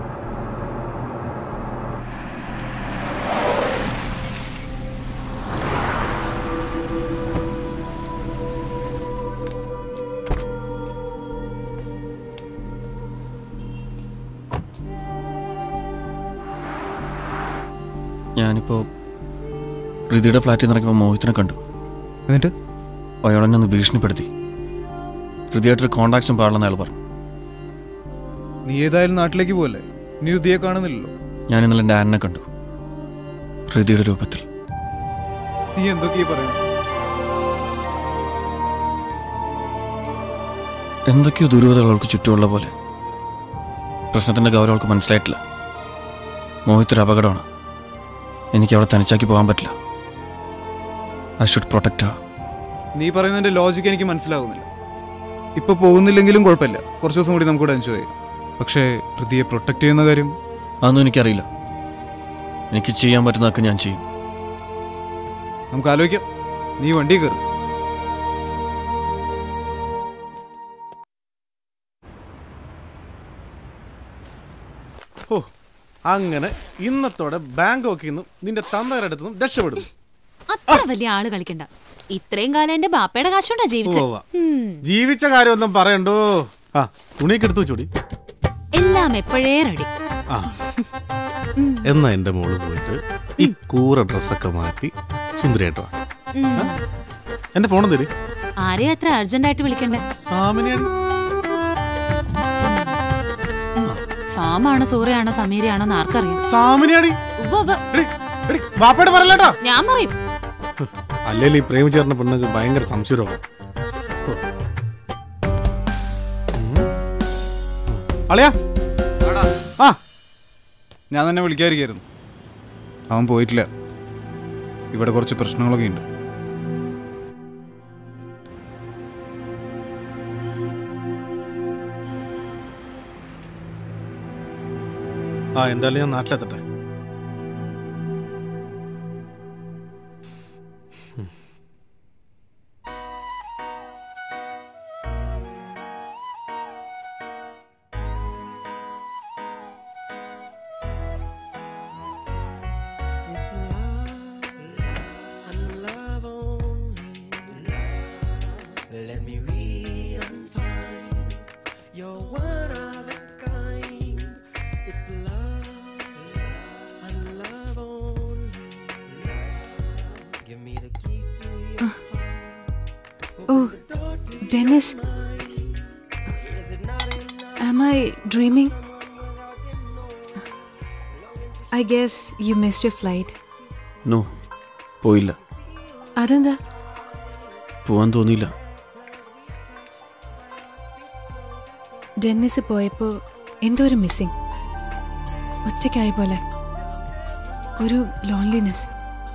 Speaker 4: ഞാനിപ്പോൾ റിതിയുടെ ഫ്ലാറ്റിൽ നിന്ന് ഇറങ്ങിയപ്പോൾ മോഹിത്തിനെ കണ്ടു
Speaker 2: എന്നിട്ട്
Speaker 4: അയാളെന്നെ ഒന്ന് ഭീഷണിപ്പെടുത്തി ഹൃദയമായിട്ടൊരു കോണ്ടാക്ട്സും പാടില്ലെന്ന് അയാൾ പറഞ്ഞു
Speaker 2: നീ ഏതായാലും നാട്ടിലേക്ക് പോവല്ലേ നീ ഉദിയെ കാണുന്നില്ലല്ലോ
Speaker 4: ഞാൻ ഇന്നലെ എൻ്റെ ആനിനെ കണ്ടു ഹൃതിയുടെ രൂപത്തിൽ
Speaker 2: നീ എന്തൊക്കെയാ പറയുന്നത്
Speaker 4: എന്തൊക്കെയോ ദുരൂഹതകൾ അവൾക്ക് ചുറ്റുമുള്ള പോലെ പ്രശ്നത്തിൻ്റെ ഗൗരവം അവൾക്ക് മനസ്സിലായിട്ടില്ല മോഹിത്തൊരു അപകടമാണ് എനിക്ക് അവളെ തനിച്ചാക്കി പോകാൻ പറ്റില്ല ഐ ഷുഡ് പ്രൊട്ടക്റ്റ്
Speaker 2: നീ പറയുന്നതിന്റെ ലോജിക്ക് എനിക്ക് മനസ്സിലാവുന്നില്ല ഇപ്പൊ പോകുന്നില്ലെങ്കിലും കുഴപ്പമില്ല കുറച്ച് ദിവസം കൂടി നമുക്കിവിടെ എൻജോയ് ചെയ്യാം പക്ഷേ ഹൃതിയെ പ്രൊട്ടക്ട് ചെയ്യുന്ന കാര്യം
Speaker 4: അതൊന്നും എനിക്കറിയില്ല എനിക്ക് ചെയ്യാൻ പറ്റുന്നതൊക്കെ ഞാൻ ചെയ്യും
Speaker 2: നമുക്ക് ആലോചിക്കാം നീ വണ്ടി കയറും
Speaker 1: ഓ അങ്ങനെ ഇന്നത്തോടെ ബാങ്കോക്കിൽ നിന്നും നിന്റെ തന്നവരുടെ അടുത്ത് നിന്നും രക്ഷപ്പെടുന്നു
Speaker 12: അത്ര വലിയ ആള് കളിക്കണ്ട ഇത്രയും കാലം എന്റെ ബാപ്പയുടെ കാശുകൊണ്ടാ ജീവിച്ചത്
Speaker 1: ഉവ്വ.
Speaker 12: ഉം.
Speaker 1: ജീവിച്ച കാര്യമൊന്നും പറയണ്ടോ ആ തുണിയൊക്കെ എടുത്തു വെച്ചോടി
Speaker 12: എല്ലാം എപ്പോഴേ റെഡി
Speaker 1: ആ എന്നാ എന്റെ മോള് പോയിട്ട് ഈ കൂറ ഡ്രസ്സൊക്കെ മാറ്റി സുന്ദരിയായിട്ട് വാ എന്റെ ഫോണും തരി
Speaker 12: ആരെയും അത്ര അർജന്റ് ആയിട്ട് വിളിക്കണ്ടേ
Speaker 1: സാമിനിയാണ്
Speaker 12: സാമാണോ സൂറയാണോ സമീരയാണോ എന്ന് ആർക്കറിയാം
Speaker 1: സാമിനിയാടി
Speaker 12: ഉവ്വ് ഉവ്വ്.
Speaker 1: വാപ്പയുടെ പറയല്ലേട്ടോ
Speaker 12: ഞാൻ പറയും
Speaker 1: അല്ലെങ്കിൽ ഈ പ്രേമിച്ചേർന്ന പെണ്ണുക്ക് ഭയങ്കര സംശയമാണ് അളിയാ ആ
Speaker 2: ഞാൻ തന്നെ വിളിക്കാതിരിക്കായിരുന്നു അവൻ പോയിട്ടില്ല ഇവിടെ കുറച്ച് പ്രശ്നങ്ങളൊക്കെ ഉണ്ട്
Speaker 1: ആ എന്തായാലും ഞാൻ നാട്ടിലെത്തട്ടെ
Speaker 3: Let me read and find you're one of a kind. It's love and love only. Give me the key to your
Speaker 6: Oh, Dennis. Am I dreaming? I guess you missed your flight.
Speaker 4: No പോയില്ല
Speaker 6: അതെന്താ
Speaker 4: പോവാൻ തോന്നിയില്ല
Speaker 6: Dennis പോയപ്പോൾ എന്തോ ഒരു missing ഒറ്റയ്ക്കായ പോലെ ഒരു loneliness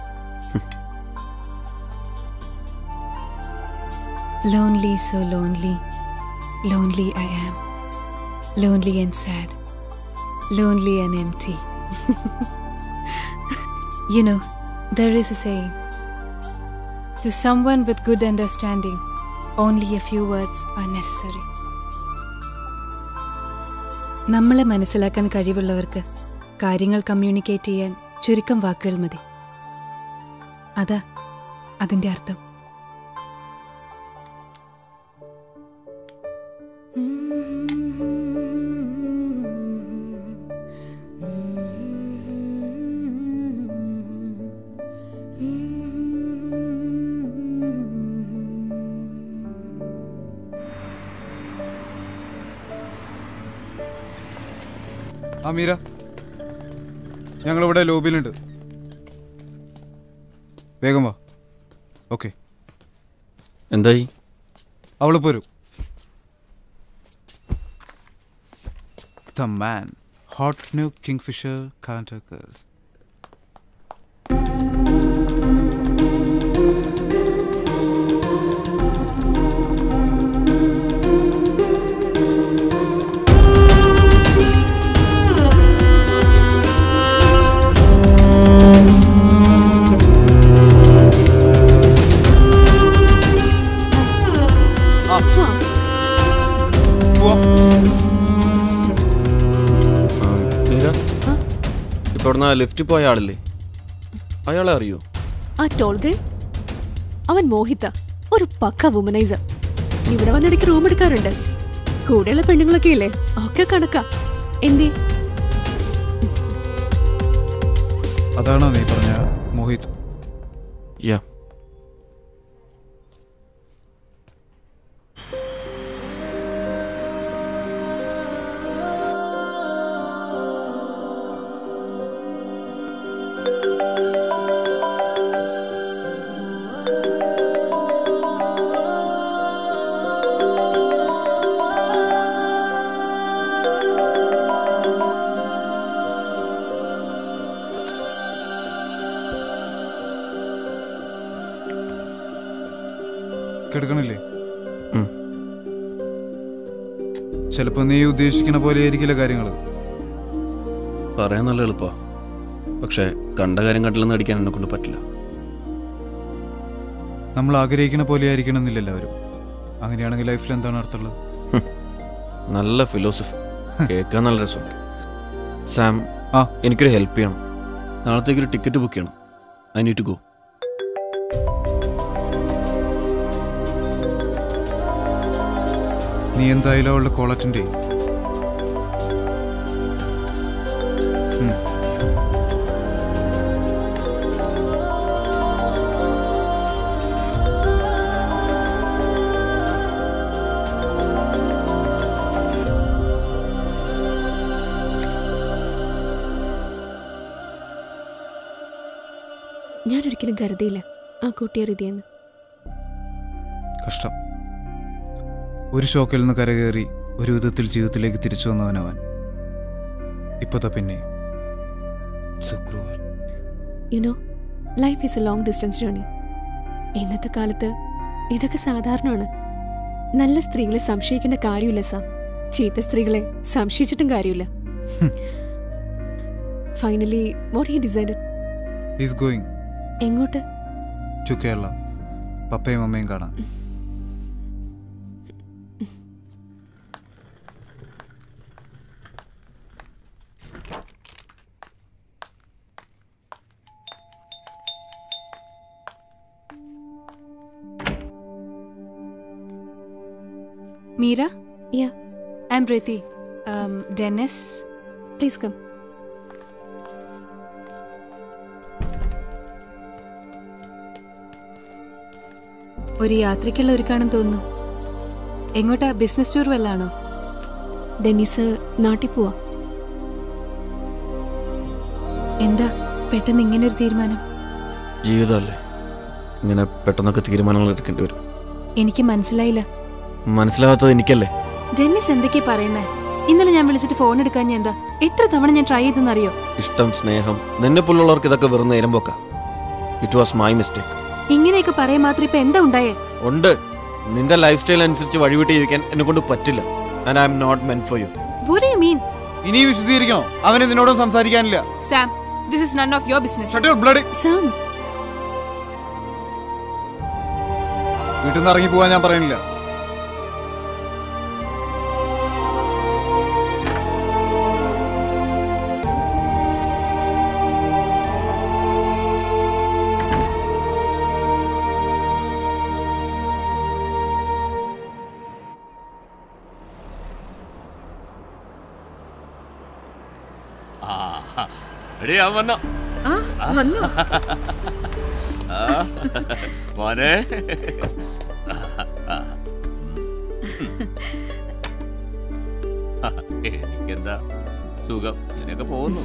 Speaker 6: lonely so lonely lonely I am lonely and sad lonely and empty You know, there is a saying To someone with good understanding, only a few words are necessary. നമ്മളെ മനസ്സിലാക്കാൻ കഴിവുള്ളവർക്ക് കാര്യങ്ങൾ communicate ചെയ്യാൻ ചുരുക്കം വാക്കുകൾ മതി അതാ അതിൻ്റെ അർത്ഥം
Speaker 2: ആ മീര ഞങ്ങളിവിടെ ലോബിയിലുണ്ട് വേഗം വാ ഓക്കെ
Speaker 4: എന്തായി
Speaker 2: അവളിപ്പോ വരും the man hot new Kingfisher കാൻറ്റേഴ്സ്
Speaker 4: മീര ഇപ്പൊ ഇവിടുന്ന് ലിഫ്റ്റ് പോയ ആളില്ലേ അയാളെ അറിയോ
Speaker 9: ആ ടോൾ ഗൈ അവൻ മോഹിത ഒരു പക്ക വുമനൈസർ ഇവിടെ വന്നിടയ്ക്ക് റൂം എടുക്കാറുണ്ട് കൂടെയുള്ള പെണ്ണുങ്ങളൊക്കെ ഇല്ലേ ഒക്കെ കണക്കാ എന്തേ
Speaker 2: അതാണോ നീ പറഞ്ഞ മോഹിത്
Speaker 4: യാ
Speaker 2: കിടക്കണില്ലേ
Speaker 4: ഉം.
Speaker 2: ചിലപ്പോ നീ ഉദ്ദേശിക്കുന്ന പോലെ ആയിരിക്കില്ല കാര്യങ്ങൾ
Speaker 4: പറയാൻ നല്ല എളുപ്പാ പക്ഷെ കണ്ട കാര്യം കണ്ടില്ലെന്ന് അടിക്കാൻ എന്നെ കൊണ്ട് പറ്റില്ല
Speaker 2: നമ്മൾ ആഗ്രഹിക്കുന്ന പോലെ ആയിരിക്കണം എന്നില്ല എല്ലാവരും അങ്ങനെയാണെങ്കിൽ ലൈഫിൽ എന്താണ് അർത്ഥമുള്ളത്
Speaker 4: നല്ല ഫിലോസഫി കേൾക്കാൻ നല്ല രസമുണ്ട് സാം ആ എനിക്കൊരു ഹെൽപ്പ് ചെയ്യണം നാളത്തേക്ക് ഒരു ടിക്കറ്റ് ബുക്ക് ചെയ്യണം ഐ നീഡ് ടു ഗോ
Speaker 2: നീ എന്തായാലും അവളുടെ കോൾ അറ്റൻഡ് ചെയ്യും
Speaker 9: ഞാൻ ഒരിക്കലും കരുതിയില്ല ആ കുട്ടിയെ റിതിയെന്ന്
Speaker 2: കഷ്ടം ഒരു ഷോക്കിൽ നിന്ന് കരകയറി ഒരു വിധത്തിൽ ജീവിതത്തിലേക്ക് തിരിച്ചു വന്നവനവൻ ഇപ്പോഴത്തെ പിന്നെ So cruel.
Speaker 9: You know life is a long distance journey ഇന്നത്തെ കാലത്ത് ഇതൊക്കെ സാധാരണമാണ് നല്ല സ്ത്രീകളെ സംശയിക്കേണ്ട കാര്യമില്ല സാം ചീത്ത സ്ത്രീകളെ സംശയിച്ചിട്ടും കാര്യമില്ല finally what he decide
Speaker 2: He's going
Speaker 9: എങ്ങോട്ട്
Speaker 2: to കേരള പപ്പയും അമ്മയും കാണാൻ
Speaker 6: Meera?
Speaker 9: Yeah.
Speaker 6: I'm Riti. Um, Dennis?
Speaker 9: Please come.
Speaker 6: ഒരു യാത്രയ്ക്കുള്ള ഒരുക്കാണെന്ന് തോന്നുന്നു എങ്ങോട്ടാ ബിസിനസ് ടൂർ വല്ലാണോ
Speaker 9: ഡെന്നീസ് നാട്ടിൽ പോവാ
Speaker 6: എന്താ പെട്ടെന്ന് ഇങ്ങനെ ഒരു തീരുമാനം
Speaker 4: ജീവിതമല്ലേ ഇങ്ങനെ പെട്ടെന്നൊക്കെ തീരുമാനങ്ങൾ എടുക്കേണ്ടി വരും
Speaker 6: എനിക്ക് മനസ്സിലായില്ല
Speaker 4: മനസ്സിലാവാത്തത് എനിക്കല്ലേ
Speaker 6: ഡെന്നിസ് എന്തൊക്കെയാ പറയുന്നേ ഇന്നലെ ഞാൻ വിളിച്ചിട്ട് ഫോൺ എടുക്കാൻ ഞാൻ എന്താ എത്ര തവണ ഞാൻ ട്രൈ ചെയ്തെന്നറിയോ
Speaker 4: ഇഷ്ടം സ്നേഹം നിന്നെ പോലുള്ളവർക്ക് ഇതൊക്കെ വെറും നേരം പോക്ക ഇറ്റ് വാസ് മൈ മിസ്റ്റേക്ക്
Speaker 6: ഇങ്ങനെയൊക്കെ പറയാൻ മാത്രം ഇപ്പൊ എന്താ ഉണ്ടായേ
Speaker 4: ഉണ്ട് നിന്റെ ലൈഫ് സ്റ്റൈൽ അനുസരിച്ച് വഴിവിട്ട് ജീവിക്കാൻ എന്നെ കൊണ്ട് പറ്റില്ല and I am not meant for you
Speaker 6: What do you mean?
Speaker 2: ഇനി വിശദീകരിക്കണോ അവന് നിന്നോടും സംസാരിക്കാനില്ല
Speaker 6: Sam, this is none of your business.
Speaker 2: Shut your bloody-
Speaker 9: Sam.
Speaker 2: വീട്ടിൽ നിന്ന് ഇറങ്ങി പോവാൻ ഞാൻ പറയുന്നില്ല
Speaker 21: ആ, എടീ, അവൻ വന്നു
Speaker 5: ആ, വന്നു.
Speaker 21: ആ, മോനെ എനിക്കെന്താ സുഖം ഇങ്ങനെയൊക്കെ പോകുന്നു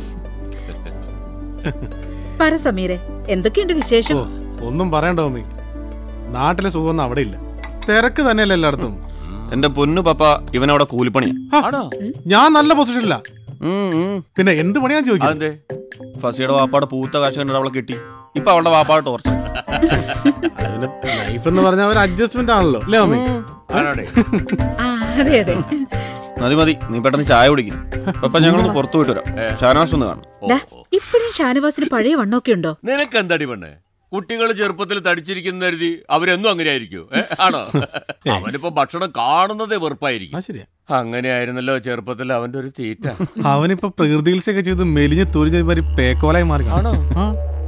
Speaker 5: പറ സമീരെ എന്തൊക്കെയുണ്ട് വിശേഷം
Speaker 1: ഓ ഒന്നും പറയണ്ട മമ്മി നാട്ടിലെ സുഖമൊന്നും അവിടെ ഇല്ല തിരക്ക് തന്നെയല്ലേ എല്ലായിടത്തും
Speaker 4: എന്റെ പൊന്നു പപ്പ ഇവനവിടെ കൂലിപ്പണിയാ
Speaker 1: ആ, ഞാൻ നല്ല പൊസിഷനില്ല പിന്നെ എന്ത് പണിയാൻ ചോദിക്കും
Speaker 4: അതെന്തേ ഫസിയുടെ വാപ്പാടെ പൂത്ത കാശ് കണ്ടിട്ട് അവളെ കിട്ടി ഇപ്പൊ അവളുടെ വാപ്പാടെ ടോർച്ചർ
Speaker 1: അതിന് ലൈഫ് എന്ന് പറഞ്ഞ ഒരു അഡ്ജസ്റ്റ്മെന്റ് ആണല്ലോ അല്ലേ മമ്മി
Speaker 5: ആ അതെ അതെ
Speaker 4: മതി മതി നീ പെട്ടെന്ന് ചായ കുടിക്കും അപ്പൊ ഞങ്ങളൊന്ന് പുറത്തു പോയിട്ട് വരാം ഷാനാസ് ഒന്ന് കാണും
Speaker 5: ദാ, ഇപ്പോഴും ഷാനവാസിന് പഴയ വണ്ണമൊക്കെ ഉണ്ടോ
Speaker 21: നിനക്ക് എന്താടി പെണ്ണെ കുട്ടികൾ ചെറുപ്പത്തിൽ തടിച്ചിരിക്കുന്ന കരുതി അവരെന്നും അങ്ങനെ ആയിരിക്കും ആണോ അവനിപ്പോ ഭക്ഷണം കാണുന്നതേ വെറുപ്പായിരിക്കും അങ്ങനെയായിരുന്നല്ലോ ചെറുപ്പത്തിൽ അവന്റെ ഒരു തീറ്റ
Speaker 1: അവനിപ്പോ പ്രകൃതി ചികിത്സയൊക്കെ ചെയ്ത് മെലിഞ്ഞ് തുരിഞ്ഞ മാതിരി പേക്കോലായി മാറി
Speaker 21: ആണോ?
Speaker 1: ആ.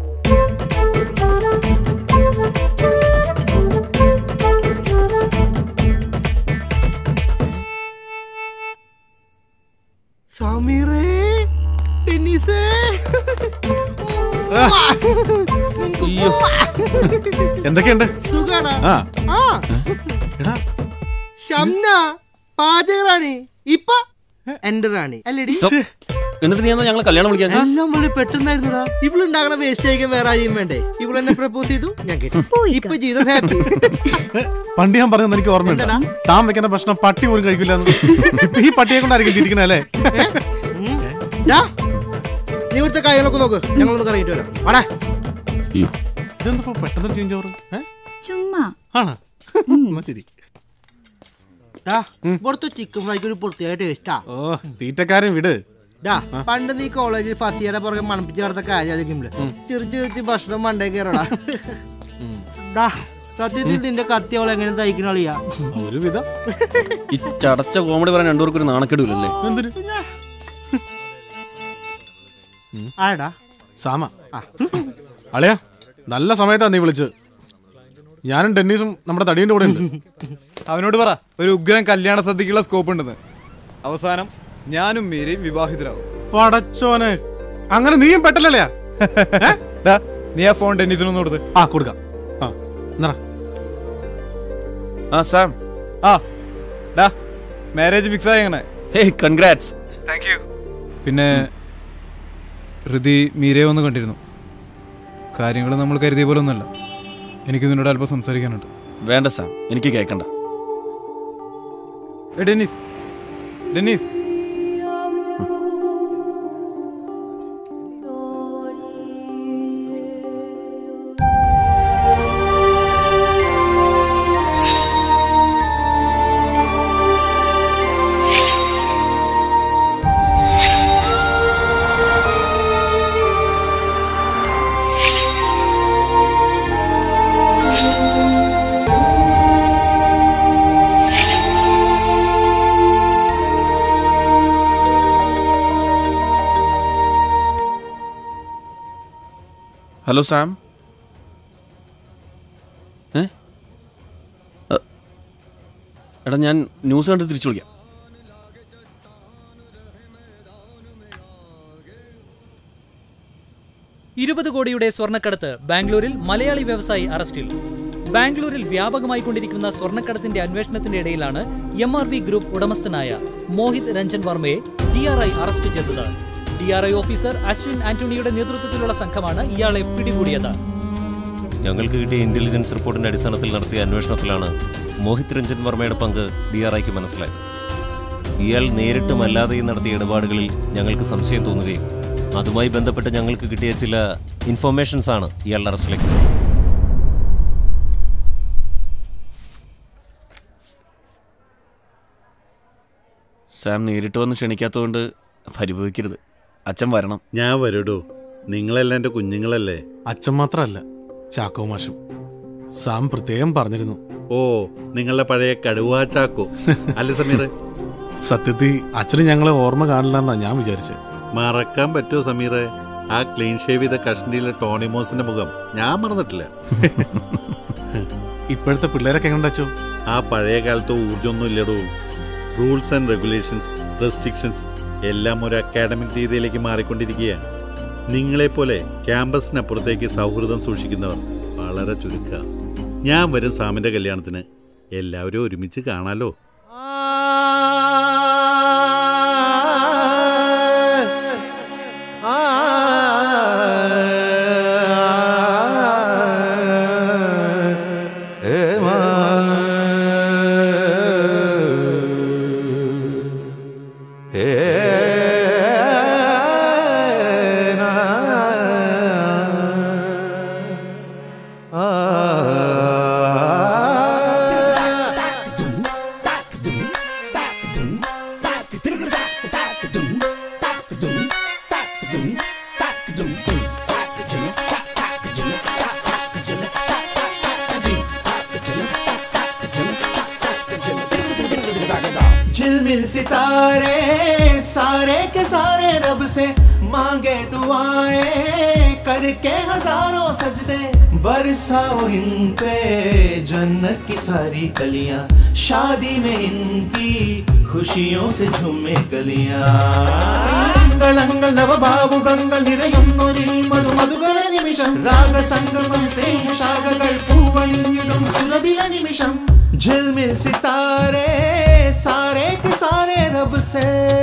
Speaker 13: സമീറേ ടെന്നീസേ
Speaker 1: എന്തൊക്കെയുണ്ട്
Speaker 13: സുഖാടാ
Speaker 1: ആ
Speaker 13: ആ ഷംന പാചകറാണി ഇപ്പൊ എന്റെ റാണി അല്ലേടി
Speaker 4: എന്നിട്ട് നീ എന്നാ ഞങ്ങളെ കല്യാണം വിളിക്കാൻ
Speaker 13: എല്ലാം വളരെ പെട്ടെന്നായിരുന്നുടാ ഇവളുണ്ടാകണ വേസ്റ്റ് കഴിക്കാൻ വേറെ ആരെയും വേണ്ടേ ഇവൾ എന്നെ പ്രപ്പോസ് ചെയ്തു ഞാൻ കേട്ടു ഇപ്പൊ ജീവിതം ഹാപ്പി
Speaker 1: പണ്ട് ഞാൻ പറഞ്ഞത് എനിക്ക് ഓർമ്മയുണ്ട് താൻ വെക്കുന്ന ഭക്ഷണം പട്ടി പോലും കഴിക്കില്ല ഇപ്പൊ ഈ പട്ടിയെ കൊണ്ടായിരിക്കും തിരിക്കണേ അല്ലേ
Speaker 13: നീ ഇവിടുത്തെ കാര്യങ്ങളൊക്കെ നോക്ക് ഞങ്ങളൊന്ന് കറങ്ങിട്ട് വരാം വാടാ
Speaker 1: ഇതെന്താ പെട്ടെന്ന് ചേഞ്ച് ഓവർ
Speaker 10: ചുമ്മാ
Speaker 1: ആണോ എന്നാ ശരി
Speaker 13: ഡാ, ഇവിടുത്തെ ചിക്കൻ ഫ്രൈക്ക് ഒരു പ്രത്യേക ടേസ്റ്റാ
Speaker 1: ഓ തീറ്റക്കാരൻ വിട്
Speaker 13: ഡാ പണ്ട് നീ കോളേജിൽ ഫസിയുടെ പുറകെ മണപ്പിച്ച് നടന്ന കാര്യമായിരിക്കുമ്പോൾ ചിറിച്ച് ചിറിച്ച് ഭക്ഷണം മണ്ടേ കയറടാ ഡാ സത്യത്തിൽ നിന്റെ കത്തി അവൾ എങ്ങനെ തയ്ക്കണ കളിയാ
Speaker 1: ഒരു വിധം
Speaker 4: ഈ ചടച്ച കോമഡി പറയാൻ രണ്ടുപേർക്കും ഒരു നാണക്കെടൂലല്ലേ
Speaker 1: എന്തിന്
Speaker 13: ആടാ
Speaker 1: സാമ അളിയാ നല്ല സമയത്താ നീ വിളിച്ചത് ഞാനും ടെന്നീസും നമ്മുടെ തടീന്റെ കൂടെ ഉണ്ട്
Speaker 2: അവനോട് പറ ഒരു ഉഗ്രൻ കല്യാണ സദ്യക്കുള്ള സ്കോപ്പ് ഉണ്ടെന്ന് അവസാനം ഞാനും മീരയും വിവാഹിതരാകും
Speaker 1: പടച്ചോനെ അങ്ങനെ നീയും പെട്ടല്ലേ
Speaker 2: ഡാ, നീ ആ ഫോൺ ടെന്നീസിനൊന്നും കൊടുത്ത്
Speaker 1: ആ കൊടുക്കാം ആ എന്നാ
Speaker 4: ആ സാം
Speaker 2: ആ ഡാ മാരേജ് ഫിക്സ് ആയി അങ്ങനെ
Speaker 4: ഹേ കൺഗ്രാറ്റ്സ്
Speaker 2: താങ്ക് യു പിന്നെ ഹൃതി മീരയെ ഒന്ന് കണ്ടിരുന്നു കാര്യങ്ങൾ നമ്മൾ കരുതിയ പോലെ ഒന്നുമല്ല എനിക്ക് നിന്നോട് അല്പം സംസാരിക്കാനുണ്ട്
Speaker 4: വേണ്ട സാം എനിക്ക് കേൾക്കണ്ട
Speaker 2: ഏ ഡെന്നീസ് ഡെന്നീസ്
Speaker 4: ഹലോ സാം ഏ അ, എടാ ഞാൻ ന്യൂസ് കണ്ട് തിരിച്ചു വിളിക്കാം
Speaker 16: ഇരുപത് കോടിയുടെ സ്വർണ്ണക്കടത്ത് ബാംഗ്ലൂരിൽ മലയാളി വ്യവസായി അറസ്റ്റിൽ ബാംഗ്ലൂരിൽ വ്യാപകമായി കൊണ്ടിരിക്കുന്ന സ്വർണ്ണക്കടത്തിന്റെ അന്വേഷണത്തിന്റെ ഇടയിലാണ് എം ആർ വി ഗ്രൂപ്പ് ഉടമസ്ഥനായ മോഹിത് രഞ്ജൻ വർമ്മയെ ഡി ആർ ഐ അറസ്റ്റ് ചെയ്തത് D R I officer Ashwin ആന്റണിയുടെ നേതൃത്വത്തിലുള്ള സംഘമാണ് ഇയാളെ പിടികൂടിയത്
Speaker 7: ഞങ്ങൾക്ക് കിട്ടിയ ഇന്റലിജൻസ് റിപ്പോർട്ടിന്റെ അടിസ്ഥാനത്തിൽ നടത്തിയ അന്വേഷണത്തിലാണ് മോഹിത് രഞ്ജൻ വർമ്മയുടെ പങ്ക് ഡി ആർ ഐക്ക് മനസ്സിലായത് ഇയാൾ നേരിട്ടും അല്ലാതെയും നടത്തിയ ഇടപാടുകളിൽ ഞങ്ങൾക്ക് സംശയം തോന്നുകയും അതുമായി ബന്ധപ്പെട്ട് ഞങ്ങൾക്ക് കിട്ടിയ ചില ഇൻഫോർമേഷൻസ് ആണ് ഇയാളുടെ അറസ്റ്റിലേക്ക് നയിച്ചത്
Speaker 4: സാം നേരിട്ട് വന്ന് ക്ഷണിക്കാത്തതുകൊണ്ട് പരിഭവിക്കരുത് അച്ഛൻ വരണം
Speaker 14: ഞാൻ വരൂടോ നിങ്ങളെല്ലാം എൻ്റെ കുഞ്ഞുങ്ങളല്ലേ
Speaker 1: അച്ഛൻ മാത്രമല്ല ചാക്കോ മാഷും സാം പ്രത്യേകം പറഞ്ഞിരുന്നു
Speaker 14: ഓ നിങ്ങളുടെ പഴയ കടുവാ ചാക്കോ അല്ല സമീർ
Speaker 1: സത്യത്തിൽ അച്ഛന് ഞങ്ങളെ ഓർമ്മ കാണില്ലെന്നാ ഞാൻ വിചാരിച്ചത്
Speaker 14: മറക്കാൻ പറ്റുമോ സമീറെ ആ ക്ലീൻ ഷേവ് ചെയ്ത കഷ്ണിയിലെ ടോണിമോസിന്റെ മുഖം ഞാൻ മറന്നിട്ടില്ല
Speaker 1: ഇപ്പോഴത്തെ പിള്ളേരൊക്കെ എങ്ങനെ അച്ഛോ
Speaker 14: ആ പഴയ കാലത്ത് ഊർജ്ജമൊന്നും ഇല്ലടോ റൂൾസ് ആൻഡ് റെഗുലേഷൻസ് റെസ്ട്രിക്ഷൻസ് എല്ലാം ഒരു അക്കാഡമിക് രീതിയിലേക്ക് മാറിക്കൊണ്ടിരിക്കുകയാണ് നിങ്ങളെപ്പോലെ ക്യാമ്പസിനപ്പുറത്തേക്ക് സൗഹൃദം സൂക്ഷിക്കുന്നവർ വളരെ ചുരുക്ക ഞാൻ വരും സാമിന്റെ കല്യാണത്തിന് എല്ലാവരും ഒരുമിച്ച് കാണാലോ
Speaker 19: ഏ
Speaker 10: झिलमिल सितारे सारे के सारे रब से मांगे दुआएं करके हजारों सजदे बरसाओ इन पे जन्नत की सारी कलियां शादी में इनकी खुशियों से झूमे गलियां അങ്കൾ നവഭാവുകങ്ങൾ നിറയുന്നൊരു മധു മധുകര നിമിഷം രാഗസംഗമം സ്നേഹശാഖകൾ പൂവണിഞ്ഞിടും സുരഭില നിമിഷം झिलमिल सितारे सारे के सारे रब से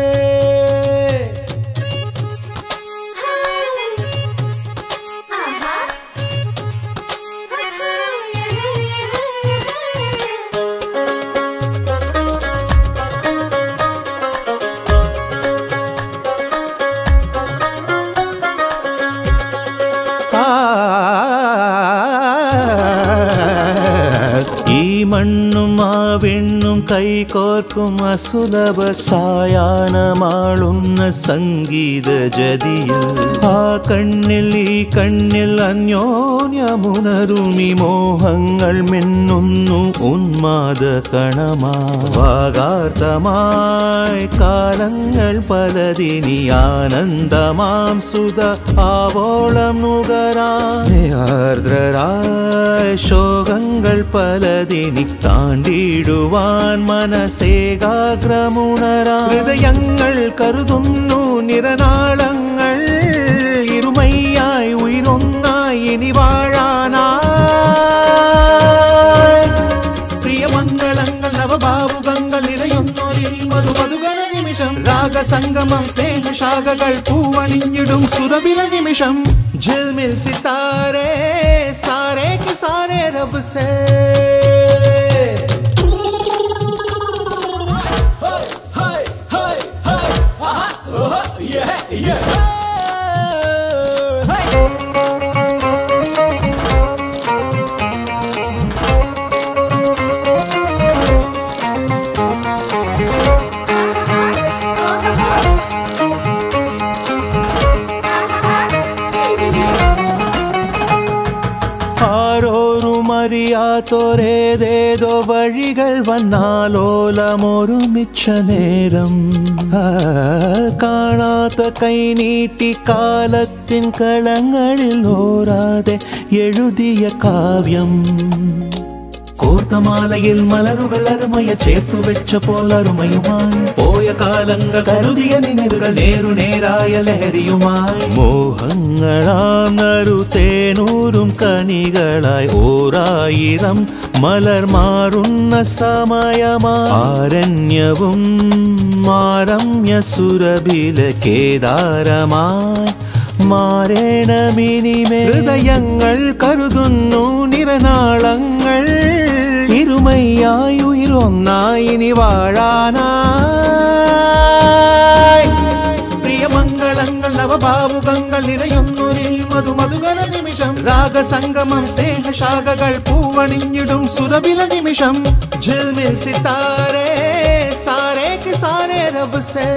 Speaker 10: ഈ മണ്ണും ആ വെണ്ണും കൈകോർക്കും അസുലഭ സായാഹ്നമാളുന്ന സംഗീത ജതിയിൽ ആ കണ്ണിൽ ഈ കണ്ണിൽ അന്യോന്യമുണരുമി മോഹങ്ങൾ മിന്നുന്നു ഉന്മാദ കണമാകാർത്തമായി കാലങ്ങൾ പലതിനി ആനന്ദമാം സുത ആവോളം നുകരാർദ്രരായ ശോകങ്ങൾ പലതിനി താണ്ടിടുവാൻ മനസ്സേകാഗ്രമുണരാ ഹൃദയങ്ങൾ കരുതുന്നു നിരനാളങ്ങൾ ഇരുമയ്യായി ഉയരൊന്നായി ഇനി വാഴാനായി പ്രിയമംഗളങ്ങൾ നവഭാവുകങ്ങൾ നിറയുന്നൊരിൽ മധു മധുകര നിമിഷം രാഗസംഗമം സ്നേഹശാഖകൾ പൂവണിഞ്ഞിടും സുരഭില നിമിഷം झिलमिल सितारे सारे के सारे रब से ആരോരും അറിയാത്തൊരേതേതോ വഴികൾ വന്നാലോലമൊരുമിച്ച നേരം ആ, കാണാത്ത കൈനീട്ടി കാലത്തിൻ കളങ്ങളിൽ ഓരാതെ എഴുതിയ കാവ്യം കോർത്തമാലയിൽ മലരുകൾ അരുമയ ചേർത്തു വെച്ച പോൽ അരുമയുമായി പോയ കാലങ്ങൾ കരുതിയ നിனைവുകൾ നേരുനേരായ ലഹരിയുമായി മോഹങ്ങളാങ്ങരു തേനൂരും കനികളായി ഓരായിരം മലർ മാറുന്ന സമയമാരണ്യവും മാരമ്യ സുരഭില കേദാരമായി മാറേണമിനിമേ ഹൃദയങ്ങൾ കരുതുന്നു നിറനാളങ്ങൾ ഇരുമയ്യായി ഉയരൊന്നായി ഇനി വാഴാനായി പ്രിയമംഗളങ്ങൾ നവഭാവുകങ്ങൾ നിറയുന്നൊരിൽ മധു മധുകര നിമിഷം രാഗസംഗമം സ്നേഹശാഖകൾ പൂവണിഞ്ഞിടും സുരഭില നിമിഷം झिलमिल सितारे सारे के सारे रब से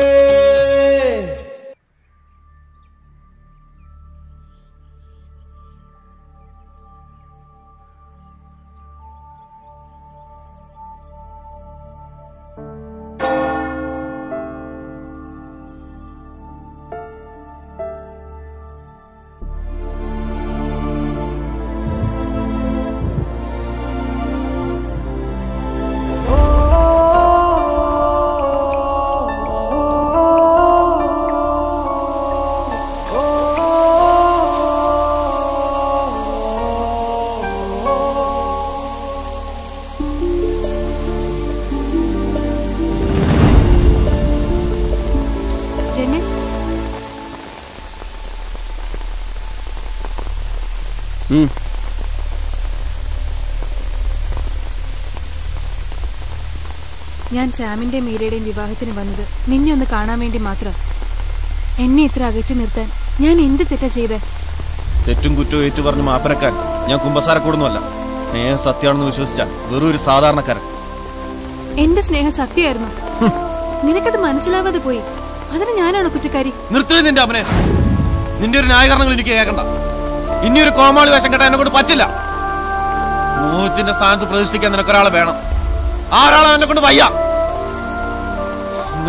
Speaker 6: ജെന്നിസ്
Speaker 4: ഉം.
Speaker 6: ഞാൻ സാമിന്റെയും മീരയുടെയും വിവാഹത്തിന് വന്നത് നിന്നെ ഒന്ന് കാണാൻ വേണ്ടി മാത്രം എന്നെ ഇത്ര അകറ്റി നിർത്താൻ ഞാൻ എന്ത് തെറ്റാ ചെയ്തേ
Speaker 4: തെറ്റും കുറ്റവും ഏറ്റു പറഞ്ഞ് മാപ്പനക്കാൻ ഞാൻ കുമ്പസാരക്കൂടുന്നുമല്ല സ്നേഹം സത്യമാണെന്ന് വിശ്വസിച്ച വെറും ഒരു സാധാരണക്കാരൻ
Speaker 6: എന്റെ സ്നേഹം സത്യമായിരുന്നു നിനക്കത് മനസ്സിലാവാതെ പോയി അതിന് ഞാനാണോ കുറ്റക്കാരി
Speaker 4: നിർത്തി നിന്റെ അമ്മനെ നിന്റെ ഒരു ന്യായീകരണങ്ങൾ എനിക്ക് കേൾക്കണ്ട ഇനി ഒരു കോമാളി വേഷം കെട്ടാൻ എന്നെ കൊണ്ട് പറ്റില്ല മോഹത്തിന്റെ സ്ഥാനത്ത് പ്രതിഷ്ഠിക്കാൻ നിനക്കൊരാളെ വേണം ആരാളെ എന്നെ കൊണ്ട് വയ്യ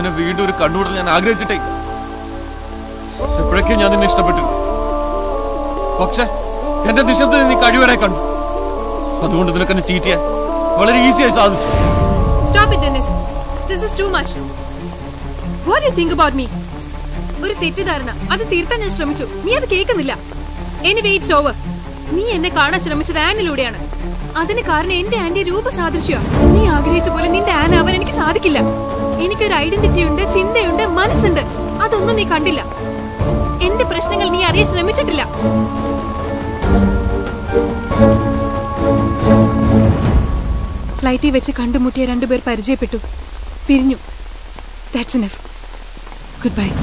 Speaker 4: നിന്നെ വീണ്ടും ഒരു കണ്ണുകൂടൽ ഞാൻ ആഗ്രഹിച്ചിട്ടേ ഇല്ല. എപ്പോഴൊക്കെ ഞാൻ നിന്നെ ഇഷ്ടപ്പെട്ടിട്ടുണ്ട് പക്ഷെ എന്റെ നിശബ്ദത നീ കഴിവറെ കണ്ടു അതുകൊണ്ട് നിനക്ക് എന്നെ ചീറ്റ് ചെയ്യാൻ വളരെ ഈസിയായി സാധിച്ചു
Speaker 6: stop it Dennis this is too much what you think about me ഒരു തെറ്റിദ്ധാരണ അത് തീർത്താൻ ഞാൻ ശ്രമിച്ചു നീ അത് കേൾക്കുന്നില്ല എനിവേ ഇറ്റ്സ് ഓവർ നീ എന്നെ കാണാൻ ശ്രമിച്ചത് ആനിലൂടെയാണ് അതിന് കാരണം എന്റെ ആന്റി രൂപസാദൃശ്യ നീ ആഗ്രഹിച്ച പോലെ നിന്റെ ആൻ ആവാൻ എനിക്ക് സാധിക്കില്ല എനിക്കൊരു ഐഡന്റിറ്റി ഉണ്ട് ചിന്തയുണ്ട് മനസ്സുണ്ട് അതൊന്നും നീ കണ്ടില്ല എന്റെ പ്രശ്നങ്ങൾ നീ അറിയാൻ ശ്രമിച്ചിട്ടില്ല ഫ്ലൈറ്റിൽ വെച്ച് കണ്ടുമുട്ടിയ രണ്ടുപേർ പരിചയപ്പെട്ടു പിരിഞ്ഞു ദാറ്റ്സ് ഇനഫ് ഗുഡ് ബൈ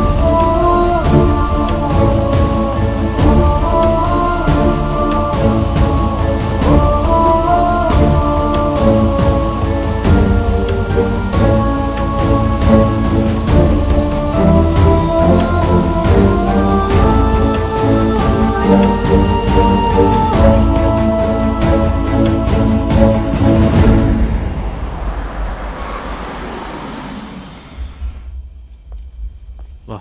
Speaker 1: വാ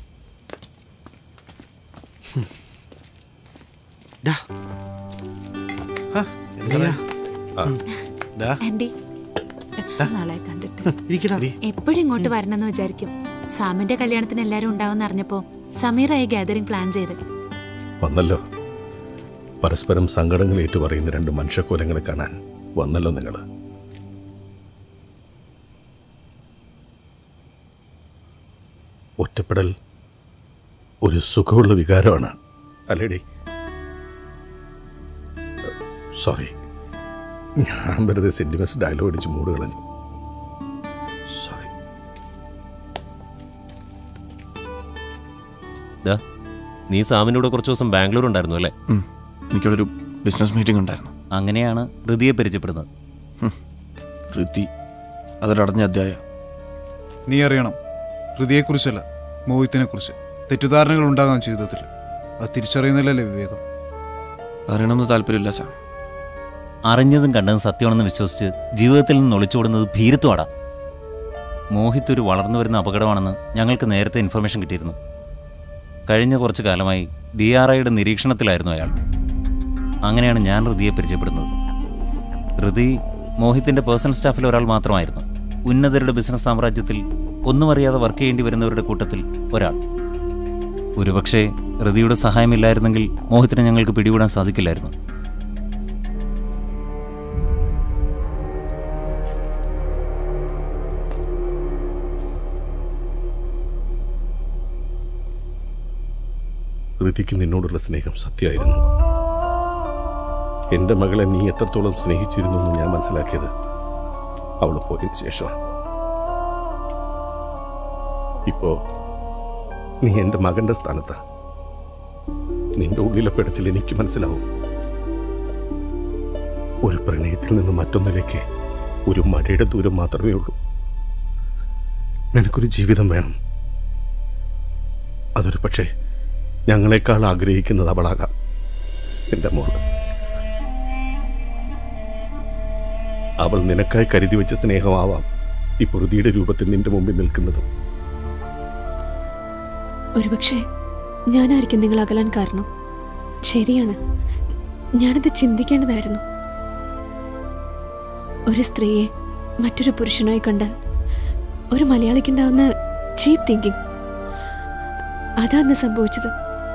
Speaker 12: ആന്റി എത്ര നാളായി കണ്ടിട്ട് എപ്പോഴും ഇങ്ങോട്ട് വരണമെന്ന് വിചാരിക്കും സാമിന്റെ കല്യാണത്തിന് എല്ലാരും ഉണ്ടാവും അറിഞ്ഞപ്പോ സമീറായി ഗാദറിംഗ് പ്ലാൻ ചെയ്ത്
Speaker 18: വന്നല്ലോ പരസ്പരം സങ്കടങ്ങൾ ഏറ്റുപറയുന്ന രണ്ട് മനുഷ്യക്കോലങ്ങളെ കാണാൻ വന്നല്ലോ നിങ്ങൾ ഒറ്റപ്പെടൽ ഒരു സുഖമുള്ള വികാരമാണ് അല്ലേടി സോറി ഞാൻ വെറുതെ സെന്റിമെന്റ്സ് ഡയലോഗ് അടിച്ച് മൂട് കളഞ്ഞു സോറി
Speaker 7: ദാ, നീ സാമിനൂടെ കുറച്ച് ദിവസം ബാംഗ്ലൂർ ഉണ്ടായിരുന്നു അല്ലേ
Speaker 4: എനിക്കവിടെ ഒരു ബിസിനസ് മീറ്റിംഗ് ഉണ്ടായിരുന്നു
Speaker 7: അങ്ങനെയാണ് ഹൃതിയെ പരിചയപ്പെടുന്നത്
Speaker 4: ഋതി അതൊരടഞ്ഞ അധ്യായ
Speaker 2: നീ അറിയണം ഹൃതിയെക്കുറിച്ചല്ല മോഹിത്തിനെ കുറിച്ച് തെറ്റിദ്ധാരണകൾ ഉണ്ടാകാം ജീവിതത്തിൽ അത് തിരിച്ചറിയുന്നില്ലല്ലേ വിവേകം
Speaker 4: അറിയണമെന്ന് താല്പര്യമില്ല സാം
Speaker 7: അറിഞ്ഞതും കണ്ടതും സത്യമാണെന്ന് വിശ്വസിച്ച് ജീവിതത്തിൽ നിന്ന് ഒളിച്ചോടുന്നത് ഭീരുത്വമാടാ മോഹിത്ത് ഒരു വളർന്നു വരുന്ന അപകടമാണെന്ന് ഞങ്ങൾക്ക് നേരത്തെ ഇൻഫർമേഷൻ കിട്ടിയിരുന്നു കഴിഞ്ഞ കുറച്ച് കാലമായി ഡി ആർ ഐയുടെ നിരീക്ഷണത്തിലായിരുന്നു അയാൾ അങ്ങനെയാണ് ഞാൻ ഹൃതിയെ പരിചയപ്പെടുന്നത് ഹൃതി മോഹിത്തിൻ്റെ പേഴ്സണൽ സ്റ്റാഫിൽ ഒരാൾ മാത്രമായിരുന്നു ഉന്നതരുടെ ബിസിനസ് സാമ്രാജ്യത്തിൽ ഒന്നും അറിയാതെ വർക്ക് ചെയ്യേണ്ടി വരുന്നവരുടെ കൂട്ടത്തിൽ ഒരാൾ ഒരുപക്ഷെ ഹൃതിയുടെ സഹായമില്ലായിരുന്നെങ്കിൽ മോഹിത്തിനെ ഞങ്ങൾക്ക് പിടികൂടാൻ സാധിക്കില്ലായിരുന്നു
Speaker 18: ഋതിക്ക് നിന്നോടുള്ള സ്നേഹം സത്യമായിരുന്നു എൻ്റെ മകളെ നീ എത്രത്തോളം സ്നേഹിച്ചിരുന്നു എന്ന് ഞാൻ മനസ്സിലാക്കിയത് അവൾ പോയതിന് ശേഷമാണ് ഇപ്പോ നീ എൻ്റെ മകന്റെ സ്ഥാനത്താ നിന്റെ ഉള്ളിലെ പിടച്ചിൽ എനിക്ക് മനസ്സിലാവും ഒരു പ്രണയത്തിൽ നിന്ന് മറ്റൊന്നിലേക്ക് ഒരു മഴയുടെ ദൂരം മാത്രമേ ഉള്ളൂ നിനക്കൊരു ജീവിതം വേണം അതൊരു പക്ഷേ ഞങ്ങളെക്കാൾ ആഗ്രഹിക്കുന്നത് അവളാകാം എൻ്റെ മോൾ അവൾ നിനക്കായി കരുതി വെച്ച സ്നേഹമാവാം ഈ പൊറുതിയുടെ രൂപത്തിൽ നിന്റെ മുമ്പിൽ നിൽക്കുന്നതും
Speaker 9: ഒരുപക്ഷെ ഞാനായിരിക്കും നിങ്ങൾ അകലാൻ കാരണം ശരിയാണ് ഞാനത് ചിന്തിക്കേണ്ടതായിരുന്നു ഒരു സ്ത്രീയെ മറ്റൊരു പുരുഷനായി കണ്ടാൽ ഒരു മലയാളിക്കുണ്ടാവുന്ന ചീപ്പ് തിങ്കിങ് അതാ അന്ന് സംഭവിച്ചത്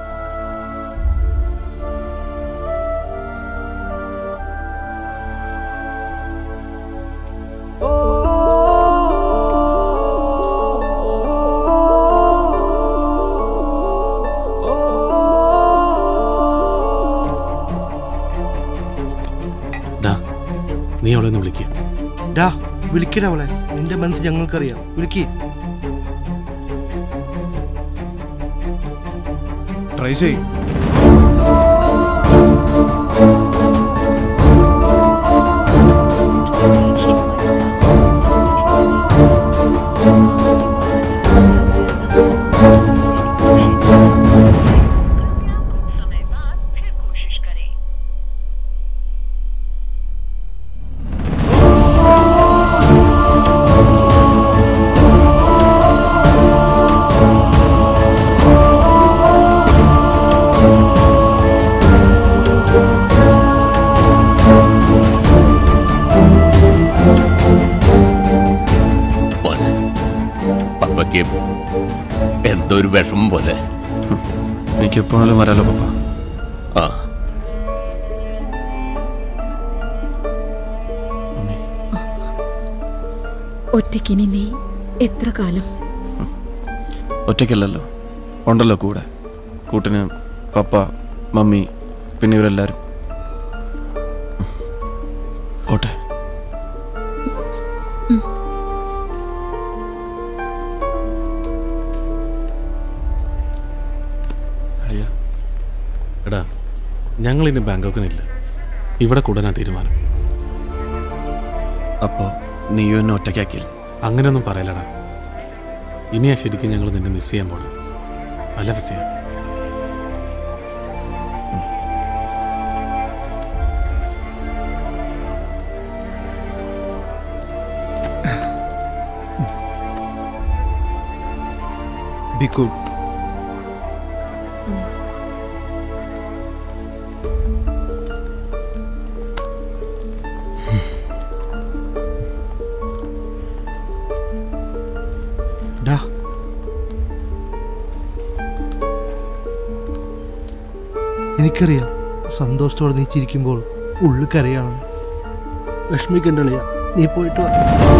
Speaker 1: ഡാ നീ അവളെ ഒന്ന് വിളിക്കുക
Speaker 13: ഡാ വിളിക്കണ അവളെ നിന്റെ മനസ്സ് ഞങ്ങൾക്കറിയാം വിളിക്കേ
Speaker 2: ട്രൈ ചെയ്യും
Speaker 20: Thank
Speaker 21: എന്തോ ഒരു വിഷമം പോലെ
Speaker 4: എനിക്ക് എപ്പോഴും വരാലോ പപ്പ
Speaker 21: ആ
Speaker 5: ഒറ്റയ്ക്കിനി നീ എത്ര കാലം
Speaker 4: ഒറ്റയ്ക്കല്ലല്ലോ ഉണ്ടല്ലോ കൂടെ കൂട്ടിന് പപ്പ മമ്മി പിന്നെ ഇവരെല്ലാവരും ഓട്ടെ അയ്യ
Speaker 1: എടാ ഞങ്ങൾ ഇനി ബാങ്കോക്കിനില്ല ഇവിടെ കൂടാനാ തീരുമാനം
Speaker 4: അപ്പോൾ നീയും എന്നെ ഒറ്റയ്ക്കാക്കിയില്ല
Speaker 1: അങ്ങനെയൊന്നും പറയലടാ ഇനിയാ ശരിക്കും ഞങ്ങൾ നിന്നെ മിസ് ചെയ്യാൻ പോണം അല്ല ഫസിയ
Speaker 2: ബി ഗുഡ്
Speaker 1: ഡാ
Speaker 13: എനിക്കറിയാം സന്തോഷത്തോടെ നീ ചിരിക്കുമ്പോൾ ഉള്ളു കരയാണ് വിഷമിക്കണ്ടളിയ നീ പോയിട്ട് വാ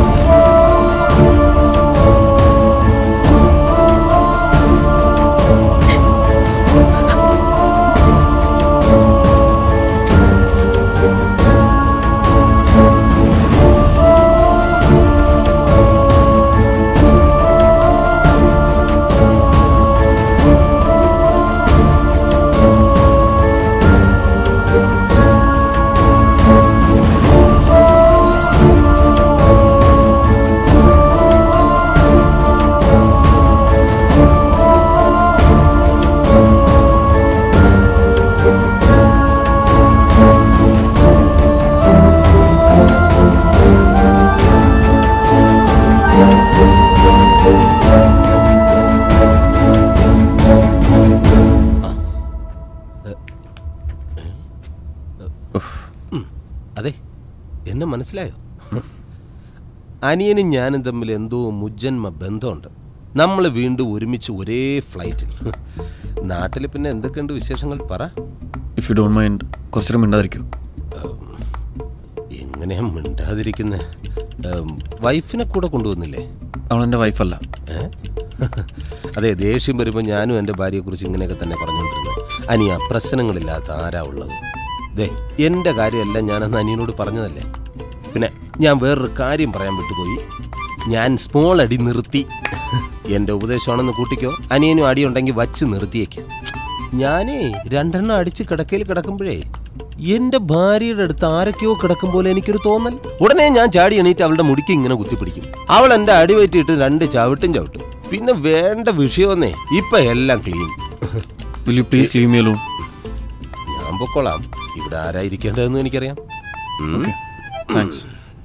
Speaker 11: അതെ എന്നെ മനസ്സിലായോ അനിയനും ഞാനും തമ്മിൽ എന്തോ മുജ്ജന്മ ബന്ധമുണ്ട് നമ്മൾ വീണ്ടും ഒരുമിച്ച് ഒരേ ഫ്ലൈറ്റിൽ നാട്ടിൽ പിന്നെ എന്തൊക്കെയുണ്ട് വിശേഷങ്ങൾ പറ
Speaker 4: ഇഫ് യു ഡോണ്ട് മൈൻഡ് കുറച്ചേരം മിണ്ടാതിരിക്കൂ
Speaker 11: എങ്ങനെയാ മിണ്ടാതിരിക്കുന്നത് വൈഫിനെ കൂടെ കൊണ്ടുവന്നില്ലേ
Speaker 4: അവളെൻ്റെ വൈഫല്ല
Speaker 11: ഏ? അതെ ദേഷ്യം വരുമ്പോൾ ഞാനും എൻ്റെ ഭാര്യയെക്കുറിച്ച് ഇങ്ങനെയൊക്കെ തന്നെ പറഞ്ഞുകൊണ്ടിരുന്നത് അനിയ പ്രശ്നങ്ങളില്ലാത്ത ആരാ ഉള്ളത് ദേ എൻ്റെ കാര്യമെല്ലാം ഞാനന്ന് അനിയനോട് പറഞ്ഞതല്ലേ പിന്നെ ഞാൻ വേറൊരു കാര്യം പറയാൻ വിട്ടുപോയി ഞാൻ സ്മോൾ അടി നിർത്തി എൻ്റെ ഉപദേശമാണെന്ന് കൂട്ടിക്കോ അനിയനും അടിയുണ്ടെങ്കിൽ വച്ച് നിർത്തിയേക്ക് ഞാനേ രണ്ടെണ്ണം അടിച്ച് കിടക്കയിൽ കിടക്കുമ്പോഴേ എൻ്റെ ഭാര്യയുടെ അടുത്ത് ആരൊക്കെയോ കിടക്കും പോലെ എനിക്കൊരു തോന്നൽ ഉടനെ ഞാൻ ചാടി എണീറ്റ് അവളുടെ മുടിക്ക് ഇങ്ങനെ കുത്തിപ്പിടിക്കും അവൾ എൻ്റെ അടി പറ്റിയിട്ട് രണ്ട് ചവിട്ടും ചവിട്ടും പിന്നെ വേണ്ട വിഷയമൊന്നേ ഇപ്പൊ എല്ലാം clean
Speaker 4: will you please leave me alone
Speaker 11: ഞാൻ പൊക്കോളാം ഇവിടെ ആരായിരിക്കേണ്ടതെന്ന് എനിക്കറിയാം ഉം.
Speaker 4: താങ്ക്സ്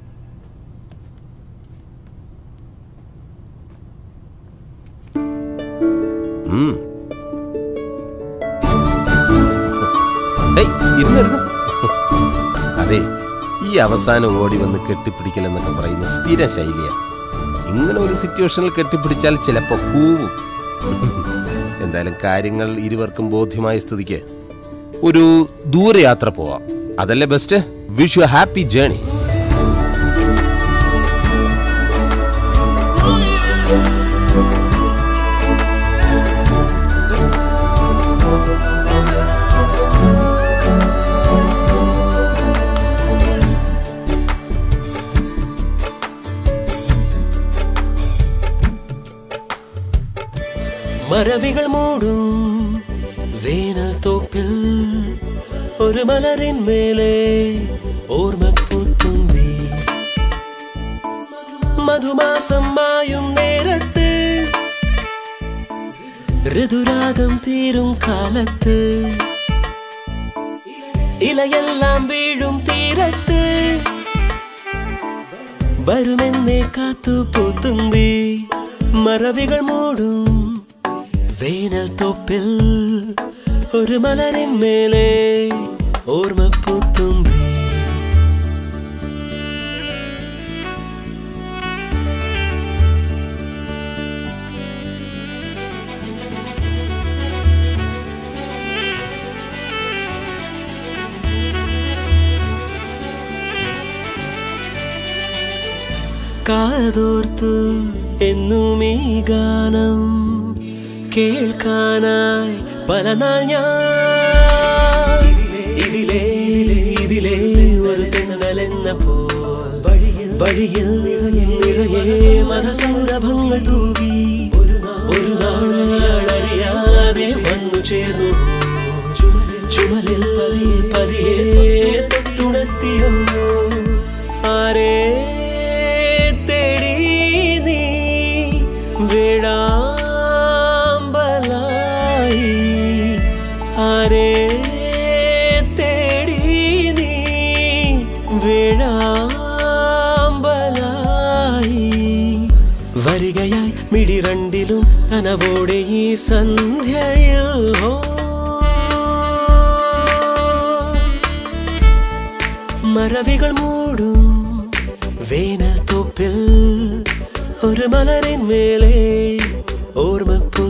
Speaker 11: ഉം. ഏയ്, ഇരുന്ന് ഇരുന്ന്. അതെ ഈ അവസാനം ഓടി വന്ന് കെട്ടിപ്പിടിക്കലെന്നൊക്കെ പറയുന്ന സ്ഥിര ശൈലിയാണ് ഇങ്ങനെ ഒരു സിറ്റുവേഷനിൽ കെട്ടിപ്പിടിച്ചാൽ ചിലപ്പോൾ കൂവും എന്തായാലും കാര്യങ്ങൾ ഇരുവർക്കും ബോധ്യമായ സ്ഥിതിക്ക് ഒരു ദൂരയാത്ര പോവാം അതല്ലേ best wish you happy journey
Speaker 17: മറവികൾ മൂടും വേനൽ തോപ്പിൽ ഒരു മലരിൻ മേലെ ഓർമ്മപ്പൂത്തുമ്പി മധുമാസം മായും നേരത്ത് ഋതുരാഗം തീരും കാലത്ത് ഇലയെല്ലാം വീഴും തീരത്ത് വരുമെന്നേ കാത്തു പൂത്തുമ്പി മറവികൾ മൂടും വേനൽ തോപ്പിൽ ഒരു മലരിൻ മേലെ ഓർമ്മപ്പൂത്തുമ്പി കാതോർത്തു എന്നും ഈ ഗാനം കേൾക്കാനായി പല നാൾ ഞാൻ ഇതിലേ ഇതിലേ ഒരു തെന്നലെന്ന പോൽ വഴിയിൽ നിറയെ മതസൗരഭങ്ങൾ തൂകി ഒരു നാളറിയാതെ വന്നു ചേർന്നു ചുമലിൽ പതിയെ തൊട്ടുണർത്തിയോ ആരേ തേടി നീ വേഴാമ്പലായി ആരേ തേടി നീ വേഴാമ്പലായി വരികയായി മിടിരണ്ടിലും കനവോടെ ഈ സന്ധ്യയിൽ ഹോ മറവികൾ മൂടും വേനൽ തോപ്പിൽ ഒരു മലരിൻ മേലെ ഓർമ്മപ്പൂ